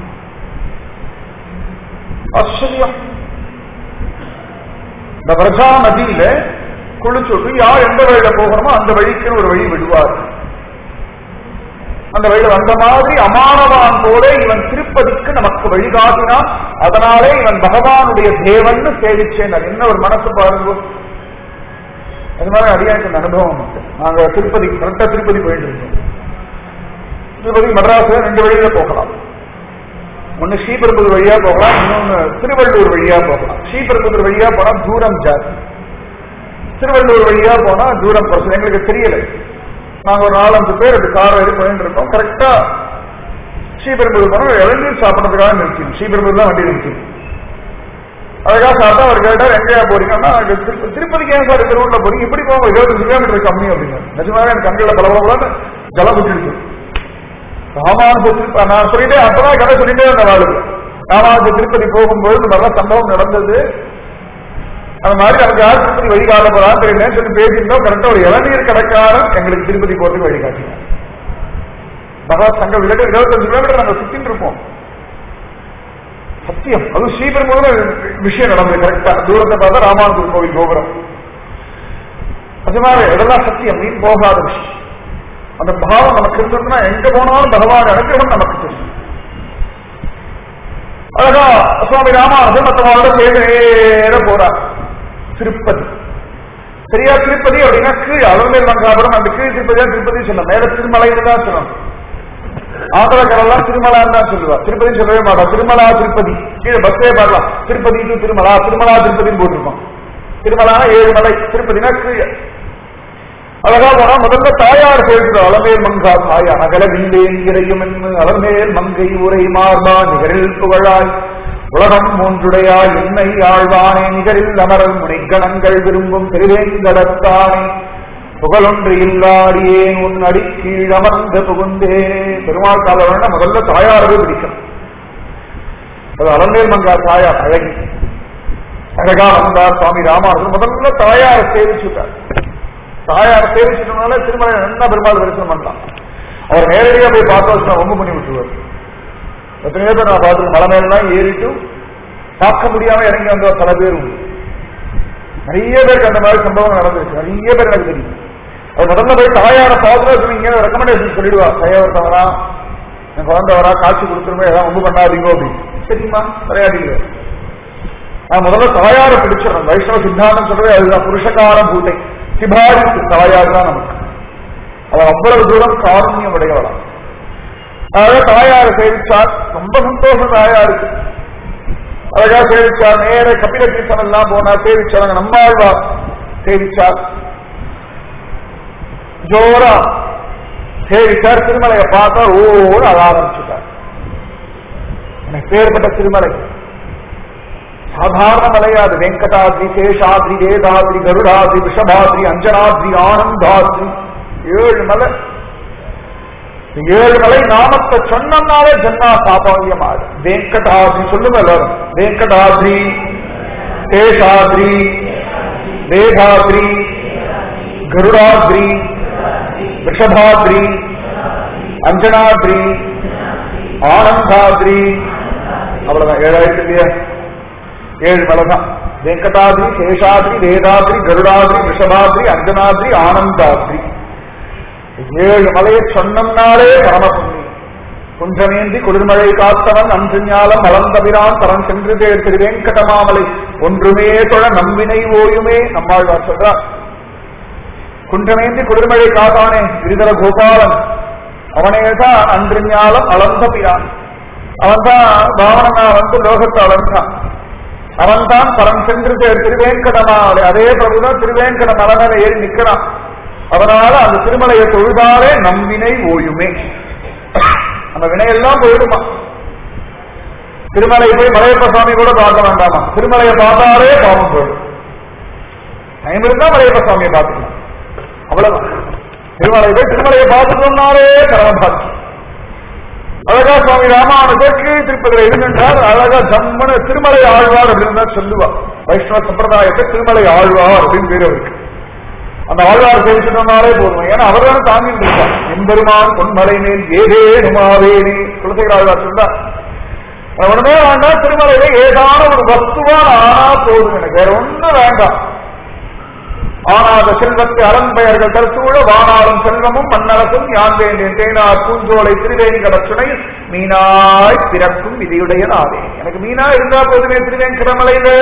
ஆச்சரியம் இந்த பிரஜா நதியில குளிச்சுட்டு யார் எந்த வழியில போகணுமோ அந்த வழிக்கு ஒரு வழி விடுவார் அந்த வழியில வந்த மாதிரி அமானவான் போல இவன் திருப்பதிக்கு நமக்கு வழிகாட்டினான் அதனாலே இவன் பகவானுடைய தேவன் சேவிச்சேன் என்ன ஒரு மனசு பாருங்க அது மாதிரி அடியாருக்கு அந்த அனுபவம் உண்டு நாங்க திருப்பதி கரெக்டா திருப்பதி போயிட்டு இருக்கோம் திருப்பதி மெட்ராஸ்ல ரெண்டு வழியில போகலாம் ஒன்னு ஸ்ரீபெரும்புதூர் வழியா போகலாம் இன்னொன்னு திருவள்ளூர் வழியா போகலாம் ஸ்ரீபெரும்புதூர் வழியா போனா தூரம் ஜாஸ்தி திருவள்ளூர் வழியா போனா தூரம் குறைச்சு எங்களுக்கு தெரியல நாங்க ஒரு நாலஞ்சு பேர் ரெண்டு கார் எடுத்து போயிட்டு இருக்கோம் கரெக்டா ஸ்ரீபெரும்புதூர் போனா இளநீர் சாப்பிடறதுக்காக நிறுத்திடும் ஸ்ரீபெரும்புதூர் தான் வண்டி நிறுத்திடும் அதுக்காக சாப்பிட்டா அவர் கேட்டார் எங்கேயா போறீங்கன்னா நாங்க திரு- திருப்பதிக்கு ஏன் சார் இந்த ரூட்ல போறீங்க இப்படி போவோம் இருபத்தஞ்சு கிலோமீட்டர் கம்மி அப்படின்னு நிஜமாவே எனக்கு கண்களில் பலபலன்னு ஜலம் விட்டுடுச்சு ராமானுஜ திருப்ப நான் சொல்லிட்டே அப்பதான் கதை சொல்லிட்டே இருந்த வாழ்வு ராமானுஜ திருப்பதி போகும்போது இந்த மாதிரிலாம் சம்பவம் நடந்தது அது மாதிரி நமக்கு யார் திருப்பதி வழிகாட்ட போறான்னு தெரியல சொல்லி பேசியிருந்தோம் கரெக்டா ஒரு இளநீர் கடைக்காரன் எங்களுக்கு திருப்பதி போறதுக்கு வழிகாட்டினார் பகவத் சங்கம் விலக இருபத்தஞ்சு கிலோமீட்டர் நாங்க சுத்தின்னு இருப்போம் சத்தியம் அது ஸ்ரீபெரும்புதூர் விஷயம் நடந்தது கரெக்டா தூரத்தை பார்த்தா ராமானுஜர் கோவில் கோபுரம் அது மாதிரி இதெல்லாம் சத்தியம் நீ போகாத விஷயம் அந்த பாவம் நமக்கு இருந்ததுன்னா எங்க போனாலும் பகவான் அனுகிரகம் நமக்கு தெரியும் அழகா சுவாமி ராமானுஜன் மற்றவங்களோட சேர்ந்து நேர போறார் திருப்பதி சரியா திருப்பதி அப்படின்னா கீழ் அலர்மேல் மங்காபுரம் அந்த கீழ் திருப்பதியா திருப்பதி சொன்ன மேல திருமலைன்னு தான் சொல்லணும் ஆந்திரக்காரெல்லாம் திருமலான்னு தான் சொல்லுவா திருப்பதி சொல்லவே மாட்டா திருமலா திருப்பதி கீழே பஸ்ஸே பாடலாம் திருப்பதி டு திருமலா திருமலா திருப்பதின்னு போட்டிருக்கோம் திருமலானா ஏழு மலை திருப்பதினா கீழே அழகா போனா முதல்ல தாயார் சேர்க்கிறார் அலமேல் மங்கா தாயா அகல விண்டேன் இறையும் என்று அலமேல் மங்கை உரை மார்பா நிகரில் புகழாய் உலகம் மூன்றுடையாய் என்னை ஆழ்வானே நிகரில் அமரல் முனைக்கணங்கள் விரும்பும் திருவேங்கடத்தானே புகழொன்று இல்லாடியேன் உன் அடி கீழ் அமர்ந்து புகுந்தேனே பெருமாள் காலவன முதல்ல தாயாரவே பிடிக்கும் அது அலமேல் மங்கா தாயார் அழகி அழகா வந்தார் சுவாமி ராமானுஜன் முதல்ல தாயாரை சேவிச்சுட்டார் தாயார் சேவிச்சதுனால திருமலை நல்லா பெருமாள் தரிசனம் பண்ணலாம் அவர் நேரடியா போய் பார்த்து வச்சு ரொம்ப பண்ணி விட்டுருவார் எத்தனையோ பேர் நான் பார்த்து மலை மேலாம் ஏறிட்டு பார்க்க முடியாம இறங்கி வந்த பல பேர் உண்டு நிறைய பேருக்கு அந்த மாதிரி சம்பவம் நடந்துருக்கு நிறைய பேர் எனக்கு தெரியும் அவர் முதல்ல போய் தாயார பார்த்து நீங்க ரெக்கமெண்டேஷன் சொல்லிடுவா பையன் ஒருத்தவரா என் குழந்தை வரா காட்சி கொடுத்துருமே ஏதாவது ஒன்று பண்ணாதீங்க அப்படின்னு சரிம்மா விளையாடிங்க நான் முதல்ல தாயாரை பிடிச்சிடணும் வைஷ்ணவ சித்தாந்தம் சொல்றதே அதுதான் புருஷகார பூட்டை சிபாரிசு தாயார் தான் நமக்கு அவள் அவ்வளவு தூரம் காருண்யம் உடையவளாம் அழகா தாயாரை சேவிச்சார் ரொம்ப சந்தோஷம் தாயாருக்கு அழகா சேவிச்சார் நேர கபில தீர்த்தம் எல்லாம் போனா சேவிச்சாங்க நம்மாழ்வார் சேவிச்சார் ஜோரா சேவிச்சார் திருமலையை பார்த்தா ஓடு அழ ஆரம்பிச்சுட்டார் எனக்கு பேர்பட்ட திருமலை சாதாரண மலையாது வெங்கடாத்ரி சேஷாத்ரி வேதாத்ரி கருடாத்ரி விஷபாத்ரி அஞ்சனாத்ரி ஆனந்தாத்ரி ஏழு மலை இந்த ஏழு மலை நாமத்தை சொன்னனாலே ஜன்மா சாபாவியமாடு வெங்கடாத்ரி சொல்லுங்க எல்லாரும் வெங்கடாத்ரி சேஷாத்ரி வேதாத்ரி கருடாத்ரி ரிஷபாத்ரி அஞ்சனாத்ரி ஆனந்தாத்ரி அவ்வளவுதான் ஏழாயிரத்து இல்லையா ஏழு மலைதான் வெங்கடாத்ரி சேஷாத்ரி வேதாத்ரி கருடாத்ரி ரிஷபாத்ரி அஞ்சனாத்ரி ஆனந்தாத்ரி ஏழு மலையை சொன்னம்னாலே பரமபுண்ணியம் குன்றமேந்தி குளிர்மழை காத்தவன் அன்றுஞாலம் மலர்ந்தபிரான் தரன் சென்று தேர் திரு வெங்கடமாமலை ஒன்றுமே தொழ நம்பினை ஓயுமே நம்மாழ்வார் சொல்றார் குன்றமேந்தி குளிர்மழை காத்தானே கிரிதர கோபாலன் அவனேதான் அன்றுஞாலம் அளந்த பிரான் அவன்தான் பாவனனா வந்து லோகத்தை அளந்தான் அவன்தான் பரம் சென்று தேர் திருவேங்கடமாலை அதே பிரபுதான் திருவேங்கட மலமேல ஏறி நிக்கிறான் அதனால அந்த திருமலையை தொழுதாலே நம்பினை ஓயுமே நம்ம வினையெல்லாம் போயிடுமா திருமலை போய் மலையப்ப சுவாமி கூட பார்க்க வேண்டாமா திருமலையை பார்த்தாலே பாவம் போயிடும் டைம் இருந்தா மலையப்ப சுவாமியை பார்த்துக்கலாம் அவ்வளவுதான் திருமலை போய் திருமலையை பார்த்துட்டோம்னாலே பரமபாக்கி அழகா சுவாமி ராமானுஜருக்கு திருப்பதியில் இருக்கின்றார் அழகா ஜம்மன திருமலை ஆழ்வார் அப்படின்னு தான் சொல்லுவார் வைஷ்ணவ சம்பிரதாயத்தை திருமலை ஆழ்வார் அப்படின்னு பேர் அவருக்கு அந்த ஆழ்வார் பேசிட்டோம்னாலே போதும் ஏன்னா அவர் தானே தாங்கிட்டு இருக்கார் எம்பெருமான் பொன்மலை மேல் ஏதேனுமாவேனே குலசேகர ஆழ்வார் சொல்றார் உடனே வேண்டாம் திருமலையில ஏதான ஒரு வஸ்துவான் ஆனா போதும் எனக்கு வேற ஒண்ணும் வேண்டாம் ஆனாத செல்வத்தை அலம்பெயர்கள் தற்சூழ வானாலும் செல்வமும் மன்னரசும் யான் வேண்டேன் தேனார் பூஞ்சோலை திருவேங்கட சுனை மீனாய் பிறக்கும் விதியுடைய நாதே எனக்கு மீனா இருந்தா போதுமே திருவேங்கடமலையில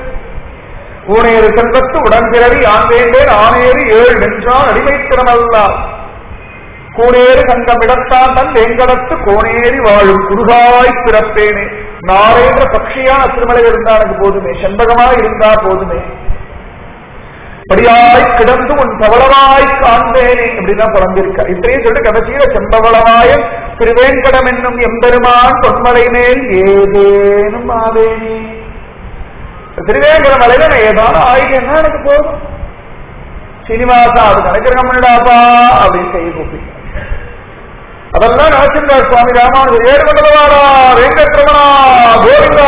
ஊனேறு செல்வத்து உடன்பிறவி ஆண் வேண்டேன் ஆனேறு ஏழு நின்றான் அடிமைத்திறமல்லார் கூனேறு சங்கமிடத்தான் தன் வேங்கடத்து கோனேறி வாழும் குருகாய் பிறப்பேனே நாரேன்ற பட்சியான திருமலை இருந்தா எனக்கு போதுமே செண்பகமாய் இருந்தா போதுமே படியாய் கிடந்து உன் பவளவாய் காண்பேனே அப்படிதான் பிறந்திருக்க இத்தையும் சொல்லிட்டு கடைசியில செம்பவளவாய திருவேங்கடம் என்னும் எம்பெருமான் பொன்மலை மேல் ஏதேனும் ஆவேனே திருவேங்கட மலையில நான் ஏதாவது ஆயிட்டேன்னா எனக்கு போதும் சீனிவாசா அது கணக்கிரகம்டாப்பா அப்படின்னு செய்ய கூப்பிட்டு அதெல்லாம் நினைச்சிருந்தார் சுவாமி ராமானுஜர் ஏழு மண்டலவாரா வெங்கட்ரமணா கோவிந்தா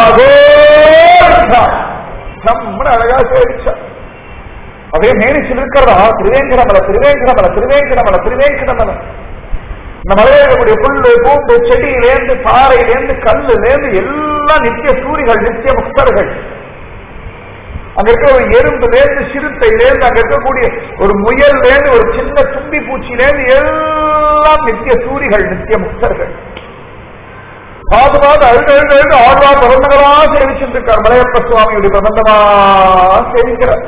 கோவிந்தா நம்மள அழகா சேவிச்சா அதே மேனிச்சில் இருக்கிறதா திருவேங்கடமலை திருவேங்கடமலை திருவேங்கடமலை திருவேங்கடமலை இந்த மலையில இருக்கக்கூடிய புல்லு பூண்டு செடியிலேருந்து பாறையிலேருந்து கல்லுலேருந்து எல்லாம் நித்திய சூரிகள் நித்திய முக்தர்கள் அங்க இருக்க ஒரு எறும்புலேருந்து சிறுத்தையிலேருந்து அங்க இருக்கக்கூடிய ஒரு முயல்லேருந்து ஒரு சின்ன தும்பி பூச்சியிலேருந்து எல்லாம் நித்திய சூரிகள் நித்திய முக்தர்கள் பாது பாது அழுது அழுது அழுது ஆழ்வா பிறந்தகளா சேவிச்சுட்டு இருக்கார் மலையப்ப சுவாமியுடைய பிரபந்தமா சேவிக்கிறார்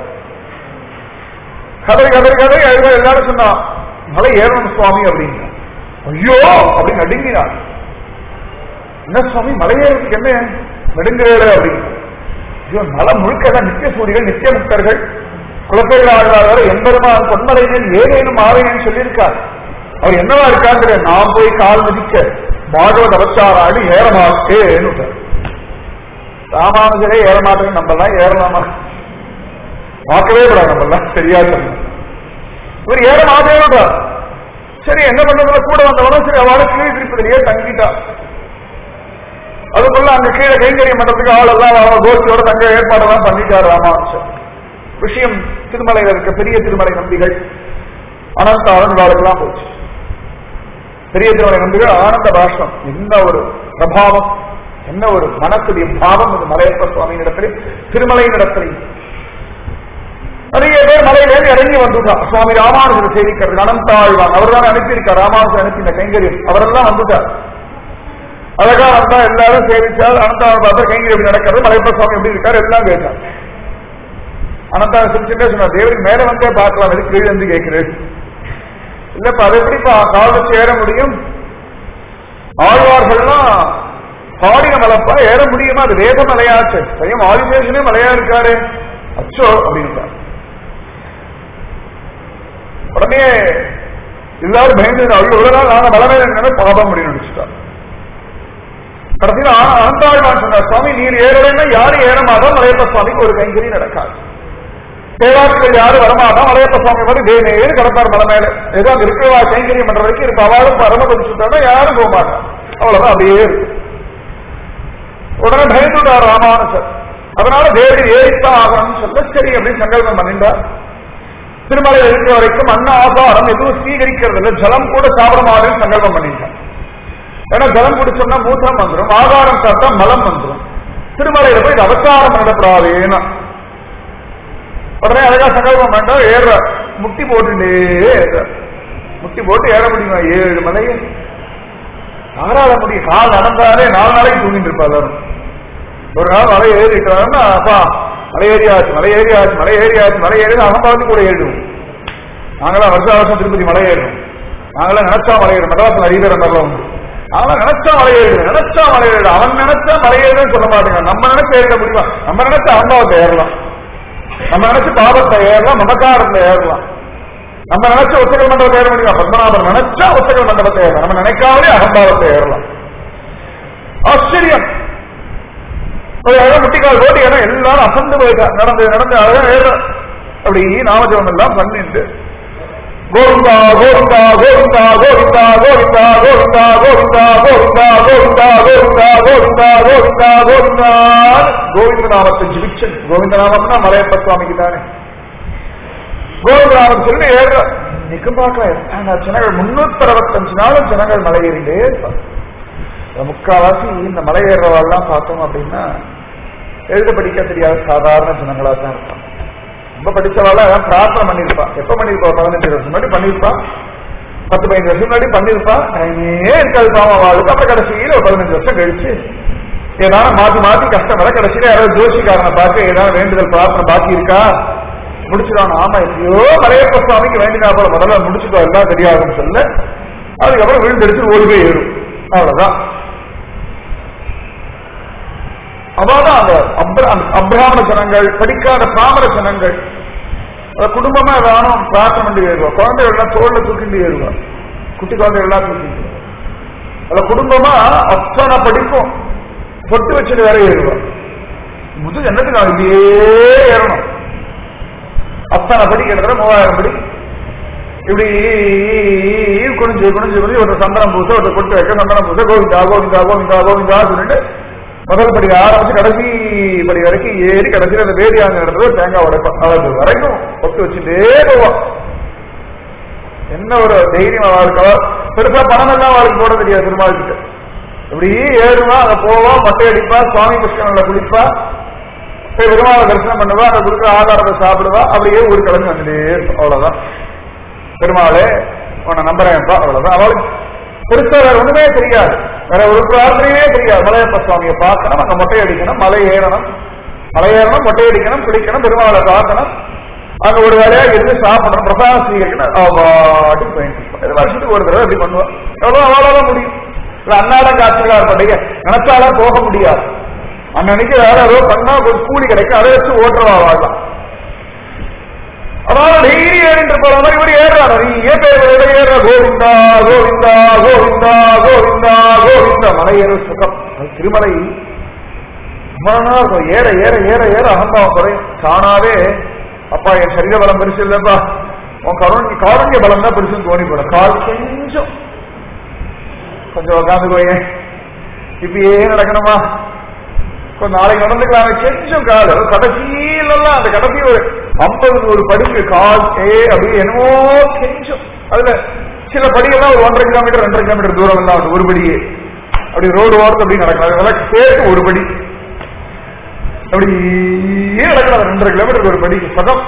கதை கதை கதை அழுத எல்லாரும் சொன்னா மலை ஏறணும் சுவாமி அப்படின்னு ஐயோ அப்படின்னு நடுங்கினார் என்ன சுவாமி மலையேறதுக்கு என்ன நடுங்குறேன் அப்படின்னு ஐயோ மலை முழுக்க தான் நித்திய சூரியர்கள் நித்திய முக்தர்கள் குலப்பேர்கள் ஆழ்வார் எம்பெருமான் பொன்மலையில் ஏதேனும் ஆவேன்னு சொல்லியிருக்கார் அவர் என்னவா இருக்காரு நான் போய் கால் மதிக்க பாகவத அவச்சாராடி ஏறமாட்டேன்னு ராமானுஜரே ஏறமாட்டேன்னு நம்ம எல்லாம் ஏறலாமா பார்க்கவே கூடாது நம்ம எல்லாம் சரியா சொல்லணும் இவர் ஏற மாட்டேன்றார் சரி என்ன பண்றதுல கூட வந்தவனும் சரி அவளை கீழே திருப்பதிலேயே தங்கிட்டா அதுக்குள்ள அங்க கீழே கைங்கரியம் பண்றதுக்கு ஆள் எல்லாம் அவ கோஷ்டியோட தங்க ஏற்பாடெல்லாம் பண்ணிட்டார் ராமானுஜர் விஷயம் திருமலையில இருக்க பெரிய திருமலை நம்பிகள் அனந்த ஆனந்தாளுக்கெல்லாம் போச்சு பெரிய திருமலை நம்பிகள் ஆனந்த பாஷ்பம் என்ன ஒரு பிரபாவம் என்ன ஒரு மனத்துடைய பாவம் இது மலையப்ப சுவாமியின் இடத்துல திருமலையின் இடத்துல நிறைய பேர் மலையிலேருந்து இறங்கி வந்துட்டான் சுவாமி ராமானுஜர் சேவிக்கிறது அனந்தாழ்வான் அவர் தான் அனுப்பியிருக்கார் ராமானுஜர் அனுப்பி இந்த கைங்கரியம் அவரெல்லாம் வந்துட்டார் அழகா வந்தா எல்லாரும் சேவிச்சால் அனந்தாவை பார்த்தா கைங்கரி எப்படி நடக்கிறது மலையப்ப சுவாமி எப்படி இருக்காரு எல்லாம் கேட்டார் அனந்தா சிரிச்சுட்டே சொன்னார் தேவருக்கு மேல வந்தே பார்க்கலாம் எதுக்கு கீழே வந்து கேட்கிறேன் இல்லப்பா அது எப்படிப்பா கால் வச்சு ஏற முடியும் ஆழ்வார்கள்லாம் பாடின மலைப்பா ஏற முடியுமா அது வேத மலையாச்சு பையன் ஆதிசேஷனே மலையா இருக்காரு அச்சோ அப்படின்ட்டார் உடனே எல்லாரும் பயந்து ஐயோ இவ்வளவு நாள் நாங்க மலை மேல நின்று பாபம் அப்படின்னு நினைச்சுட்டார் கடைசியில் ஆண்டாழ்வான் சொன்னார் சுவாமி நீர் ஏறலைன்னா யாரும் ஏற மாட்டோம் மலையப்ப சுவாமிக்கு ஒரு கைங்கறி நடக்காது தேவாக்கள் யாரும் வரமாட்டா மலையப்ப சுவாமி மாதிரி தேனேறு கிடப்பார் மலை மேல ஏதோ அங்க இருக்கிறவா கைங்கரியம் பண்ற வரைக்கும் இருப்ப அவளும் பரமபதிச்சுட்டா யாரும் போக மாட்டான் அவ்வளவுதான் அப்படியே இருக்கு உடனே பயந்துட்டார் ராமானுஜர் அதனால தேடி ஏறித்தான் ஆகணும்னு சொல்ல சரி அப்படின்னு சங்கல்பம் பண்ணிட்டார் திருமலை இருக்கிற வரைக்கும் அன்ன ஆகாரம் எதுவும் ஸ்வீகரிக்கிறது இல்லை ஜலம் கூட சாப்பிட மாட்டேன்னு சங்கல்பம் பண்ணிட்டான் ஏன்னா ஜலம் குடிச்சோம்னா மூத்திரம் வந்துடும் ஆகாரம் சாப்பிட்டா மலம் வந்துடும் திருமலையில போய் இது அவசாரம் பண்ணப்படாதேனா உடனே அழகா சங்கல்பம் பண்ணா ஏற முட்டி போட்டுட்டே ஏறுற. முட்டி போட்டு ஏற முடியுமா ஏழு மலையை ஆறாத முடியும் கால் நடந்தாலே நாலு நாளைக்கு தூங்கிட்டு இருப்பா எல்லாரும் ஒரு நாள் மலை ஏறிட்டாருன்னா அப்பா மலை ஏறியாச்சு மலை ஏறியாச்சு மலை ஏறியாச்சு மலை ஏறி அகம்பாவத்து கூட ஏறிடுவோம் நாங்களாம் வருஷ வருஷம் திருப்பதி மலை ஏறணும் நாங்களாம் நினைச்சா மலை ஏறணும் மெட்ராஸ்ல நிறைய பேர் அந்த உண்டு அவன் நினைச்சா மலை ஏறிடு நினைச்சா மலை ஏறிடு அவன் நினைச்சா மலை ஏறுன்னு சொல்ல மாட்டேங்க நம்ம நினைச்சு ஏறிட முடியுமா நம்ம நினைச்சா அகம்பாவத்தை ஏறலாம் நம்ம நினைச்சு பாபத்தை ஏறலாம் நமக்காரத்தை ஏறலாம் நம்ம நினைச்ச ஒத்தகல் மண்டபத்தை ஏற முடியுமா பத்மநாபர் நினைச்சா ஒத்தகல் மண்டபத்தை ஏறலாம் நம்ம நினைக்காமலே அகம்பாவத்தை ஏறலாம் ஆச்சரியம் ஒரு அழகா முட்டிக்கால் போட்டு ஏன்னா எல்லாரும் அசந்து போயிட்டா நடந்து நடந்து அழகா ஏற அப்படி நாமஜபம் எல்லாம் பண்ணிட்டு கோவிந்தா கோவிந்தா கோவிந்தா கோவிந்தா கோவிந்தா கோவிந்தா கோவிந்தா கோவிந்தா கோவிந்தா கோவிந்தா கோவிந்தா கோவிந்தா கோவிந்தா கோவிந்த நாமத்தை ஜிபிச்சன் கோவிந்த நாமம்னா மலையப்ப சுவாமிக்கு தானே கோவிந்த நாமம் சொல்லி ஏற நிற்கும் பார்க்கல ஜனங்கள் முன்னூத்தி அறுபத்தஞ்சு நாளும் ஜனங்கள் மலை ஏறிட்டே இருப்பாங்க முக்கால்வாசி இந்த மலை ஏறுறவாள்லாம் பார்த்தோம் அப்படின்னா எழுத படிக்க தெரியாத சாதாரண ஜனங்களா தான் இருப்பாங்க ரொம்ப படிச்சவாள் பிரார்த்தனை பண்ணிருப்பா எப்ப பண்ணிருப்பா பதினஞ்சு வருஷம் முன்னாடி பண்ணிருப்பா பத்து பதினஞ்சு வருஷம் முன்னாடி பண்ணிருப்பா டைமே இருக்காது பாவம் அவளுக்கு அப்புறம் கடைசியில் ஒரு பதினஞ்சு வருஷம் கழிச்சு ஏதாவது மாத்தி மாத்தி கஷ்டம் வர கடைசியில யாராவது ஜோஷிக்காரனை பார்த்து ஏதாவது வேண்டுதல் பிரார்த்தனை பாக்கி இருக்கா முடிச்சுடான் ஆமா எப்படியோ மலையப்ப சுவாமிக்கு வேண்டினா போல முதல்ல முடிச்சுட்டோம் எல்லாம் தெரியாதுன்னு சொல்ல அதுக்கப்புறம் விழுந்தடிச்சு ஓடி போய் ஏறும் அவ்வளவுதான் அவாதான் அந்த அப்ர- அந்த அப்ராமண ஜனங்கள் படிக்காத பிராமண ஜனங்கள் அத குடும்பமா ஏதானும் பிரார்த்தனை பண்ணி ஏறுவா குழந்தைகள் எல்லாம் தோல்ல தூக்கிட்டு ஏறுவா குட்டி குழந்தைகள் எல்லாம் தூக்கிட்டு அதுல குடும்பமா அத்தனை படிக்கும் பொட்டு வச்சுட்டு வேற ஏறுவா முது என்னத்துக்கு நான் இப்படியே ஏறணும் அத்தனை படி கிட்டத்தட்ட மூவாயிரம் படி இப்படி குனிஞ்சு குனிஞ்சு குனிஞ்சு ஒரு சந்தனம் பூச ஒரு பொட்டு வைக்க சந்தனம் பூச கோவிந்தா கோவிந்தா கோவிந்தா கோவிந்தா சொல்லிட்டு முதல் படி ஆரம்பிச்சு கடைசி படி வரைக்கும் ஏறி கடைசியில் அந்த வேதியான இடத்துல தேங்காய் உடைப்போம் அது வரைக்கும் பொட்டு வச்சுட்டே போவோம் என்ன ஒரு தைரியம் அவளுக்கு அவ- பெருசா பணம் எல்லாம் அவளுக்கு போட தெரியாது திருமால் கிட்ட இப்படி ஏறுவா அங்க போவா மொட்டை அடிப்பா சுவாமி கிருஷ்ணன்ல குளிப்பா போய் பெருமாளை தரிசனம் பண்ணுவா அங்க கொடுக்குற ஆதாரத்தை சாப்பிடுவா அப்படியே ஒரு கிழங்கு வந்துட்டே இருப்பா. அவ்வளவுதான் பெருமாளே உன்னை நம்புறேன்ப்பா அவ்வளவுதான் அவளுக்கு பெருசா வேற ஒண்ணுமே தெரியாது வேற ஒரு பிரார்த்தனையே தெரியாது மலையப்ப சுவாமியை பார்க்கணும் அங்க மொட்டை அடிக்கணும் மலை ஏறணும் மலை ஏறணும் மொட்டை அடிக்கணும் குளிக்கணும் பெருமாளை பார்க்கணும் அங்க ஒரு வேலையா இருந்து சாப்பிடணும் பிரசாதம் ஸ்வீகரிக்கணும் அவ பாட்டுக்கு போயிட்டு இருப்பா. இது வருஷத்துக்கு ஒரு தடவை அப்படி பண்ணுவா எவ்வளவு அவ்வளவுதான் முடியும் இல்ல அன்னாட காட்சிகளா இருப்பாங்க நினைச்சாலும் போக முடியாது அன்னன்னைக்கு வேற ஏதோ பண்ணா ஒரு கூலி கிடைக்கும் அதை வச்சு ஓட்டுறவா வாழலாம் அதனால டெய்லி ஏறிட்டு போற மாதிரி இவர் ஏறாரு நிறைய பேர்களோட ஏற கோவிந்தா கோவிந்தா கோவிந்தா கோவிந்தா கோவிந்தா மலை ஏற சுகம் அது திருமலை அம்மானா இருக்கும். ஏற ஏற ஏற ஏற அகம்பாவம் குறையும் தானாவே அப்பா என் சரீர பலம் பெருசு இல்லப்பா உன் கருண் காரண்ய பலம் தான் பெருசுன்னு தோணி போடும் கால் கொஞ்சம் கொஞ்சம் உட்காந்து போயேன் இப்பயே நடக்கணுமா கொஞ்சம் நாளைக்கு நடந்துக்கலாமே கொஞ்சம் கால் அது கடைசியிலலாம் அந்த கடைசி ஒரு ஐம்பது ஒரு படிக்கு கால் ஏ அப்படி என்னமோ கொஞ்சம் அதுல சில படியெல்லாம் ஒரு ஒன்றரை கிலோமீட்டர் ரெண்டரை கிலோமீட்டர் தூரம் எல்லாம் உண்டு, ஒரு படியே அப்படி ரோடு ஓரத்து அப்படி நடக்கலாம் அதெல்லாம் சேர்த்து ஒரு படி அப்படியே நடக்கலாம் ரெண்டரை கிலோமீட்டர் ஒரு படிக்கு சதம்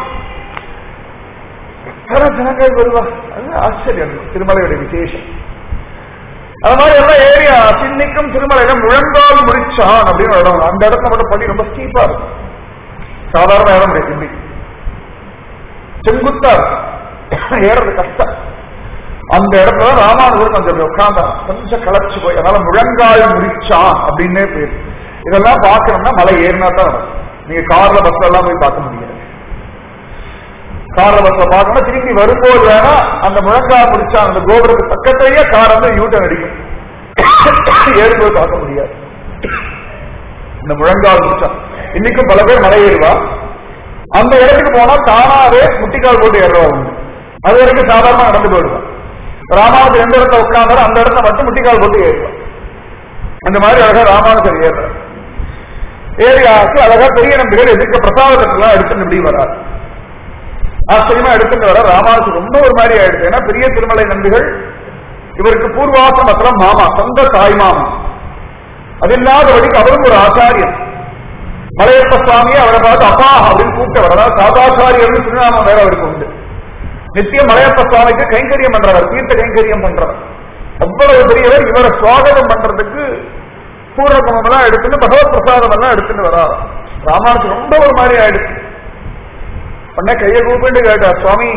எத்தனை ஜனங்கள் வருவா அது ஆச்சரியம் திருமலையோட விசேஷம் அது மாதிரி எல்லாம் ஏரியா பின்னிக்கும் திருமலையில முழங்கால் முடிச்சான் அப்படின்னு ஒரு இடம் அந்த இடத்துல மட்டும் படி ரொம்ப ஸ்டீப்பா இருக்கும் சாதாரண இடம் கிடையாது இப்படி செங்குத்தா இருக்கும் ஏறது கஷ்டம் அந்த இடத்துல ராமானுஜர் கொஞ்சம் உட்கார்ந்தான் கொஞ்சம் களைச்சு போய் அதனால முழங்கால் முடிச்சான் அப்படின்னே பேர் இதெல்லாம் பார்க்கணும்னா மலை ஏறினா தான் வரும். நீங்க கார்ல பஸ்ல எல்லாம் போய் பார்க்க முடியாது கார்ல பஸ்ல பார்க்கணும் திரும்பி வரும்போது வேணா அந்த முழங்கால் முடிச்சா அந்த கோபுரத்துக்கு பக்கத்திலேயே கார் வந்து யூட்டன் அடிக்கும் ஏறும்போது பார்க்க முடியாது இந்த முழங்கால் முடிச்சா இன்னைக்கும் பல பேர் மலை ஏறுவா அந்த இடத்துக்கு போனா தானாவே முட்டிக்கால் போட்டு ஏறுவா உண்டு அது வரைக்கும் சாதாரணமா நடந்து போயிடுவான் ராமானுஜர் எந்த இடத்துல உட்கார்ந்தாரோ அந்த இடத்துல மட்டும் முட்டிக்கால் போட்டு ஏறுவான் அந்த மாதிரி அழகா ராமானுஜர் ஏறுறார் ஏரியாவுக்கு அழகா பெரிய நம்பிகள் எதிர்க்க பிரசாதத்துலாம் எடுத்துட்டு இப்படி வரார் ஆச்சரியமா எடுத்துட்டு வர ராமானுக்கு ரொம்ப ஒரு மாதிரி ஆயிடுச்சு ஏன்னா பெரிய திருமலை நம்பிகள் இவருக்கு பூர்வாசம் அப்புறம் மாமா சொந்த தாய் மாமா அது இல்லாதபடிக்கு அவரும் ஒரு ஆச்சாரியன் மலையப்ப சுவாமியை அவரை பார்த்து அப்பா அப்படின்னு கூப்பிட்டவர் அதாவது சாதாச்சாரியர்னு திருநாமம் வேற அவருக்கு உண்டு நித்தியம் மலையப்ப சுவாமிக்கு கைங்கரியம் பண்றவர் தீர்த்த கைங்கரியம் பண்றவர் அவ்வளவு பெரியவர் இவரை சுவாகதம் பண்றதுக்கு பூர்ணகுமம் எல்லாம் எடுத்துட்டு பகவத் பிரசாதம் எல்லாம் எடுத்துட்டு வராரு ராமானுக்கு ரொம்ப ஒரு மாதிரி ஆயிடுச்சு உடனே கையை கூப்பிட்டு கேட்டார் சுவாமி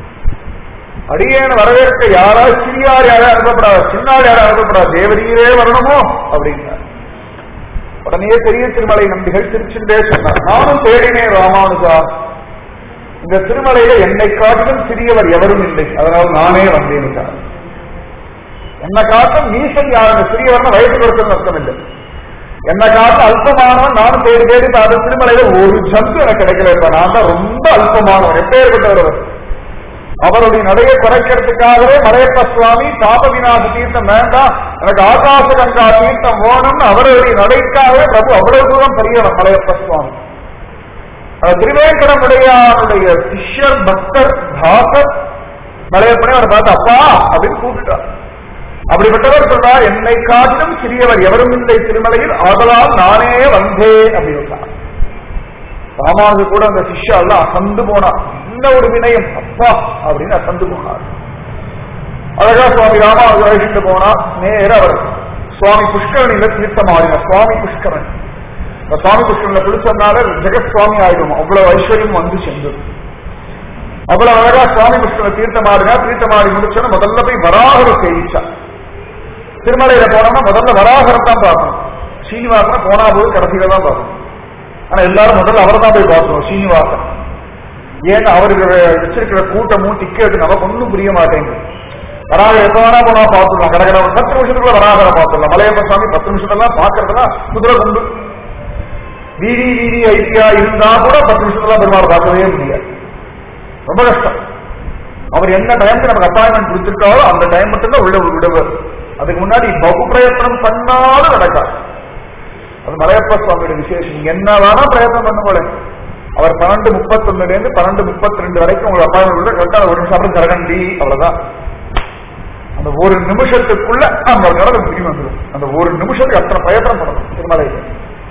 அடியேன வரவேற்க யாரா சிறியார் யாரா அனுப்பப்படாது சின்னார் யாரா அனுப்பப்படாது தேவரீரே வரணுமோ அப்படின்னார் உடனே பெரிய திருமலை நம்பிகள் திருச்சிண்டே சொன்னார் நானும் தேடினேன் ராமானுஜா இந்த திருமலையில என்னை காட்டிலும் சிறியவர் எவரும் இல்லை அதனால் நானே வந்தேன் என்றார். என்னை காட்டும் நீசன் யாருன்னு சிறியவர்னு வயசு கொடுத்தது அர்த்தம் இல்லை என்னை காட்டும் அல்பமானவன் நானும் தேடி தேடி பார்த்த திருமலையில ஒரு ஜந்து எனக்கு கிடைக்கல இப்ப நான் தான் ரொம்ப அல்பமானவன் எப்பேற்பட்டவர் அவர் அவருடைய நடையை குறைக்கிறதுக்காகவே மலையப்ப சுவாமி தாப விநாச தீர்த்தம் வேண்டாம் எனக்கு ஆகாச கங்கா தீர்த்தம் வேணும்னு அவருடைய நடைக்காகவே பிரபு அவ்வளவு தூரம் பெரியவர் மலையப்ப சுவாமி அவர் திருவேங்கடமுடையாருடைய சிஷ்யர் பக்தர் தாசர் மலையப்பனை அவர் பார்த்து அப்பா அப்படின்னு கூப்பிட்டார் அப்படிப்பட்டவர் சொல்றார் என்னை காட்டிலும் சிறியவர் எவரும் இல்லை திருமலையில் ஆதலால் நானே வந்தேன் அப்படின்னு ராமானுஜர் கூட அந்த சிஷ்யா எல்லாம் அசந்து போனார் இந்த ஒரு வினயம் அப்பா அப்படின்னு அசந்து போனார் அழகா சுவாமி ராமானுஜர் அழைச்சிட்டு போனா நேர அவர் சுவாமி புஷ்கரணியில தீர்த்தம் ஆடினார் சுவாமி புஷ்கரன் இந்த சுவாமி புஷ்கரன்ல குளிச்சதுனால ஜெகத் சுவாமி ஆயிடும் அவ்வளவு ஐஸ்வர்யம் வந்து சென்றது அவ்வளவு அழகா சுவாமி புஷ்கரன் தீர்த்தம் ஆடினா தீர்த்தம் ஆடி முடிச்சோன்னு முதல்ல போய் வராகரை சேவிச்சா திருமலையில போனோம்னா முதல்ல வராகரம் தான் பார்க்கணும் சீனிவாசனை போனா போது கடைசியில தான் பார்க்கணும் ஆனா எல்லாரும் முதல்ல அவரை தான் போய் பார்க்கணும் சீனிவாசன் ஏன்னா அவருக்கு வச்சிருக்கிற கூட்டமும் டிக்கெட் நமக்கு ஒன்றும் புரிய மாட்டேங்குது வராக எப்ப வேணா போனா பார்த்துடலாம் கடற்கரை ஒரு பத்து நிமிஷத்துக்குள்ள வராகரை பார்த்துடலாம் மலையப்ப சாமி பத்து நிமிஷத்தெல்லாம் பார்க்கறதுனா குதிரை குண்டு வீதி வீதி ஐடியா இருந்தா கூட பத்து நிமிஷத்துல பெருமாள் பார்க்கவே முடியாது ரொம்ப கஷ்டம் அவர் என்ன டைம்க்கு நமக்கு அப்பாயின்மெண்ட் கொடுத்திருக்காரோ அந்த டைம் மட்டும்தான் உள்ள விடுவர் அதுக்கு முன்னாடி பகு பிரயத்தனம் பண்ணாலும் நடக்காது அது மலையப்ப சுவாமியோட விசேஷம் நீங்க என்ன வேணா பிரயத்தனம் பண்ணுங்களேன் அவர் பன்னெண்டு முப்பத்தொன்னுல இருந்து பன்னெண்டு முப்பத்தி ரெண்டு வரைக்கும் உங்களுக்கு அப்பாயின்மெண்ட் கரெக்டா ஒரு நிமிஷம் அப்புறம் கரகண்டி அவ்வளவுதான் அந்த ஒரு நிமிஷத்துக்குள்ள அந்த கடலை முடிவு வந்துடும் அந்த ஒரு நிமிஷத்துக்கு அத்தனை பிரயத்தனம் பண்ணணும் திருமலையில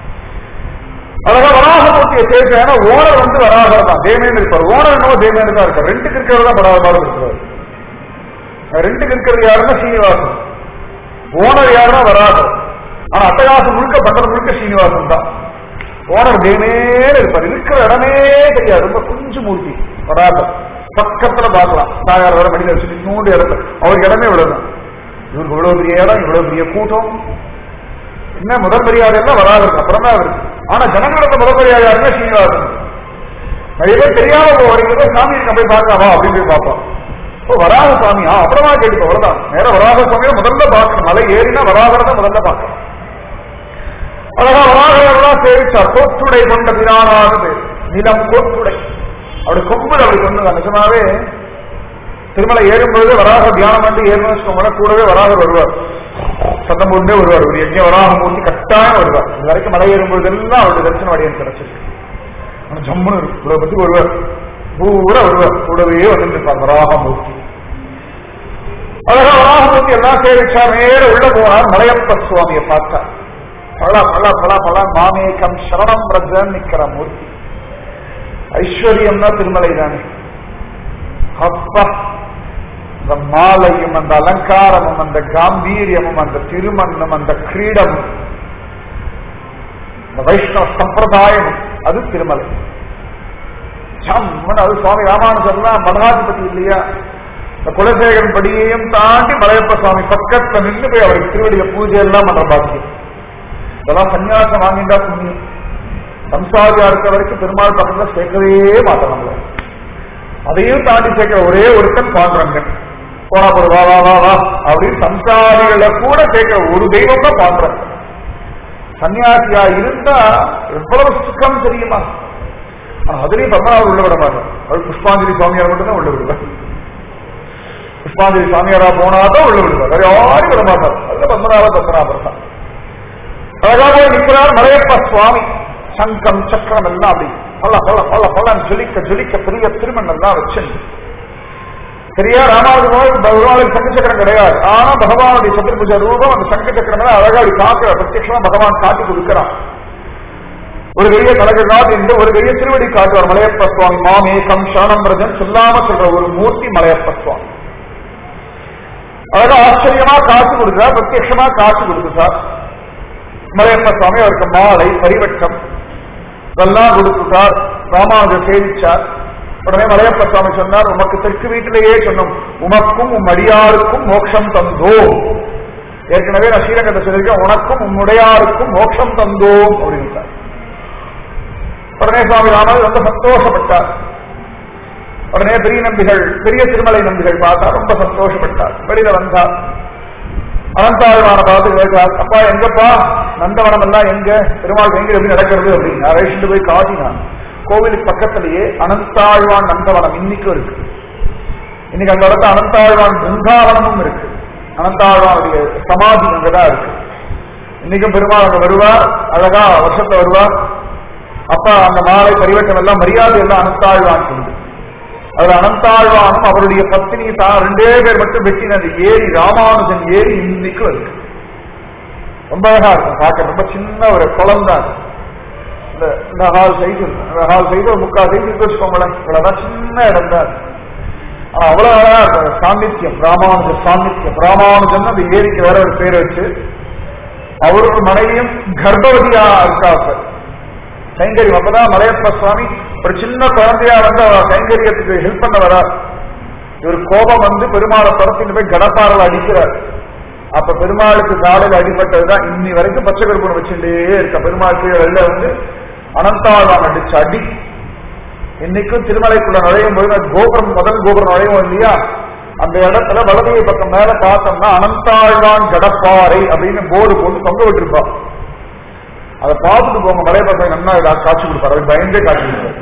அழகா வராகமூர்த்தியை சேர்த்து ஏன்னா ஓனர் வந்து வராகர் தான் தேமேன்னு இருப்பார் ஓனர் என்னவோ தேமேன்னு தான் இருக்கார் ரெண்டுக்கு இருக்கிறது தான் பராபரம் இருக்கிறார் ரெண்டுக்கு இருக்கிறது யாருன்னா சீனிவாசன் ஓனர் யாருன்னா வராகர் ஆனா அட்டகாசம் முழுக்க பண்றது முழுக்க சீனிவாசன் தான் ஓனர் தேமேன்னு இருப்பார் இருக்கிற இடமே தெரியாது ரொம்ப குஞ்சு மூர்த்தி வராகர் பக்கத்துல பார்க்கலாம் தாயார் வர மடியில் வச்சு இன்னொரு இடத்துல அவருக்கு இடமே இவ்வளவுதான் இவருக்கு இவ்வளவு பெரிய இடம் இவ்வளவு பெரிய கூட்டம் என்ன முதல் மரியாதை எல்லாம் வராது அப்புறம் தான் இருக்கு ஆனா ஜனங்களோட முதல் மரியாதை யாருன்னா சீனிவாசன் நிறைய பேர் தெரியாம போறீங்க சாமி இருக்க போய் பார்க்கலாமா அப்படின்னு போய் பார்ப்போம் ஓ வராக சாமியா அப்புறமா கேட்டு அவ்வளவுதான் நேர வராக சாமியை முதல்ல பார்க்கணும் மலை ஏறினா வராகரத முதல்ல பார்க்கணும் அழகா வராகரெல்லாம் சேவிச்சார் கோற்றுடை கொண்ட பிரானாக பேர் நிலம் கோற்றுடை அவருடைய கொம்புல அப்படி கொண்டு நிஜமாவே திருமலை ஏறும்பொழுது வராக தியானம் பண்ணி ஏறணும்னு வச்சுக்கோங்களேன் கூடவே வராகர் வருவார் சத்தம் போட்டே வருவார் ஒரு யஜ்ய வராக மூர்த்தி கட்டாயம் வருவார் இது வரைக்கும் மலை ஏறும்பொழுது எல்லாம் அவருடைய தரிசனம் அடையன் கிடைச்சிருக்கு ஆனா ஜம்முன்னு இருக்கு இவ்வளவு பத்தி வருவார் பூரா வருவார் கூடவே வந்து நிற்பார் வராக மூர்த்தி அழகா வராக மூர்த்தி எல்லாம் சேவிச்சா நேர உள்ள போனார் மலையப்ப சுவாமியை பார்த்தார் பல பல பல பல மாமேகம் சரணம் பிரஜன் நிக்கிற மூர்த்தி ஐஸ்வர்யம்னா திருமலை தானே அப்பா அந்த மாலையும் அந்த அலங்காரமும் அந்த காம்பீரியமும் அந்த திருமண்ணும் அந்த கிரீடமும் இந்த வைஷ்ணவ சம்பிரதாயமும் அது திருமலை ஜம்முன்னு அது சுவாமி ராமானுஜர்லாம் மடாதிபதி இல்லையா இந்த குலசேகரன் படியையும் தாண்டி மலையப்ப சுவாமி பக்கத்துல நின்று போய் அவருக்கு திருவடிய பூஜை எல்லாம் பண்ற பாக்கியம் இதெல்லாம் சன்னியாசம் வாங்கிட்டா புண்ணியம் சம்சாரியா இருக்க வரைக்கும் பெருமாள் பக்கத்துல சேர்க்கவே மாட்டோம் நம்மள அதையும் தாண்டி சேர்க்கிற ஒரே ஒருத்தன் பாண்டுறங்க போனா போது வா வா வா வா அப்படின்னு சம்சாரிகளை கூட சேர்க்கிற ஒரு தெய்வம் தான் பாண்டுறங்க சன்னியாசியா இருந்தா எவ்வளவு சுக்கம் தெரியுமா ஆனா அதுலயும் பத்மநாபர் உள்ள விட மாட்டோம் அது புஷ்பாஞ்சலி சுவாமியார் மட்டும் தான் உள்ள விடுவார் புஷ்பாஞ்சலி சுவாமியாரா போனாதான் உள்ள விடுவார் வேற யாரும் விட மாட்டார் அதுல பத்மநாபர் பத்மநாபர் தான் அழகாக நிற்கிறார் மலையப்ப சுவாமி சங்கம் சக்கரம் எல்லாம் அப்படி பல பல பல பலன் ஜொலிக்க ஜொலிக்க பெரிய திருமணம் வச்சு சரியா ராமாவதி பகவானுக்கு சங்க சக்கரம் கிடையாது ஆனா பகவானுடைய சதுர்புஜ ரூபம் அந்த சங்க சக்கரம் மேல அழகா அப்படி காக்கிற பிரத்யட்சமா பகவான் காட்டி கொடுக்கிறான் ஒரு கைய கலக காட்டு என்று ஒரு கைய திருவடி காட்டுவார் மலையப்ப சுவாமி மாமேகம் சானம்பிரஜன் சொல்லாம சொல்ற ஒரு மூர்த்தி மலையப்ப சுவாமி அழகா ஆச்சரியமா காட்சி கொடுக்கிறார் பிரத்யட்சமா காட்சி கொடுக்கிறார் மலையப்ப சுவாமி அவருக்கு மாலை பரிவட்டம் இதெல்லாம் கொடுத்துட்டார் ராமானுஜர் சேவிச்சார் உடனே மலையப்ப சுவாமி சொன்னார் உமக்கு தெற்கு வீட்டிலேயே சொன்னோம் உமக்கும் உம் அடியாருக்கும் மோட்சம் தந்தோ ஏற்கனவே நான் ஸ்ரீரங்கத்தை சொல்லியிருக்கேன் உனக்கும் உம்முடையாருக்கும் மோட்சம் தந்தோம் அப்படின்னு உடனே சுவாமி ராமன் ரொம்ப சந்தோஷப்பட்டார் உடனே பெரிய நம்பிகள் பெரிய திருமலை நம்பிகள் பார்த்தா ரொம்ப சந்தோஷப்பட்டார் வெளியில வந்தார் அனந்தாழ்வான பார்த்து கேட்கிறார் அப்பா எங்கப்பா நந்தவனம் எல்லாம் எங்க பெருமாள் எங்க எப்படி நடக்கிறது அப்படின்னு அழைச்சிட்டு போய் காட்டினான் கோவிலுக்கு பக்கத்திலேயே அனந்தாழ்வான் நந்தவனம் இன்னைக்கும் இருக்கு இன்னைக்கு அந்த இடத்துல அனந்தாழ்வான் பிருந்தாவனமும் இருக்கு அனந்தாழ்வானுடைய சமாதி அங்கதான் இருக்கு இன்னைக்கும் பெருமாள் அங்க வருவார் அழகா வருஷத்துல வருவார் அப்பா அந்த மாலை பரிவட்டம் எல்லாம் மரியாதை எல்லாம் அனந்தாழ்வான் உண்டு அவர் அனந்தாழ்வானும் அவருடைய பத்தினி தான் ரெண்டே பேர் மட்டும் வெட்டின அந்த ஏரி ராமானுஜன் ஏரி இன்னைக்கும் இருக்கு ரொம்ப அழகா இருக்கும் பார்க்க ரொம்ப சின்ன ஒரு குளம் தான் இந்த இந்த ஹால் சைஸ் இருக்கும் அந்த ஹால் சைஸ் ஒரு முக்கால் சைஸ் இருக்கு வச்சுக்கோங்களேன் இவ்வளவுதான் சின்ன இடம் தான் ஆனா அவ்வளவு அழகா இருக்கும் சாநித்தியம் ராமானுஜ சாநித்தியம் ராமானுஜன் அந்த ஏரிக்கு வேற ஒரு பேர் வச்சு அவரோட மனைவியும் கர்ப்பவதியா இருக்கா சார் கைங்கரியம் அப்பதான் மலையப்ப சுவாமி ஒரு சின்ன குழந்தையா வந்து அவர் கைங்கரியத்துக்கு ஹெல்ப் பண்ண வரார் இவர் கோபம் வந்து பெருமாளை துரத்திட்டு போய் கடப்பாறையில் அடிக்கிறார் அப்ப பெருமாளுக்கு காலையில் அடிபட்டதுதான் இன்னி வரைக்கும் பச்சை கருப்பன் வச்சுட்டே இருக்க பெருமாள் கீழே வெளில வந்து அனந்தாழ்வான் அடிச்ச அடி இன்னைக்கும் திருமலைக்குள்ள நுழையும் போது அந்த கோபுரம் முதல் கோபுரம் நுழையும் இல்லையா அந்த இடத்துல வலதுகை பக்கம் மேல பார்த்தோம்னா அனந்தாழ்வான் கடப்பாறை அப்படின்னு போர்டு போட்டு தொங்க விட்டுருப்பா அதை பார்த்துட்டு போங்க மலையப்ப நன்னா காட்சி கொடுப்பாரு அவர் பயந்தே காட்சி கொடுப்பாரு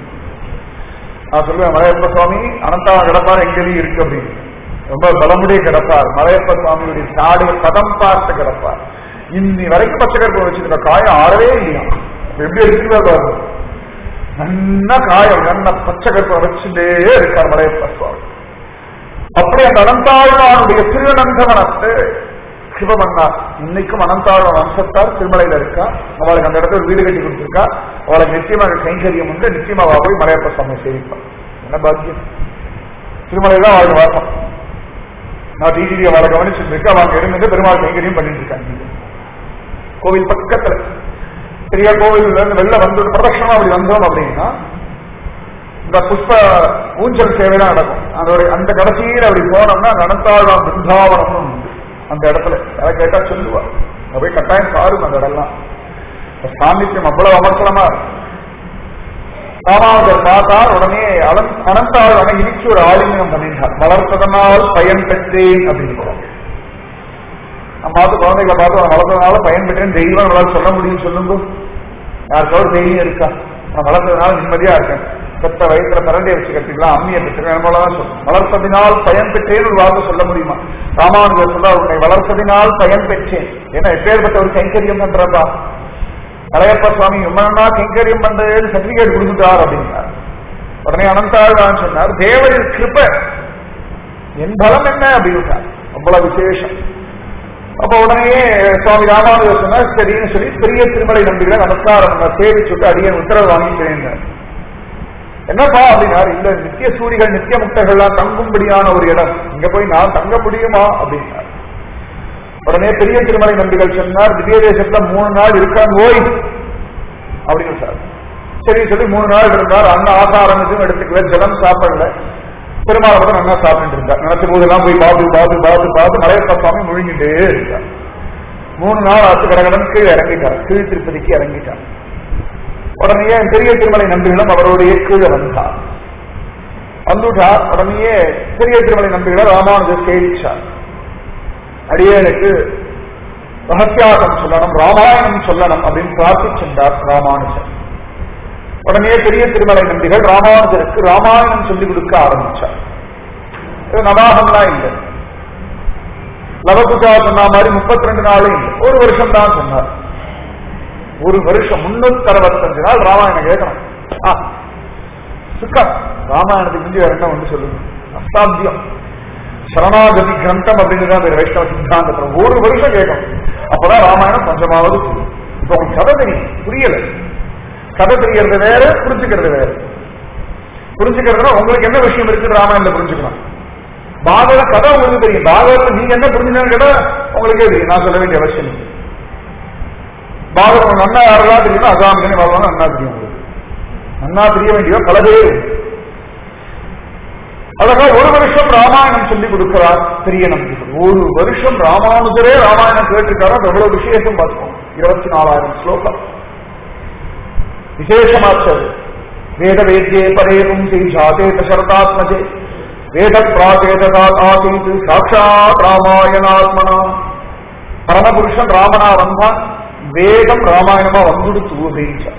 நான் சொல்லுவேன் மலையப்ப சுவாமி அனந்தாவன் கிடப்பார் எங்கேயும் இருக்கு அப்படின்னு ரொம்ப பலமுடைய கிடப்பார் மலையப்ப சுவாமியுடைய சாடைய பதம் பார்த்து கிடப்பார் இன்னி வரைக்கும் பச்சை கருப்பு வச்சிருக்க காயம் ஆறவே இல்லையா எப்படி இருக்கிறதா பாருங்க நல்ல காயம் நல்ல பச்சை கருப்பை வச்சுட்டே இருக்கார் மலையப்ப சுவாமி அப்படி அந்த அனந்தாழ்வானுடைய திருநந்தவனத்தை சிவமன்னார் இன்னைக்கும் அனந்தாழ்வ வம்சத்தார் திருமலையில இருக்கா அவளுக்கு அந்த இடத்துல வீடு கட்டி கொடுத்திருக்கா அவளுக்கு நிச்சயமாக கைங்கரியம் உண்டு நிச்சயமாக போய் மலையப்ப சுவாமி சேவிப்பான் என்ன பாக்கியம் திருமலையில தான் அவளுக்கு வாசம் நான் டிஜிபி அவளை கவனிச்சுட்டு இருக்கு அவங்க இருந்து பெருமாள் கைங்கரியம் பண்ணிட்டு இருக்காங்க கோவில் பக்கத்துல பெரிய கோவில்ல இருந்து வெளில வந்து பிரதட்சணம் அப்படி வந்தோம் அப்படின்னா இந்த புஷ்ப ஊஞ்சல் சேவைலாம் நடக்கும் அதோட அந்த கடைசியில் அப்படி போனோம்னா அனந்தாழ்வான் பிருந்தாவனம்னு உண்டு அந்த இடத்துல அதை கேட்டா சொல்லுவா அங்க போய் கட்டாயம் பாருங்க அந்த இடம்லாம் சாநித்தியம் அவ்வளவு அமர்க்கலமா ராமாவதர் பார்த்தா உடனே அலன் அனந்தாள் அவன் இனிச்சு ஒரு ஆலிங்கம் பண்ணிட்டார் வளர்ப்பதனால் பயன் பெற்றேன் அப்படின்னு நம்ம பார்த்து குழந்தைகளை பார்த்து அவன் வளர்த்ததுனால பயன் பெற்றேன் தெய்வம் நம்மளால சொல்ல முடியும் சொல்லுங்க யாருக்காவது தைரியம் இருக்கா நான் வளர்த்ததுனால நிம்மதியா இருக்கேன் பெத்த வயசுல பரண்டையை வச்சு கட்டிக்கலாம் அம்மியை பெற்றுக்கலாம் நம்மளால சொல்லும் வளர்ப்பதினால் பயன் பெற்றேன் ஒரு வார்த்தை சொல்ல முடியுமா ராமானுஜர் சொல்ல உன்னை வளர்ப்பதினால் பயன் பெற்றேன் ஏன்னா எப்பேற்பட்ட ஒரு கைங்கரியம் பண்றப்பா அலையப்ப சுவாமி உம்மனா கைங்கரியம் பண்றது சர்டிபிகேட் கொடுத்துட்டார் அப்படின்னார் உடனே அனந்தாழ்வான் சொன்னார் தேவரின் கிருப்ப என் பலம் என்ன அப்படின்னு அவ்வளவு விசேஷம் அப்ப உடனே சுவாமி ராமானுஜர் சொன்னார் சரின்னு சொல்லி பெரிய திருமலை நம்பிகளை நமஸ்காரம் சேவிச்சுட்டு அடியன் உத்தரவு வாங்கிக்கிறேன் என்னப்பா அப்படின்னாரு இல்ல நித்திய சூரிகள் நித்திய முக்தர்கள்லாம் தங்கும்படியான ஒரு இடம் இங்க போய் நான் தங்க முடியுமா அப்படின்னார் உடனே பெரிய திருமலை நம்பிகள் சொன்னார் திவ்ய தேசத்துல மூணு நாள் இருக்காங்க ஓய் அப்படின்னு சார் சரி சொல்லி மூணு நாள் இருந்தார் அன்ன ஆசாரம் எதுவும் எடுத்துக்கல ஜலம் சாப்பிடல பெருமாளை மட்டும் நல்லா சாப்பிட்டு இருந்தார் நினைச்ச போதெல்லாம் போய் பார்த்து பார்த்து பார்த்து பார்த்து மலையப்ப சுவாமி முழுங்கிட்டே இருந்தார் மூணு நாள் ஆச்சு கடகடன் கீழே இறங்கிட்டார் கீழ் திருப்பதிக்கு இறங்கிட்டார் உடனே பெரிய திருமலை நம்பிகளும் அவருடைய கீழே வந்தார் வந்துட்டார் உடனே பெரிய திருமலை நம்பிகளை ராமானுஜர் சேவிச்சார் அடியனுக்கு ரகசியாசம் சொல்லணும் ராமாயணம் சொல்லணும் அப்படின்னு பிரார்த்திச்சிருந்தார் ராமானுஜர் உடனே பெரிய திருமலை நம்பிகள் ராமானுஜருக்கு ராமாயணம் சொல்லிக் கொடுக்க ஆரம்பிச்சார் இது நவாகம்லாம் இல்லை லவகுஜா சொன்ன மாதிரி முப்பத்தி ரெண்டு நாளும் இல்லை ஒரு வருஷம் தான் சொன்னார் ஒரு வருஷம் முன்னூத்தி அறுபத்தஞ்சு நாள் ராமாயணம் கேட்கணும் ஆ, சுக்கம் ராமாயணத்துக்கு முந்தி வேற என்ன வந்து சொல்லுங்க அஸ்தாபியம் சரணாகதி கிரந்தம் அப்படிங்கிறது அந்த வைஷ்ணவ சித்தாந்தத்தில் ஒரு வருஷம் கேட்கணும் அப்பதான் ராமாயணம் கொஞ்சமாவது புரியும் இப்ப உங்களுக்கு கதை தெரியும் புரியல கதை தெரியறது வேற புரிஞ்சுக்கிறது வேற புரிஞ்சுக்கிறதுனா உங்களுக்கு என்ன விஷயம் இருக்கு ராமாயணத்துல புரிஞ்சுக்கலாம் பாகவத கதை உங்களுக்கு தெரியும் பாகவதத்துல நீங்க என்ன புரிஞ்சுக்கணும் கேட்டா உங்களுக்கே தெரியும் நான் சொல்ல வேண்டிய அவசியம் இல்லை பாகவதம் நன்னா யாரெல்லாம் தெரியுமோ அகாமிகனை வாழ்வாங்க நன்னா தெரியும் உங்களுக்கு நன்னா தெரிய வேண்டிய பல பேர் அழகா ஒரு வருஷம் ராமாயணம் சொல்லி கொடுக்கிறார் பெரிய நம்பிக்கை ஒரு வருஷம் ராமானுஜரே ராமாயணம் கேட்டிருக்காரு அது எவ்வளவு விசேஷம் பார்ப்போம் இருபத்தி நாலாயிரம் ஸ்லோகம் விசேஷமாச்சது வேத வேத்யே பரேரும் ஜாதே தசரதாத்மஜே வேத பிராச்சேதாத் ஆசீத் சாட்சாத் ராமாயணாத்மனா பரமபுருஷன் ராமனா வந்தான் வேதம் ராமாயணமா வந்துடுத்து அப்படின்னு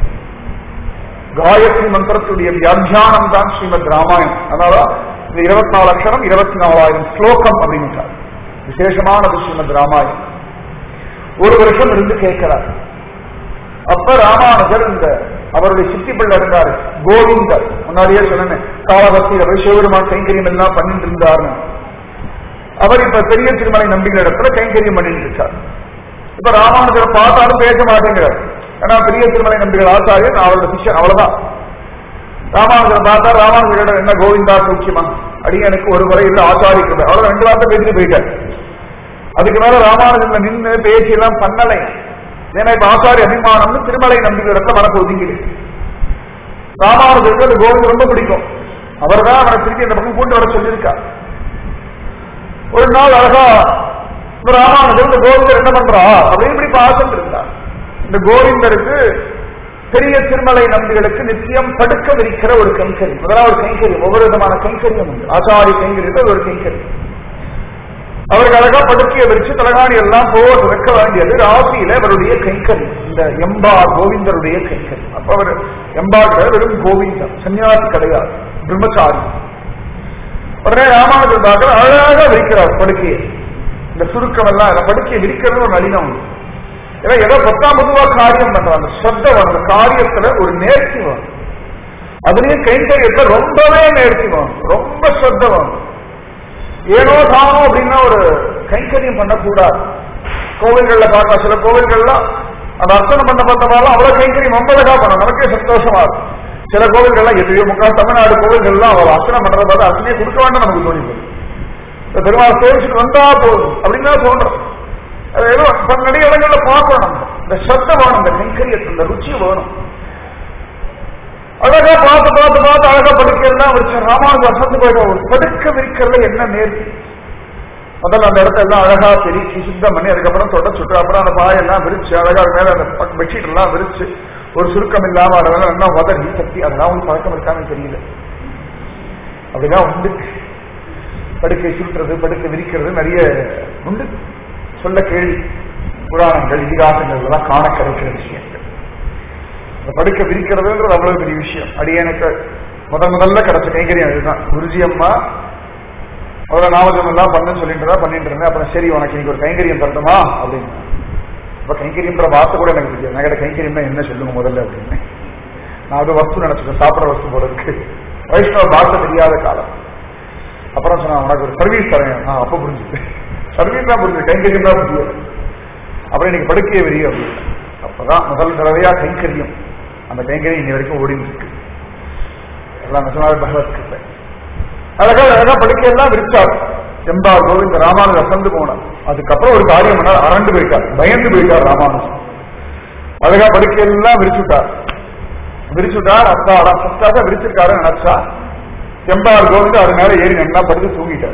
காயத்ரி மந்திரத்துடைய வியாக்கியானம் தான் ஸ்ரீமத் ராமாயணம் அதனால இந்த இருபத்தி நாலு அக்ஷரம் இருபத்தி நாலாயிரம் ஸ்லோகம் அப்படின்ட்டார் விசேஷமானது ஸ்ரீமத் ராமாயணம் ஒரு வருஷம் இருந்து கேட்கிறார் அப்ப ராமானுஜர் இந்த அவருடைய சித்தி பிள்ளை இருந்தாரு கோவிந்தர் முன்னாடியே சொன்னேன் காலபக்தி சிவபெருமான் கைங்கரியம் எல்லாம் பண்ணிட்டு இருந்தாருன்னு அவர் இப்ப பெரிய திருமலை நம்பிக்கை இடத்துல கைங்கரியம் பண்ணிட்டு இருக்கார் இப்ப ராமானுஜரை பார்த்தாலும் பேச மாட்டேங்கிறார் ஏன்னா பெரிய திருமலை நம்பிகள் ஆச்சாரியன் அவரோட சிஷ்யன் அவ்வளவுதான் ராமானுஜரை பார்த்தா ராமானுஜரோட என்ன கோவிந்தா சூக்கியமா அடியனுக்கு ஒரு முறை இல்ல ஆச்சாரிக்கிறது அவ்வளவு ரெண்டு வார்த்தை பேசிட்டு போயிட்டார் அதுக்கு மேல ராமானுஜன் நின்று பேசி எல்லாம் பண்ணலை ஏன்னா இப்ப ஆச்சாரிய அபிமானம்னு திருமலை நம்பிக்கை இடத்துல மனசு ஒதுங்கிடு ராமானுஜருக்கு அந்த கோவிந்த் ரொம்ப பிடிக்கும் அவர் தான் அவனை திருப்பி இந்த பக்கம் கூட்டு வர சொல்லியிருக்கார் ஒரு நாள் அழகா இந்த ராமானுஜர் இந்த கோவிந்தர் என்ன பண்றா அப்படின்னு இப்படி பார்த்துட்டு இருந்தார் இந்த கோவிந்தருக்கு பெரிய திருமலை நம்பிகளுக்கு நித்தியம் படுக்க விரிக்கிற ஒரு கைங்கரி முதலாவது கைங்கரியம் ஒவ்வொரு விதமான கைங்கரியம் உண்டு ஆச்சாரிய கைங்கரியத்தில் ஒரு கைங்கரியம் அவருக்கு அழகா படுக்கையை விரிச்சு தலகாணி எல்லாம் போட்டு வைக்க வேண்டியது ராசியில அவருடைய கைங்கரியம் இந்த எம்பார் கோவிந்தருடைய கைங்கரியம் அப்ப அவர் எம்பார் வெறும் கோவிந்தம் சன்னியாசி கிடையாது பிரம்மச்சாரி உடனே ராமானுஜர் பார்க்கிற அழகாக விரிக்கிறார் படுக்கையை இந்த சுருக்கம் எல்லாம் இந்த படுக்கையை விரிக்கிறது ஒரு நளினம் உண்டு. ஏன்னா ஏதோ பத்தாம் பொதுவா காரியம் பண்றாங்க ஸ்ரத்த வரும் அந்த காரியத்துல ஒரு நேர்த்தி வரும் அதுலயும் கைங்கரியத்துல ரொம்பவே நேர்த்தி வரும் ரொம்ப ஸ்ரத்த வரும் ஏனோ தானோ அப்படின்னா ஒரு கைங்கரியம் பண்ணக்கூடாது கோவில்கள்ல பார்க்கலாம் சில கோவில்கள்லாம் அந்த அர்ச்சனை பண்ண பார்த்தவாலும் அவ்வளவு கைங்கரியம் ஒன்பதகா பண்ணும் நமக்கே சந்தோஷமா இருக்கும் சில கோவில்கள்லாம் எதுவே முக்கால் தமிழ்நாடு கோவில்கள்லாம் அவள் அர்ச்சனை பண்றத பார்த்தா அர்ச்சனையே கொடுக்க வேண்டாம் நமக்கு தோணி போகுது இந்த பெருமாள் சேவிச்சுட்டு வந்தா போதும் அப்படின்னு தான் சொல்றோம் அது ஏதோ இப்ப நிறைய இடங்கள்ல பார்க்கணும் நம்ம இந்த சத்த வேணும் இந்த கைங்கரியத்தில் இந்த ருச்சி வேணும் அழகா பார்த்து பார்த்து பார்த்து அழகா படுக்கையெல்லாம் வச்சு ராமானுஜ அசந்து போயிட்ட ஒரு படுக்க விரிக்கிறதுல என்ன நேர்த்தி முதல்ல அந்த இடத்த எல்லாம் அழகா பெருக்கி சுத்தம் பண்ணி அதுக்கப்புறம் தொட சுட்டு அப்புறம் அந்த பாயெல்லாம் விரிச்சு அழகா அது மேல அந்த பெட்ஷீட் எல்லாம் விரிச்சு ஒரு சுருக்கம் இல்லாம அதை மேல என்ன உதறி சக்தி அதெல்லாம் உங்களுக்கு பழக்கம் இருக்கான்னு தெரியல அப்படிதான் உண்டு படுக்கை சுற்றுறது படுக்கை விரிக்கிறது நிறைய உண்டு சொல்ல கேள்வி புராணங்கள் இதிகாசங்கள் எல்லாம் காண கிடைக்கிற விஷயங்கள் இந்த படுக்கை விரிக்கிறதுன்றது அவ்வளவு பெரிய விஷயம் அடி எனக்கு முதல் முதல்ல கிடைச்ச கைங்கரியம் இதுதான் குருஜி அம்மா அவரை நாமஜம் எல்லாம் பண்ணு சொல்லிட்டு இருந்தா பண்ணிட்டு இருந்தேன் அப்புறம் சரி உனக்கு இன்னைக்கு ஒரு கைங்கரியம் தரட்டுமா அப்படின்னு இப்ப கைங்கரியம்ன்ற வார்த்தை கூட எனக்கு தெரியாது நான் கேட்ட கைங்கரியம்னா என்ன சொல்லுங்க முதல்ல அப்படின்னு நான் அது வஸ்து நினைச்சிட்டேன் சாப்பிட்ற வஸ்து போல இருக்கு வைஷ்ணவ வார்த்தை தெரியாத காலம் அப்புறம் சொன்னா உனக்கு ஒரு சர்வீஸ் தரேன் நான் அப்ப புரிஞ்சுட்டேன் சர்வீஸ் தான் புரிஞ்சு கைங்கரியம் தான் புரியல அப்புறம் இன்னைக்கு படுக்கைய வெறிய அப்படின்னு அப்பதான் முதல் தடவையா கைங்கரியம் அந்த கைங்கரியம் இன்னி வரைக்கும் ஓடி இருக்கு எல்லாம் நிஜமாவே பகவத் கிருப்பை அழகா அழகா படுக்கையெல்லாம் விரிச்சார் எம்பா கோவிந்த ராமானுஜர் அசந்து போனார் அதுக்கப்புறம் ஒரு காரியம் பண்ணார் அரண்டு போயிட்டார் பயந்து போயிட்டார் ராமானுஜர் அழகா படுக்கையெல்லாம் விரிச்சுட்டார் விரிச்சுட்டார் அப்பா ஃபஸ்டாக விரிச்சிருக்காரு நினைச்சா எம்பார் கோவிந்த அது மேல ஏறி நல்லா படுத்து தூங்கிட்டார்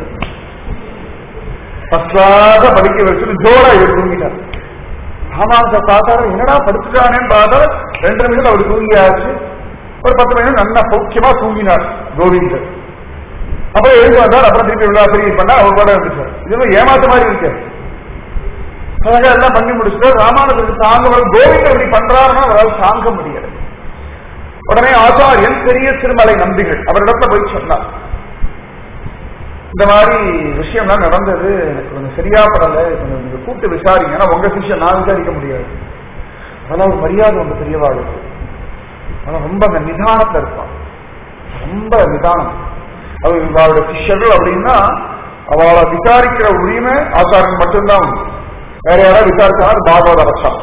ஃபஸ்டாக படுக்க வச்சுட்டு ஜோரா ஏறி தூங்கிட்டார் ராமானுஜர் பார்த்தாரு என்னடா படுத்துட்டானேன்னு பார்த்தா ரெண்டு நிமிஷம் அவர் தூங்கியாச்சு ஒரு பத்து நிமிஷம் நல்லா சௌக்கியமா தூங்கினார் கோவிந்தர் அப்புறம் எழுந்து வந்தார் அப்புறம் திருப்பி விழா திரும்பி பண்ணா அவர் கூட இருந்துச்சார் இது ஏமாத்த மாதிரி இருக்கு அழகா எல்லாம் பண்ணி முடிச்சுட்டு ராமானுஜருக்கு தாங்க வர கோவிந்தர் இப்படி பண்றாருன்னா அவரால் தாங்க முடியாது உடனே ஆச்சாரியன் பெரிய திருமலை நம்பிகள் அவரிடத்துல போய் சொன்னார் இந்த மாதிரி விஷயம்லாம் நடந்தது எனக்கு கொஞ்சம் சரியா படல கொஞ்சம் நீங்க கூப்பிட்டு விசாரிங்க ஏன்னா உங்க சிஷ்யம் நான் விசாரிக்க முடியாது அதெல்லாம் ஒரு மரியாதை உண்டு பெரியவாளுக்கு ஆனா ரொம்ப அந்த நிதானத்துல இருப்பான் ரொம்ப நிதானம் அது அவளோட சிஷ்யர்கள் அப்படின்னா அவளை விசாரிக்கிற உரிமை ஆச்சாரன் மட்டும்தான் உண்டு வேற யாராவது விசாரிச்சா அது பாகவத ரசம்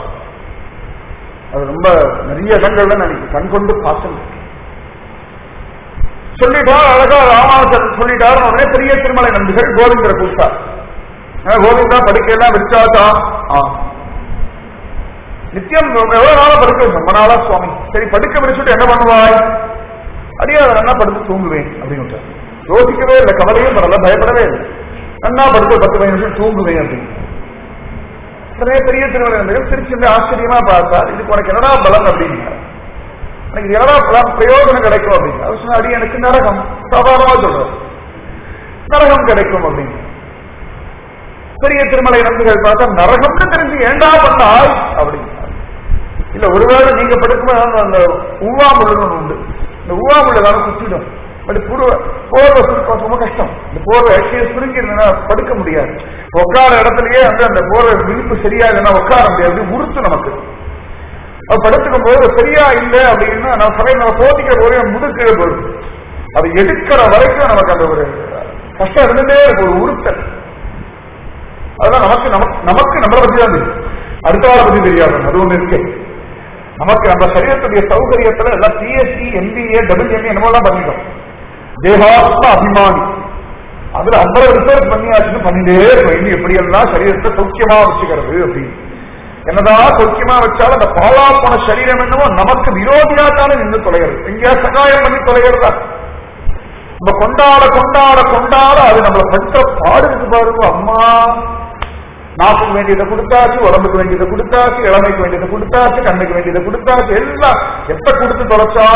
அது ரொம்ப நிறைய இடங்கள்ல நினைக்கு கண் கொண்டு பாசம் சொல்லிட்டார் அழகா ராமானுஜன் சொல்லிட்டார் உடனே பெரிய திருமலை நம்பிகள் கோவிந்தரை கூப்பிட்டார் ஆ, கோவிந்தா படுக்கையெல்லாம் விரிச்சாச்சா ஆ நித்தியம் எவ்வளவு நாளா படுக்க ரொம்ப நாளா சுவாமி சரி படுக்க விரிச்சுட்டு என்ன பண்ணுவாய் அடியே அதை நல்லா படுத்து தூங்குவேன் அப்படின்னு விட்டார். யோசிக்கவே இல்லை கவலையும் பரல பயப்படவே இல்லை நன்னா படுத்து பத்து பதினஞ்சு நிமிஷம் தூங்குவேன் அப்படின்னு உடனே பெரிய திருமணம் திருச்சி ஆச்சரியமா பார்த்தார் இதுக்கு உனக்கு என்னடா பலன் அப்படின்னு எனக்கு இது என்னடா பலன் பிரயோஜனம் கிடைக்கும் அப்படின்னு அவர் சொன்ன அடி எனக்கு நரகம் சாதாரணமா சொல்றார் நரகம் கிடைக்கும் அப்படின்னு பெரிய திருமலை நம்பிகள் பார்த்தா நரகம்னு தெரிஞ்சு ஏண்டா பண்ணாய் அப்படின்னு இல்ல ஒருவேளை நீங்க படுக்கும்போது அந்த உவா முழுன்னு உண்டு இந்த உவா முள்ள தானே குத்திடும் பட் புருவ போர்வை சுருக்கம் ரொம்ப கஷ்டம் இந்த போர்வை கீழே சுருங்கி இருந்ததுன்னா படுக்க முடியாது உட்கார இடத்துலயே வந்து அந்த போர்வை விழிப்பு சரியா இல்லைன்னா உட்கார முடியாது உறுத்து நமக்கு அது படுத்துக்கும் போது சரியா இல்லை அப்படின்னா நம்ம சமயம் நம்ம போத்திக்கிற போதே முதுக்கீழே போயிடும் அது எடுக்கிற வரைக்கும் நமக்கு அந்த ஒரு கஷ்டம் இருந்துட்டே இருக்கு ஒரு உறுத்தல் அதெல்லாம் நமக்கு நமக்கு நமக்கு நம்மளை பத்தி தான் தெரியும் அடுத்த வாழை பத்தி தெரியாது அது ஒண்ணு இருக்கு நமக்கு நம்ம சரீரத்துடைய சௌகரியத்துல எல்லாம் பிஎஸ்சி எம்பிஏ டபிள்யூஎம்ஏ என்னமோலாம் பண்ணிட்டோம் தேகாத்ம அபிமானி அதுல அவ்வளவு ரிசர்ச் பண்ணியாச்சுன்னு பண்ணிட்டே இருக்கும் இன்னும் எப்படி எல்லாம் சரீரத்தை சௌக்கியமா வச்சுக்கிறது அப்படின்னு என்னதான் சௌக்கியமா வச்சாலும் அந்த பாலா போன சரீரம் என்னவோ நமக்கு விரோதியா தானே நின்று தொலைகிறது எங்கேயா சகாயம் பண்ணி தொலைகிறதா நம்ம கொண்டாட கொண்டாட கொண்டாட அது நம்மளை படுத்த பாடு இருக்கு பாருங்க அம்மா நாக்குக்கு வேண்டியதை கொடுத்தாச்சு உடம்புக்கு வேண்டியதை கொடுத்தாச்சு இளமைக்கு வேண்டியதை கொடுத்தாச்சு கண்ணுக்கு வேண்டியதை கொடுத்தாச்சு எல்லாம் எப்ப கொடுத்து தொலைச்சா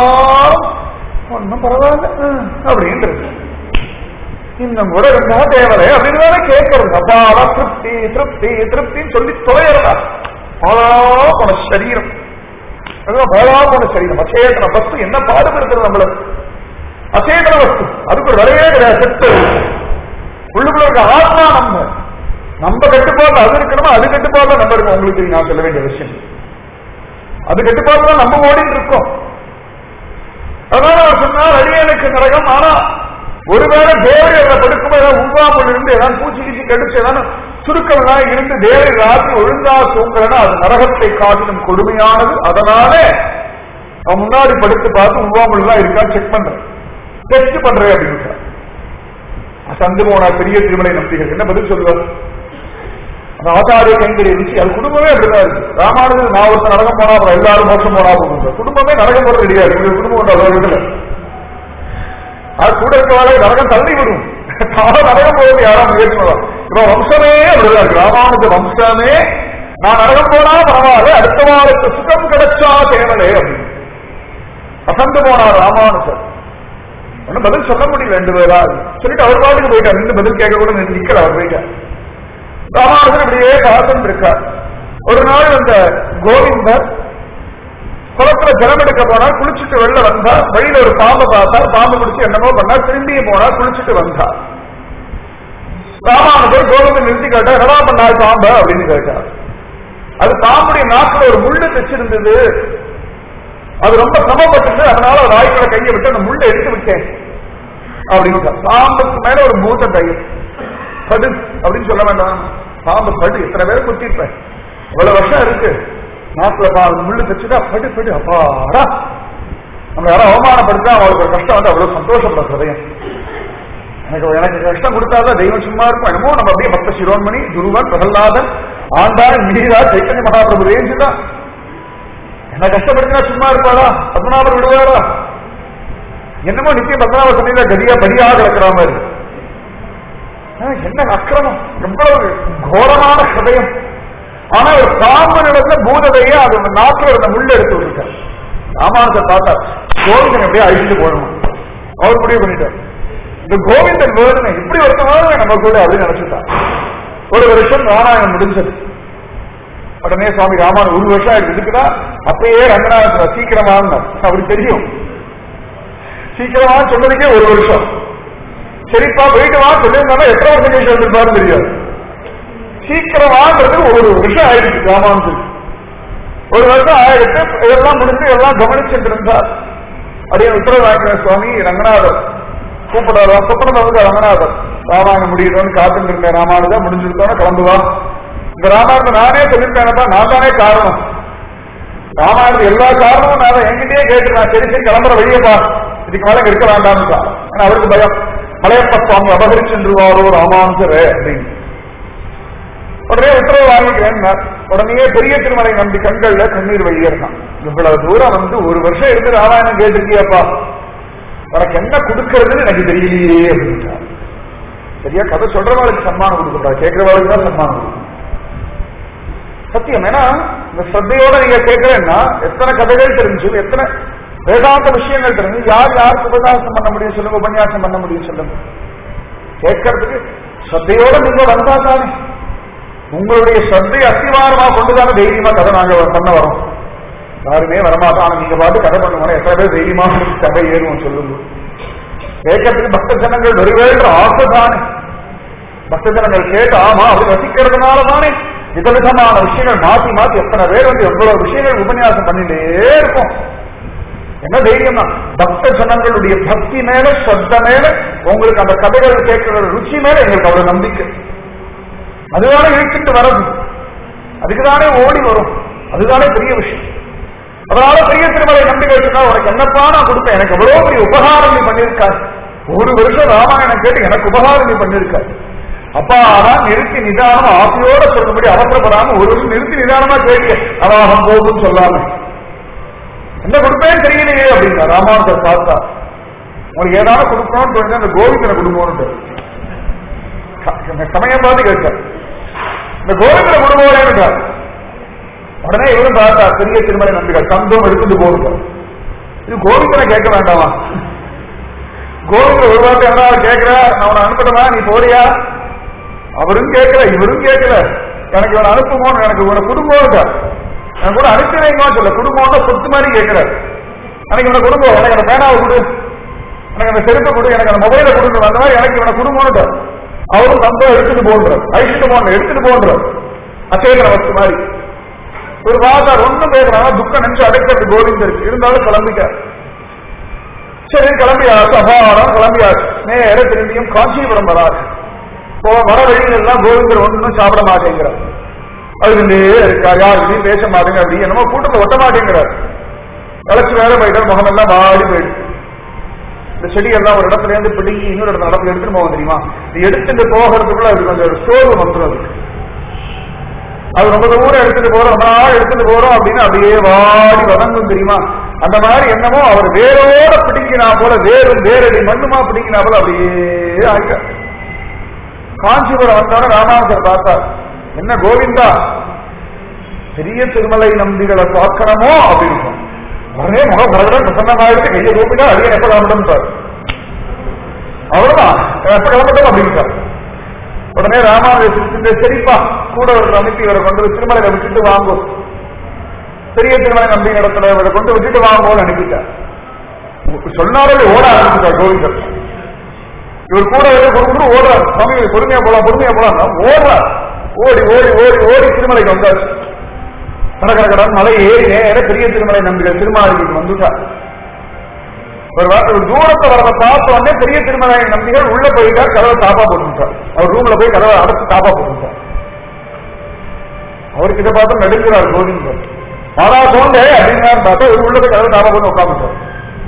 ஒன்னும் பரவாயில்ல ஹம், அப்படின்றது இன்னும் கூட இருந்தா தேவலை அப்படின்னு வேற கேட்கறது அப்பாடா திருப்தி திருப்தி திருப்தின்னு சொல்லி தொலைகிறதா பாலா போன சரீரம் அதுதான் பாலா போன சரீரம் அச்சேதன வஸ்து என்ன பாடுபடுத்துறது நம்மள அச்சேதன வஸ்து அதுக்கு ஒரு விலையே கிடையாது செத்து உள்ளுக்குள்ள இருக்க ஆத்மா நம்ம நம்ம கட்டுப்பாடு அது இருக்கணுமா அது கட்டுப்பாடு நம்ம இருக்கும் உங்களுக்கு தெரியும் நான் சொல்ல வேண்டிய விஷயம் அது கட்டுப்பாடு தான் நம்ம ஓடிட்டு இருக்கோம் அதனால அவர் சொன்னார் அடியனுக்கு நரகம் ஆனா ஒருவேளை தேவரை அதை படுக்கும்போது உருவாமல் இருந்து ஏதாவது பூச்சி கீச்சி கடிச்சு ஏதாவது சுருக்கம்லாம் இருந்து தேவரை ராத்திரி ஒழுங்கா தூங்கலன்னா அது நரகத்தை காட்டிலும் கொடுமையானது அதனால அவன் முன்னாடி படுத்து பார்த்து உருவாமல் எல்லாம் இருக்கான்னு செக் பண்றேன் டெஸ்ட் பண்றேன் அப்படின்னு சந்து போனா பெரிய திருமலை நம்பிகள் என்ன பதில் சொல்லுவார் அந்த ஆச்சாரிய கைங்கரி இருந்துச்சு அது குடும்பமே அப்படிதான் இருக்கு ராமானுஜன் நான் ஒருத்தர் நரகம் போனா அப்புறம் எல்லாரும் மோசம் போனா போகுது குடும்பமே நரகம் போறது கிடையாது எங்க குடும்பம் உண்டு அவ்வளவு இதுல அது கூட இருக்கவாளே நரகம் தள்ளி விடும் தானே நரகம் போவது யாரும் முயற்சி பண்ணுவா இவன் வம்சமே அப்படிதான் இருக்கு ராமானுஜ வம்சமே நான் நரகம் போனா பரவாயில்ல அடுத்த வாரத்து சுகம் கிடைச்சா தேவலே அப்படின்னு அசந்து போனார் ராமானுஜர் ஒன்னும் பதில் சொல்ல முடியல ரெண்டு பேரா சொல்லிட்டு அவர் பாட்டுக்கு போயிட்டார் ரெண்டு பதில் கேட்க கூட நிக்கல அவர் போயிட்டார் ராமானுஜன் இப்படியே பார்த்துட்டு இருக்கார் ஒரு நாள் அந்த கோவிந்தர் குளத்துல ஜலம் எடுக்க போனார் குளிச்சுட்டு வெளில வந்தார் வழியில ஒரு பாம்பை பார்த்தார் பாம்பு குடிச்சு என்னமோ பண்ணார் திரும்பியும் போனார் குளிச்சுட்டு வந்தார் ராமானுஜர் கோவிந்தன் நிறுத்தி கேட்டார் என்னடா பண்ணார் பாம்பு அப்படின்னு கேட்டார் அது பாம்புடைய நாக்குல ஒரு முள்ளு தைச்சிருந்தது அது ரொம்ப சிரமப்பட்டது அதனால ஒரு ஆய்வுல கையை விட்டு அந்த முள்ளை எடுத்து விட்டேன் அப்படின்னு பாம்புக்கு மேல ஒரு மூத்த தையம் படு அப்படின்னு சொல்ல வேண்டாம் பாம்பு படு எத்தனை பேர் குத்திருப்பேன் இவ்வளவு வருஷம் இருக்கு நாட்டுல பா முள்ளு தைச்சுட்டா படு படு அப்பாடா நம்ம யாரும் அவமானப்படுத்தா அவளுக்கு ஒரு கஷ்டம் வந்து அவ்வளவு சந்தோஷப்பட ஹதயம் எனக்கு எனக்கு கஷ்டம் கொடுத்தாதான் தெய்வம் சும்மா இருக்கும் என்னமோ நம்ம அப்படியே பக்த சிரோன்மணி துருவன் பிரகல்லாதன் ஆண்டாள் மீரா சைத்தன்ய மகாபிரபு ரேஞ்சு தான் என்ன கஷ்டப்படுத்தினா சும்மா இருப்பாளா பத்மநாபர் விடுவாரா என்னமோ நித்தியம் பத்மநாபர் சொன்னீங்க கதியா படியாக இருக்கிற மாதிரி ஆ, என்ன அக்கிரமம் எவ்வளவு கோரமான ஹதயம் ஆனா ஒரு பாம்பு நடந்த பூததையே அது அந்த நாட்டில் இருந்த முள்ள எடுத்து விட்டுட்டார் ராமானுஜர் பார்த்தார் கோவிந்தன் எப்படியே அழிச்சுட்டு போகணும் அவர் முடிவு பண்ணிட்டார் இந்த கோவிந்தன் வேணுமே இப்படி ஒருத்தவங்க நம்ம கூட அப்படின்னு நினைச்சுட்டார் ஒரு வருஷம் ராமாயணம் முடிஞ்சது உடனே சுவாமி ராமான் ஒரு வருஷம் ஆயிடுச்சு இருக்குதா அப்பயே ரங்கநாதன் சீக்கிரமா அவருக்கு தெரியும் சீக்கிரமா சொன்னதுக்கே ஒரு வருஷம் சரிப்பா போயிட்டு வா சொல்லியிருந்தாலும் எத்தனை வருஷம் கழிச்சு வந்திருப்பாரு தெரியாது சீக்கிரமான்றது ஒரு வருஷம் ஆயிடுச்சு ராமானுஜன் ஒரு வருஷம் ஆயிரத்து இதெல்லாம் முடிஞ்சு எல்லாம் கவனிச்சுட்டு இருந்தார் அப்படியே உத்தரவாக்கிற சுவாமி ரங்கநாதர் கூப்பிடாரா சொப்பனம் வந்து ரங்கநாதர் ராமாயணம் முடியணும்னு காத்துட்டு இருந்தேன் ராமானுஜா முடிஞ்சிருக்கோன்னு கிளம்புவா இந்த ராமாயணம் நானே சொல்லியிருக்கேனப்பா நான் தானே காரணம் ராமாயணத்து எல்லா காரணமும் நான் என்கிட்டயே கேட்டு நான் சரி சரி கிளம்புற வழியப்பா இதுக்கு மேல இங்க இருக்க வேண்டாம்னு ஏன்னா அவருக்கு பயம் மலையப்ப சுவாமி அபகரிச்சென்றுவாரோ ராமானுஜரே அப்படின்னு உடனே உத்தரவு வாங்கிக்கிறேன் உடனே பெரிய திருமலை நம்பி கண்கள்ல கண்ணீர் வழியறான் இவ்வளவு தூரம் வந்து ஒரு வருஷம் இருந்து ராமாயணம் கேட்டிருக்கியப்பா உனக்கு என்ன கொடுக்கறதுன்னு எனக்கு தெரியலையே அப்படின்றார் சரியா கதை சொல்றவாளுக்கு சன்மானம் கொடுக்கட்டா கேட்கிறவாளுக்கு தான் சன்மானம் கொடுக்கணும் சத்தியம் ஏன்னா இந்த ஸ்ரத்தையோட நீங்க கேட்கிறேன்னா எத்தனை கதைகள் தெரிஞ்சு எத்தனை வேதாந்த விஷயங்கள் தெரிஞ்சு யார் யாருக்கு உபன்யாசம் பண்ண முடியும் சொல்லுங்க உபன்யாசம் பண்ண முடியும் சொல்லுங்க கேட்கறதுக்கு ஸ்ரத்தையோட நீங்க வந்தா தானே உங்களுடைய ஸ்ரத்தை அஸ்திவாரமா கொண்டுதானே தைரியமா கதை நாங்க பண்ண வரோம் யாருமே வரமாட்டோம் ஆனா நீங்க பார்த்து கதை பண்ணுவோம் எத்தனை பேர் தைரியமா கதை ஏறுவோம் சொல்லுங்க கேட்கறதுக்கு பக்த ஜனங்கள் வருவேன்ற ஆசை தானே பக்த ஜனங்கள் கேட்டு ஆமா அப்படி ரசிக்கிறதுனால தானே விதவிதமான விஷயங்கள் மாத்தி மாத்தி எத்தனை பேர் வந்து எவ்வளவு விஷயங்கள் உபன்யாசம் பண்ணிட்டே இருக்கும் என்ன தைரியம் தான் பக்த ஜனங்களுடைய பக்தி மேல ஸ்ரத்த மேல உங்களுக்கு அந்த கதைகள் கேட்கிற ருச்சி மேல எங்களுக்கு அவ்வளவு நம்பிக்கை அதுதானே இழுத்துட்டு வர்றது அதுக்குதானே ஓடி வரும் அதுதானே பெரிய விஷயம் அதனால பெரிய திருமலை நம்பிக்கை இருக்கா உனக்கு என்னப்பா நான் கொடுப்பேன் எனக்கு எவ்வளவு பெரிய உபகாரம் நீ பண்ணியிருக்காரு ஒரு வருஷம் ராமாயணம் கேட்டு எனக்கு உபகாரம் நீ பண்ணியிருக்காரு அப்பா அதான் நிறுத்தி நிதானமா ஆசையோட சொல்லும்படி அவசரப்படாம ஒரு வருஷம் நிறுத்தி நிதானமா கேட்க அவாகம் போகும்னு சொல்லாம என்ன கொடுப்பேன்னு தெரியலையே அப்படின்னா ராமானுஜர் பார்த்தா உங்களுக்கு ஏதாவது கொடுக்கணும்னு தோணுச்சு அந்த கோவிந்தனை கொடுக்கணும்னு சமயம் பார்த்து கேட்டார் இந்த கோவிந்தனை கொடுக்கணும் உடனே இவரும் பார்த்தா பெரிய திருமலை நம்பிகள் தந்தம் எடுத்துட்டு போடுங்க இது கோவிந்தனை கேட்க வேண்டாமா கோவிந்தர் ஒரு வார்த்தை என்ன கேட்கிற நான் உன்னை அனுப்பணுமா நீ போறியா அவரும் கேட்கல இவரும் கேட்கல எனக்கு இவனை அனுப்புமோன்னு எனக்கு இவனை குடும்பம் எனக்கு கூட அனுப்பினீங்க சொல்ல குடும்பம்னா சொத்து மாதிரி கேட்கிறார் எனக்கு இவனை குடும்பம் எனக்கு அந்த பேனாவை கொடு எனக்கு அந்த செருப்பை கொடு எனக்கு அந்த மொபைலை கொடுங்க அந்த மாதிரி எனக்கு இவனை குடும்பம் அவரும் தந்தம் எடுத்துட்டு போன்றார் அழிச்சுட்டு போன்ற எடுத்துட்டு போன்றார் அச்சேதன வஸ்து மாதிரி ஒரு வாதார் ஒண்ணும் பேசுறாங்க துக்கம் நினைச்சு அடைக்கிறது கோவிந்தருக்கு இருந்தாலும் கிளம்பிட்டார் சரி கிளம்பியாச்சு அபாரம் கிளம்பியாச்சு நேர திரும்பியும் காஞ்சிபுரம் வராது இப்போ வர வழியில எல்லாம் கோவிந்தர் ஒன்றும் சாப்பிட மாட்டேங்கிறார் அதுலேயே இருக்கார் யாருமே பேச மாட்டேங்க அப்படி என்னமோ கூட்டத்தை ஒட்ட மாட்டேங்கிறார் களைச்சு வேற போயிட்டார் முகமெல்லாம் வாடி போயிடுச்சு இந்த செடியெல்லாம் ஒரு இடத்துல இருந்து பிடிங்கி இன்னொரு இடத்துல இடத்துல எடுத்துட்டு போவோம் தெரியுமா இது எடுத்துட்டு போகிறதுக்குள்ள அது கொஞ்சம் ஸ்டோர் வந்துடும் அதுக்கு அது ரொம்ப தூரம் எடுத்துட்டு போறோம் ரொம்ப நாள் எடுத்துட்டு போறோம் அப்படின்னு அப்படியே வாடி வதங்கும் தெரியுமா அந்த மாதிரி என்னமோ அவர் வேரோட பிடிங்கினா போல வேரும் வேரடி மண்ணுமா பிடிங்கினா போல அப்படியே ஆகிட்ட காஞ்சிபுரம் வந்தோட ராமானுஜர் பார்த்தார் என்ன கோவிந்தா பெரிய திருமலை நம்பிகளை பார்க்கணுமோ அப்படின்னு உடனே முகம் கடவுடன் பிரசன்னமாயிட்டு கையை கூப்பிட்டா அடியே எப்ப கிளம்பட்டும் அவ்வளவுதான் எப்ப கிளம்பட்டும் அப்படின்னு உடனே ராமானுஜர் சரிப்பா கூட ஒரு அனுப்பி இவரை கொண்டு போய் திருமலையில விட்டுட்டு வாங்கும் பெரிய திருமலை நம்பி இடத்துல இவரை கொண்டு விட்டுட்டு வாங்குவோம்னு அனுப்பிட்டார் சொன்னாலே ஓட ஆரம்பிச்சார் கோவிந்தர் இவர் கூட கொடுத்துட்டு ஓடுறார் சுவாமி பொறுமையா போலாம் பொறுமையா போலாம் ஓடுறார் ஓடி ஓடி ஓடி ஓடி திருமலைக்கு வந்தார் கடற்கடன் மலை ஏறி நேர பெரிய திருமலை நம்பிகள் திருமாளிகைக்கு வந்துட்டார் ஒரு ஒரு தூரத்தை வரத பார்த்த உடனே பெரிய திருமலை நம்பிகள் உள்ள போயிட்டார் கதவை தாப்பா போட்டுட்டார் அவர் ரூம்ல போய் கதவை அடைச்சு தாப்பா போட்டுட்டார் அவருக்கு இதை பார்த்து நடுங்கிறார் கோவிந்தர் மாதா சோண்டே அப்படின்னாரு பார்த்தா இவர் உள்ள போய் கதவை தாப்பா போட்டு உட்காந்துட்டார்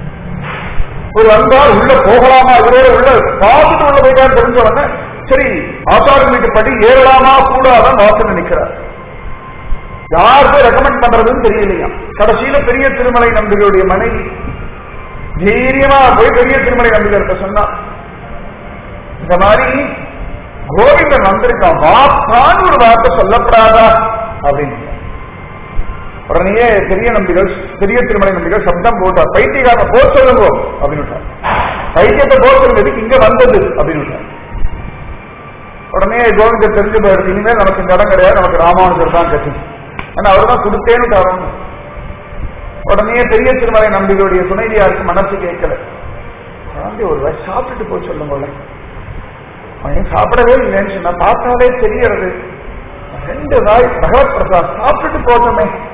ஒரு வந்தால் உள்ள போகலாமா இவரோட உள்ள பார்த்துட்டு உள்ள போயிட்டார் தெரிஞ்ச உடனே சரி ஆச்சாரம் வீட்டு படி ஏறலாமா கூடாதான் வாசனை நிற்கிறார் யாருக்கு ரெக்கமெண்ட் பண்றதுன்னு தெரியலையா கடைசியில பெரிய திருமலை நம்பிகளுடைய மனைவி தைரியமா போய் பெரிய திருமலை நம்பிகர்கிட்ட சொன்னா இந்த மாதிரி கோவிந்தன் வந்திருக்கான் வாப்பான்னு ஒரு வார்த்தை சொல்லப்படாதா அப்படின்னு உடனே பெரிய நம்பிகள் பெரிய திருமலை நம்பிகள் சப்தம் போட்டார் பைத்தியக்கார போ சொல்லுங்க அப்படின்னு பைத்தியத்தை போ சொல்லுங்க இங்க வந்தது அப்படின்னு உடனே கோவிந்தர் தெரிஞ்சு போயிடுச்சு இனிமேல் நமக்கு இந்த இடம் கிடையாது நமக்கு ராமானுஜர் தான் கட்சி ஏன்னா அவர் தான் கொடுத்தேன்னு தரணும் உடனே பெரிய திருமலை நம்பிகளுடைய துணைவியாருக்கு மனசு கேட்கல குழந்தை ஒரு வாய் சாப்பிட்டுட்டு போய் சொல்லுங்கள அவன் சாப்பிடவே இல்லைன்னு சொன்னா பார்த்தாலே தெரியறது ரெண்டு வாய் பகவத் பிரசாத் சாப்பிட்டுட்டு போட்டோமே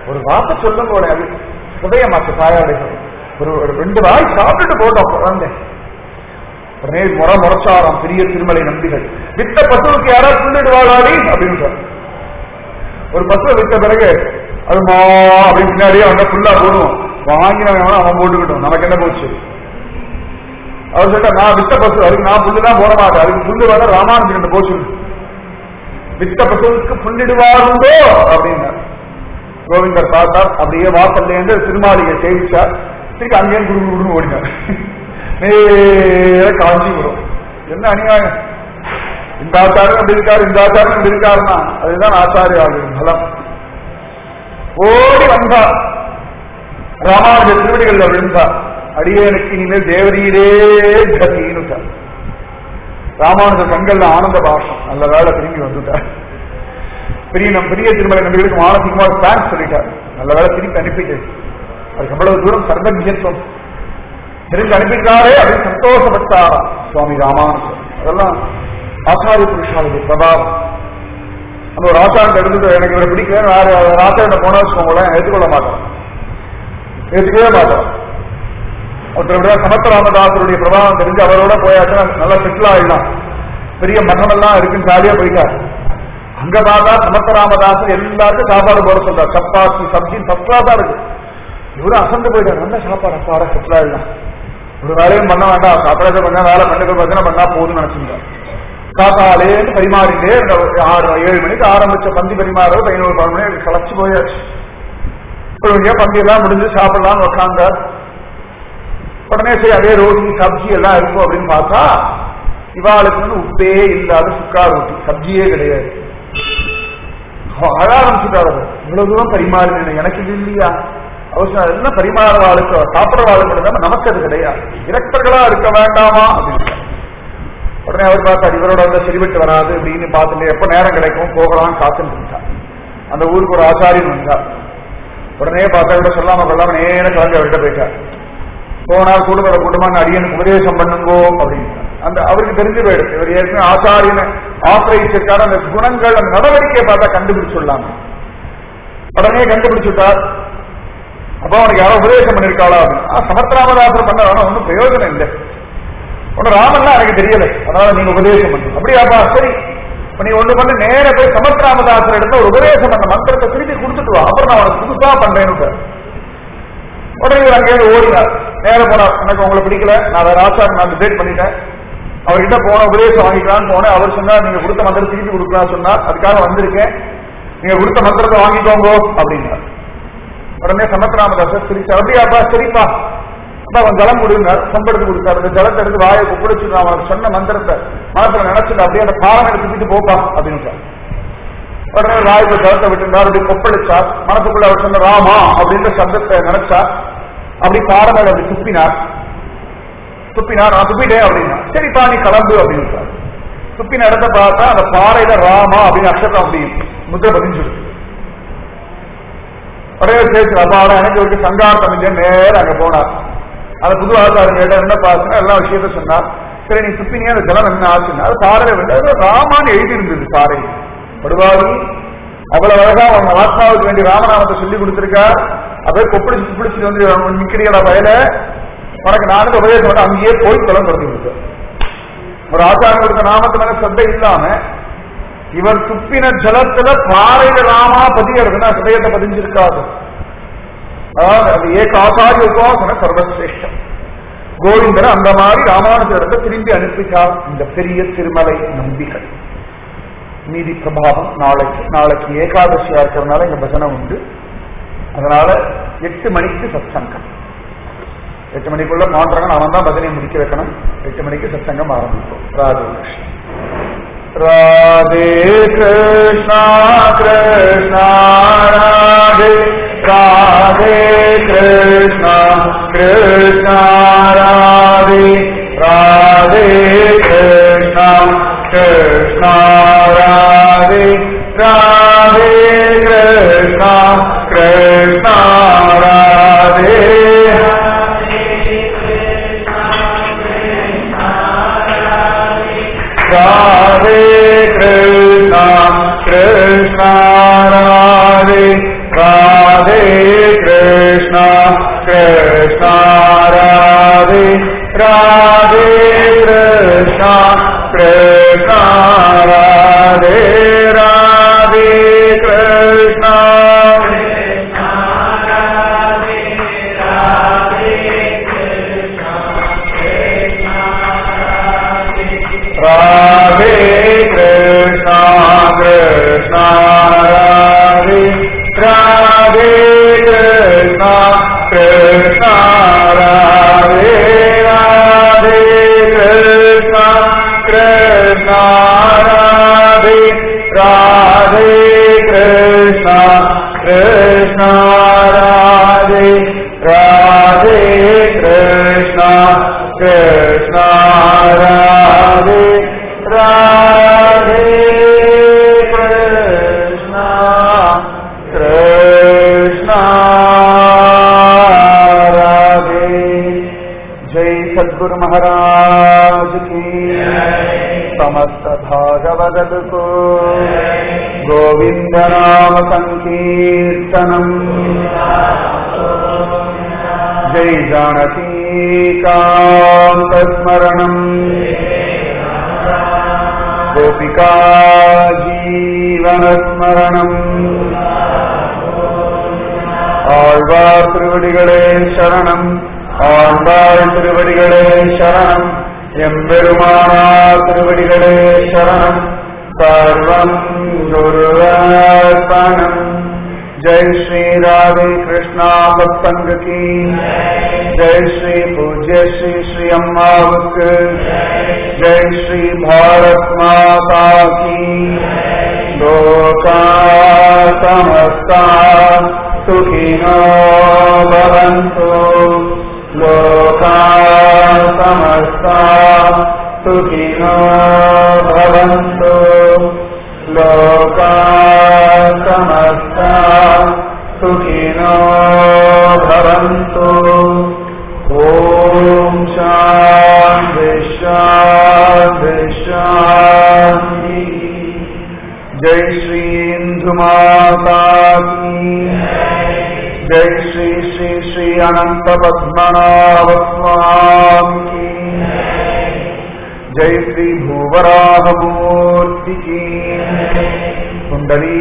ஒரு வார்த்தை சொல்லும் போல அது ஹிருதயமாச்சு தாயாடுகள் ஒரு ஒரு ரெண்டு வாய் சாப்பிட்டுட்டு போட்டோம் குழந்தை உடனே முறை முறைச்சாராம் பெரிய திருமலை நம்பிகள் வித்த பசுவுக்கு யாராவது புள்ளிடுவாளாடி அப்படின்னு சொன்னார். ஒரு பசுவை வித்த பிறகு அது மா அப்படின்னு பின்னாடியே அவன் ஃபுல்லா போடுவோம் வாங்கினவன் எவனோ அவன் போட்டுக்கிட்டோம் நமக்கு என்ன போச்சு அவர் சொல்லிட்டா நான் வித்த பசு அதுக்கு நான் புல்லு தான் போட மாட்டேன் அதுக்கு புல்லு வர ராமானுஜன் போச்சு வித்த பசுவுக்கு புல்லிடுவாருண்டோ அப்படின்னார் கோவிந்தர் பார்த்தார் அப்படியே வாசல்ல இருந்து திருமாளிகை சேவிச்சார் திருப்பி அங்கேயும் குடு குடுன்னு ஓடினார் நேர காஞ்சிபுரம் என்ன அநியாயம் இந்த ஆச்சாரம் அப்படி இருக்காரு இந்த ஆச்சாரம் இப்படி இருக்காருன்னா அதுதான் ஆச்சாரியாளின் பலம் ஓடி வந்தார் ராமானுஜ திருவடிகள்ல விழுந்தார் அடியனுக்கு இனிமேல் தேவரீரே கதினுட்டார் ராமானுஜ கண்கள்ல ஆனந்த பாஷம் நல்ல வேலை திரும்பி வந்துட்டார் பெரிய நம் பெரிய திருமலை நம்பிகளுக்கு மானசிகமா தேங்க்ஸ் சொல்லிட்டார் நல்ல வேலை திருப்பி அனுப்பிட்டு அதுக்கு அவ்வளவு தூரம் சர்வஜத்துவம் தெரிஞ்சு அனுப்பிட்டாரே அப்படின்னு சந்தோஷப்பட்டாராம் சுவாமி ராமானுஜன் அதெல்லாம் ஆச்சாரிய புருஷாளுடைய பிரபாவம் அந்த ஒரு ஆச்சாரம் எடுத்துட்டு எனக்கு இவரை பிடிக்கல வேற ஒரு ஆச்சாரம் போன வச்சுக்கோங்களேன் ஏற்றுக்கொள்ள மாட்டோம் ஏற்றுக்கவே மாட்டோம் ஒருத்தர் விட சமத்த ராமதாசருடைய பிரபாவம் தெரிஞ்சு அவரோட போயாச்சுன்னா நல்லா செட்டில் ஆயிடலாம் பெரிய மன்னமெல்லாம் இருக்குன்னு ஜாலியா போயிட்டார் அங்க பார்த்தா சமத்த ராமதாசர் எல்லாருக்கும் சாப்பாடு போட சொல்றார் சப்பாத்தி சப்ஜி ஃபர்ஸ்ட் கிளாஸா இருக்கு இவரும் அசந்து போயிட்டார் நல்ல சாப்பாடு அப்பாட செட்டில் ஆயிடலாம் ஒரு வேலையும் பண்ண வேண்டாம் சாப்பிடாத பண்ணா வேலை பண்ணிட்டு பார்த்தீங்கன்னா பண்ணா போதும்னு நினைச்சிருந்தார் காத்தாலேன்னு பரிமாறிட்டே இந்த ஒரு ஆறு ஏழு மணிக்கு ஆரம்பிச்ச பந்தி பரிமாறது பதினோரு பன்னெண்டு மணி களைச்சு போயாச்சு ஒரு வழியா பந்தி எல்லாம் முடிஞ்சு சாப்பிடலாம்னு உட்காந்தார் உடனே சரி அதே ரோட்டி சப்ஜி எல்லாம் இருக்கும் அப்படின்னு பார்த்தா இவாளுக்கு வந்து உப்பே இல்லாத சுக்கா ரொட்டி சப்ஜியே கிடையாது அழ ஆரம்பிச்சுட்டாரு அவர். இவ்வளவு தூரம் பரிமாறினேன் எனக்கு இது இல்லையா அவசியம் என்ன பரிமாற வாழ்க்கை சாப்பிடுற வாழ்க்கை இல்லாம நமக்கு அது கிடையாது இறக்டர்களா இருக்க வேண்டாமா அப்படின்னு உடனே அவர் பார்த்தார் இவரோட வந்து சரிபட்டு வராது அப்படின்னு பார்த்துட்டு எப்ப நேரம் கிடைக்கும் போகலாம்னு காத்துட்டு இருந்தார் அந்த ஊருக்கு ஒரு ஆச்சாரியன் வந்தார் உடனே பார்த்தா இவரை சொல்லாம கொள்ளாம நேரம் கிளம்பி அவர்கிட்ட போயிட்டார் போனால் குடும்பட குடும்பம் அடியனுக்கு உபதேசம் பண்ணுங்கோ அப்படின்னு அந்த அவருக்கு தெரிஞ்சு போயிடுச்சு இவர் ஏற்கனவே ஆச்சாரியனை ஆசிரியச்சிருக்காரு அந்த குணங்கள் அந்த நடவடிக்கையை பார்த்தா கண்டுபிடிச்சுடலாம் உடனே கண்டுபிடிச்சுட்டார் அப்போ அவனுக்கு யாரோ உபதேசம் பண்ணிருக்காளா அப்படின்னு சமத்ராமதாசர் பண்ண வேணா ஒன்றும் பிரயோஜனம் இல்லை ஒண்ணு ராமன்னா எனக்கு தெரியல அதனால நீங்க உபதேசம் பண்ணு அப்படியாப்பா சரி இப்ப நீ ஒண்ணு பண்ணு நேர போய் சமத்ராமதாசர் இடத்துல ஒரு உபதேசம் பண்ண மந்திரத்தை திருப்பி கொடுத்துட்டு வா அப்புறம் நான் உனக்கு புதுசா பண்றேன்னு உடனே இவர் அங்கேயிருந்து ஓடினார் நேர போனார் எனக்கு உங்களை பிடிக்கல நான் வேற ஆச்சாரம் நான் டிசைட் பண்ணிட்டேன் அவர்கிட்ட போன உபதேசம் வாங்கிக்கலாம்னு போனேன் அவர் சொன்னார் நீங்க கொடுத்த மந்திரம் திருப்பி கொடுக்கலாம் சொன்னார் அதுக்காக வந்திருக்கேன் நீங்க கொடுத்த மந்திரத்தை வாங்கிக்கோங்க அப்படின்னார் உடனே சமத்ராமதாசர் சிரிச்சா அப்படியாப்பா சரிப்பா அப்பா அவன் ஜலம் கொடுங்க சம்படுத்து கொடுத்தாரு அந்த ஜலத்தை எடுத்து வாயை குப்பிடிச்சு நான் அவனுக்கு சொன்ன மந்திரத்தை மனசுல நினைச்சுட்டு அப்படியே அந்த பாலம் எடுத்துக்கிட்டு போப்பா அப்படின்னு உடனே ராயுக்கு ஜலத்தை விட்டுருந்தார் அப்படி கொப்பளிச்சார் மனசுக்குள்ள அவர் சொன்ன ராமா அப்படின்ற சப்தத்தை நினைச்சார் அப்படி பாறை மேல அப்படி துப்பினார் துப்பினார் நான் துப்பிட்டேன் அப்படின்னா சரிப்பா நீ கிளம்பு அப்படின்னு துப்பின இடத்த பார்த்தா அந்த பாறையில ராமா அப்படின்னு அக்ஷரம் அப்படி முத்திரை பதிஞ்சிருக்கு உடனே சேர்த்து அப்பாவோட எனக்கு ஒரு சங்கார்த்தம் இல்லை நேரம் அங்க போனார் அந்த புது ஆச்சாரம் கேட்ட என்ன பாசுனா எல்லா விஷயத்த சொன்னார் சரி நீ துப்பினே அந்த ஜலம் என்ன ஆச்சுன்னா அது பாறையில விழுந்து ராமான்னு எழுதி இருந்தது பாறை படுவாரி அவ்வளவு அழகா அவங்க ஆத்மாவுக்கு வேண்டிய ராமநாமத்தை சொல்லி கொடுத்திருக்கா அப்படியே கொப்பிடிச்சு பிடிச்சிட்டு வந்து நிக்கிறியடா வயல உனக்கு நானும் உபதேசம் பண்ண அங்கேயே போய் குளம் தொடர்ந்து கொடுத்தேன் ஒரு ஆச்சாரம் கொடுத்த நாமத்து மேல சத்தை இல்லாம இவர் துப்பின ஜலத்துல பாறையில ராமா பதிகிறதுனா ஹிருதயத்தை பதிஞ்சிருக்காது அதாவது அது ஏக ஆச்சாரிய உபாசன சர்வசிரேஷ்டம் கோவிந்தர் அந்த மாதிரி ராமானுஜரத்தை திரும்பி அனுப்பிச்சார் இந்த பெரிய திருமலை நம்பிகள் மீதி பிரபாவம் நாளைக்கு நாளைக்கு ஏகாதசியா இருக்கிறதுனால இந்த பஜனை உண்டு அதனால எட்டு மணிக்கு சத்சங்கம் எட்டு மணிக்குள்ள மாற்றாங்க அவன் தான் பஜனையை முடிக்க வைக்கணும் எட்டு மணிக்கு சத்சங்கம் ஆரம்பிக்கும் ராதே கிருஷ்ணா ராதே கிருஷ்ணா கிருஷ்ணா ராதே ராதே கிருஷ்ணா கிருஷ்ணா ராதே ராதே கிருஷ்ணா கிருஷ்ணா ராதே ராதே கிருஷ்ணா கிருஷ்ணா ராதே ராதே கிருஷ்ணா கிருஷ்ணா ராதே ராதே कृष्णा कृष्णा राधे राधे कृष्णा राधे कृष्णा कृष्णा राधे राधे कृष्णा कृष्णा राधे राधे कृष्णा कृष्णा राधे राधे कृष्णा कृष्णा राधे राधे कृष्णा कृष्णा राधे राधे कृष्णा कृष्णा राधे जय सद्गुरु महाराज की समस्त भागवत को गोविंद नाम संकीर्तनम जय जानकी कांत स्मरणम गोपिका जीवन स्मरणम ஆழ்வார் திருவடிகளே சரணம் ஆழ்வார் திருவடிகளே சரணம் எம்பெருமானார் திருவடிகளே சரணம் சர்வம் குருவர்ப்பணம் ஜெய் ஸ்ரீ ராதே கிருஷ்ணா பக்தங்க கி ஜெய் ஸ்ரீ பூஜ்ய ஸ்ரீ ஸ்ரீ அம்மாவுக்கு ஜெய் ஸ்ரீ பாரத் மாதா கி லோகா சமஸ்தா सुखिनो भवन्तु लोका समस्ता सुखिनो भवन्तु लोका समस्ता सुखिनो भवन्तु ॐ शान्ति शान्ति शान्ति जय श्री इंदु माता की जय श्री श्री श्री अनंत पद्मनाभ स्वामी की जय श्री भूवराह मूर्ति की कुंडली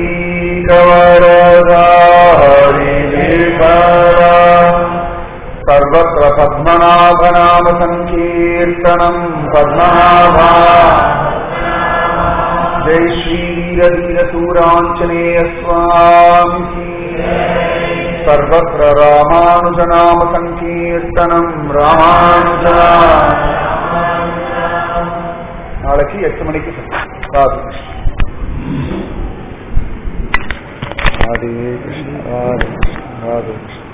सर्वत्र पद्मनाभ नाम संकीर्तनम पद्मनाभा जय श्री वीरधीरसूराञ्जनेय स्वामी की सर्वत्र रामानुजनाम சங்கீர்த்தனம் ராமானுஜா நாளைக்கு எட்டு மணிக்கு ராது ராதே கிருஷ்ண ராதே ராதே கிருஷ்ண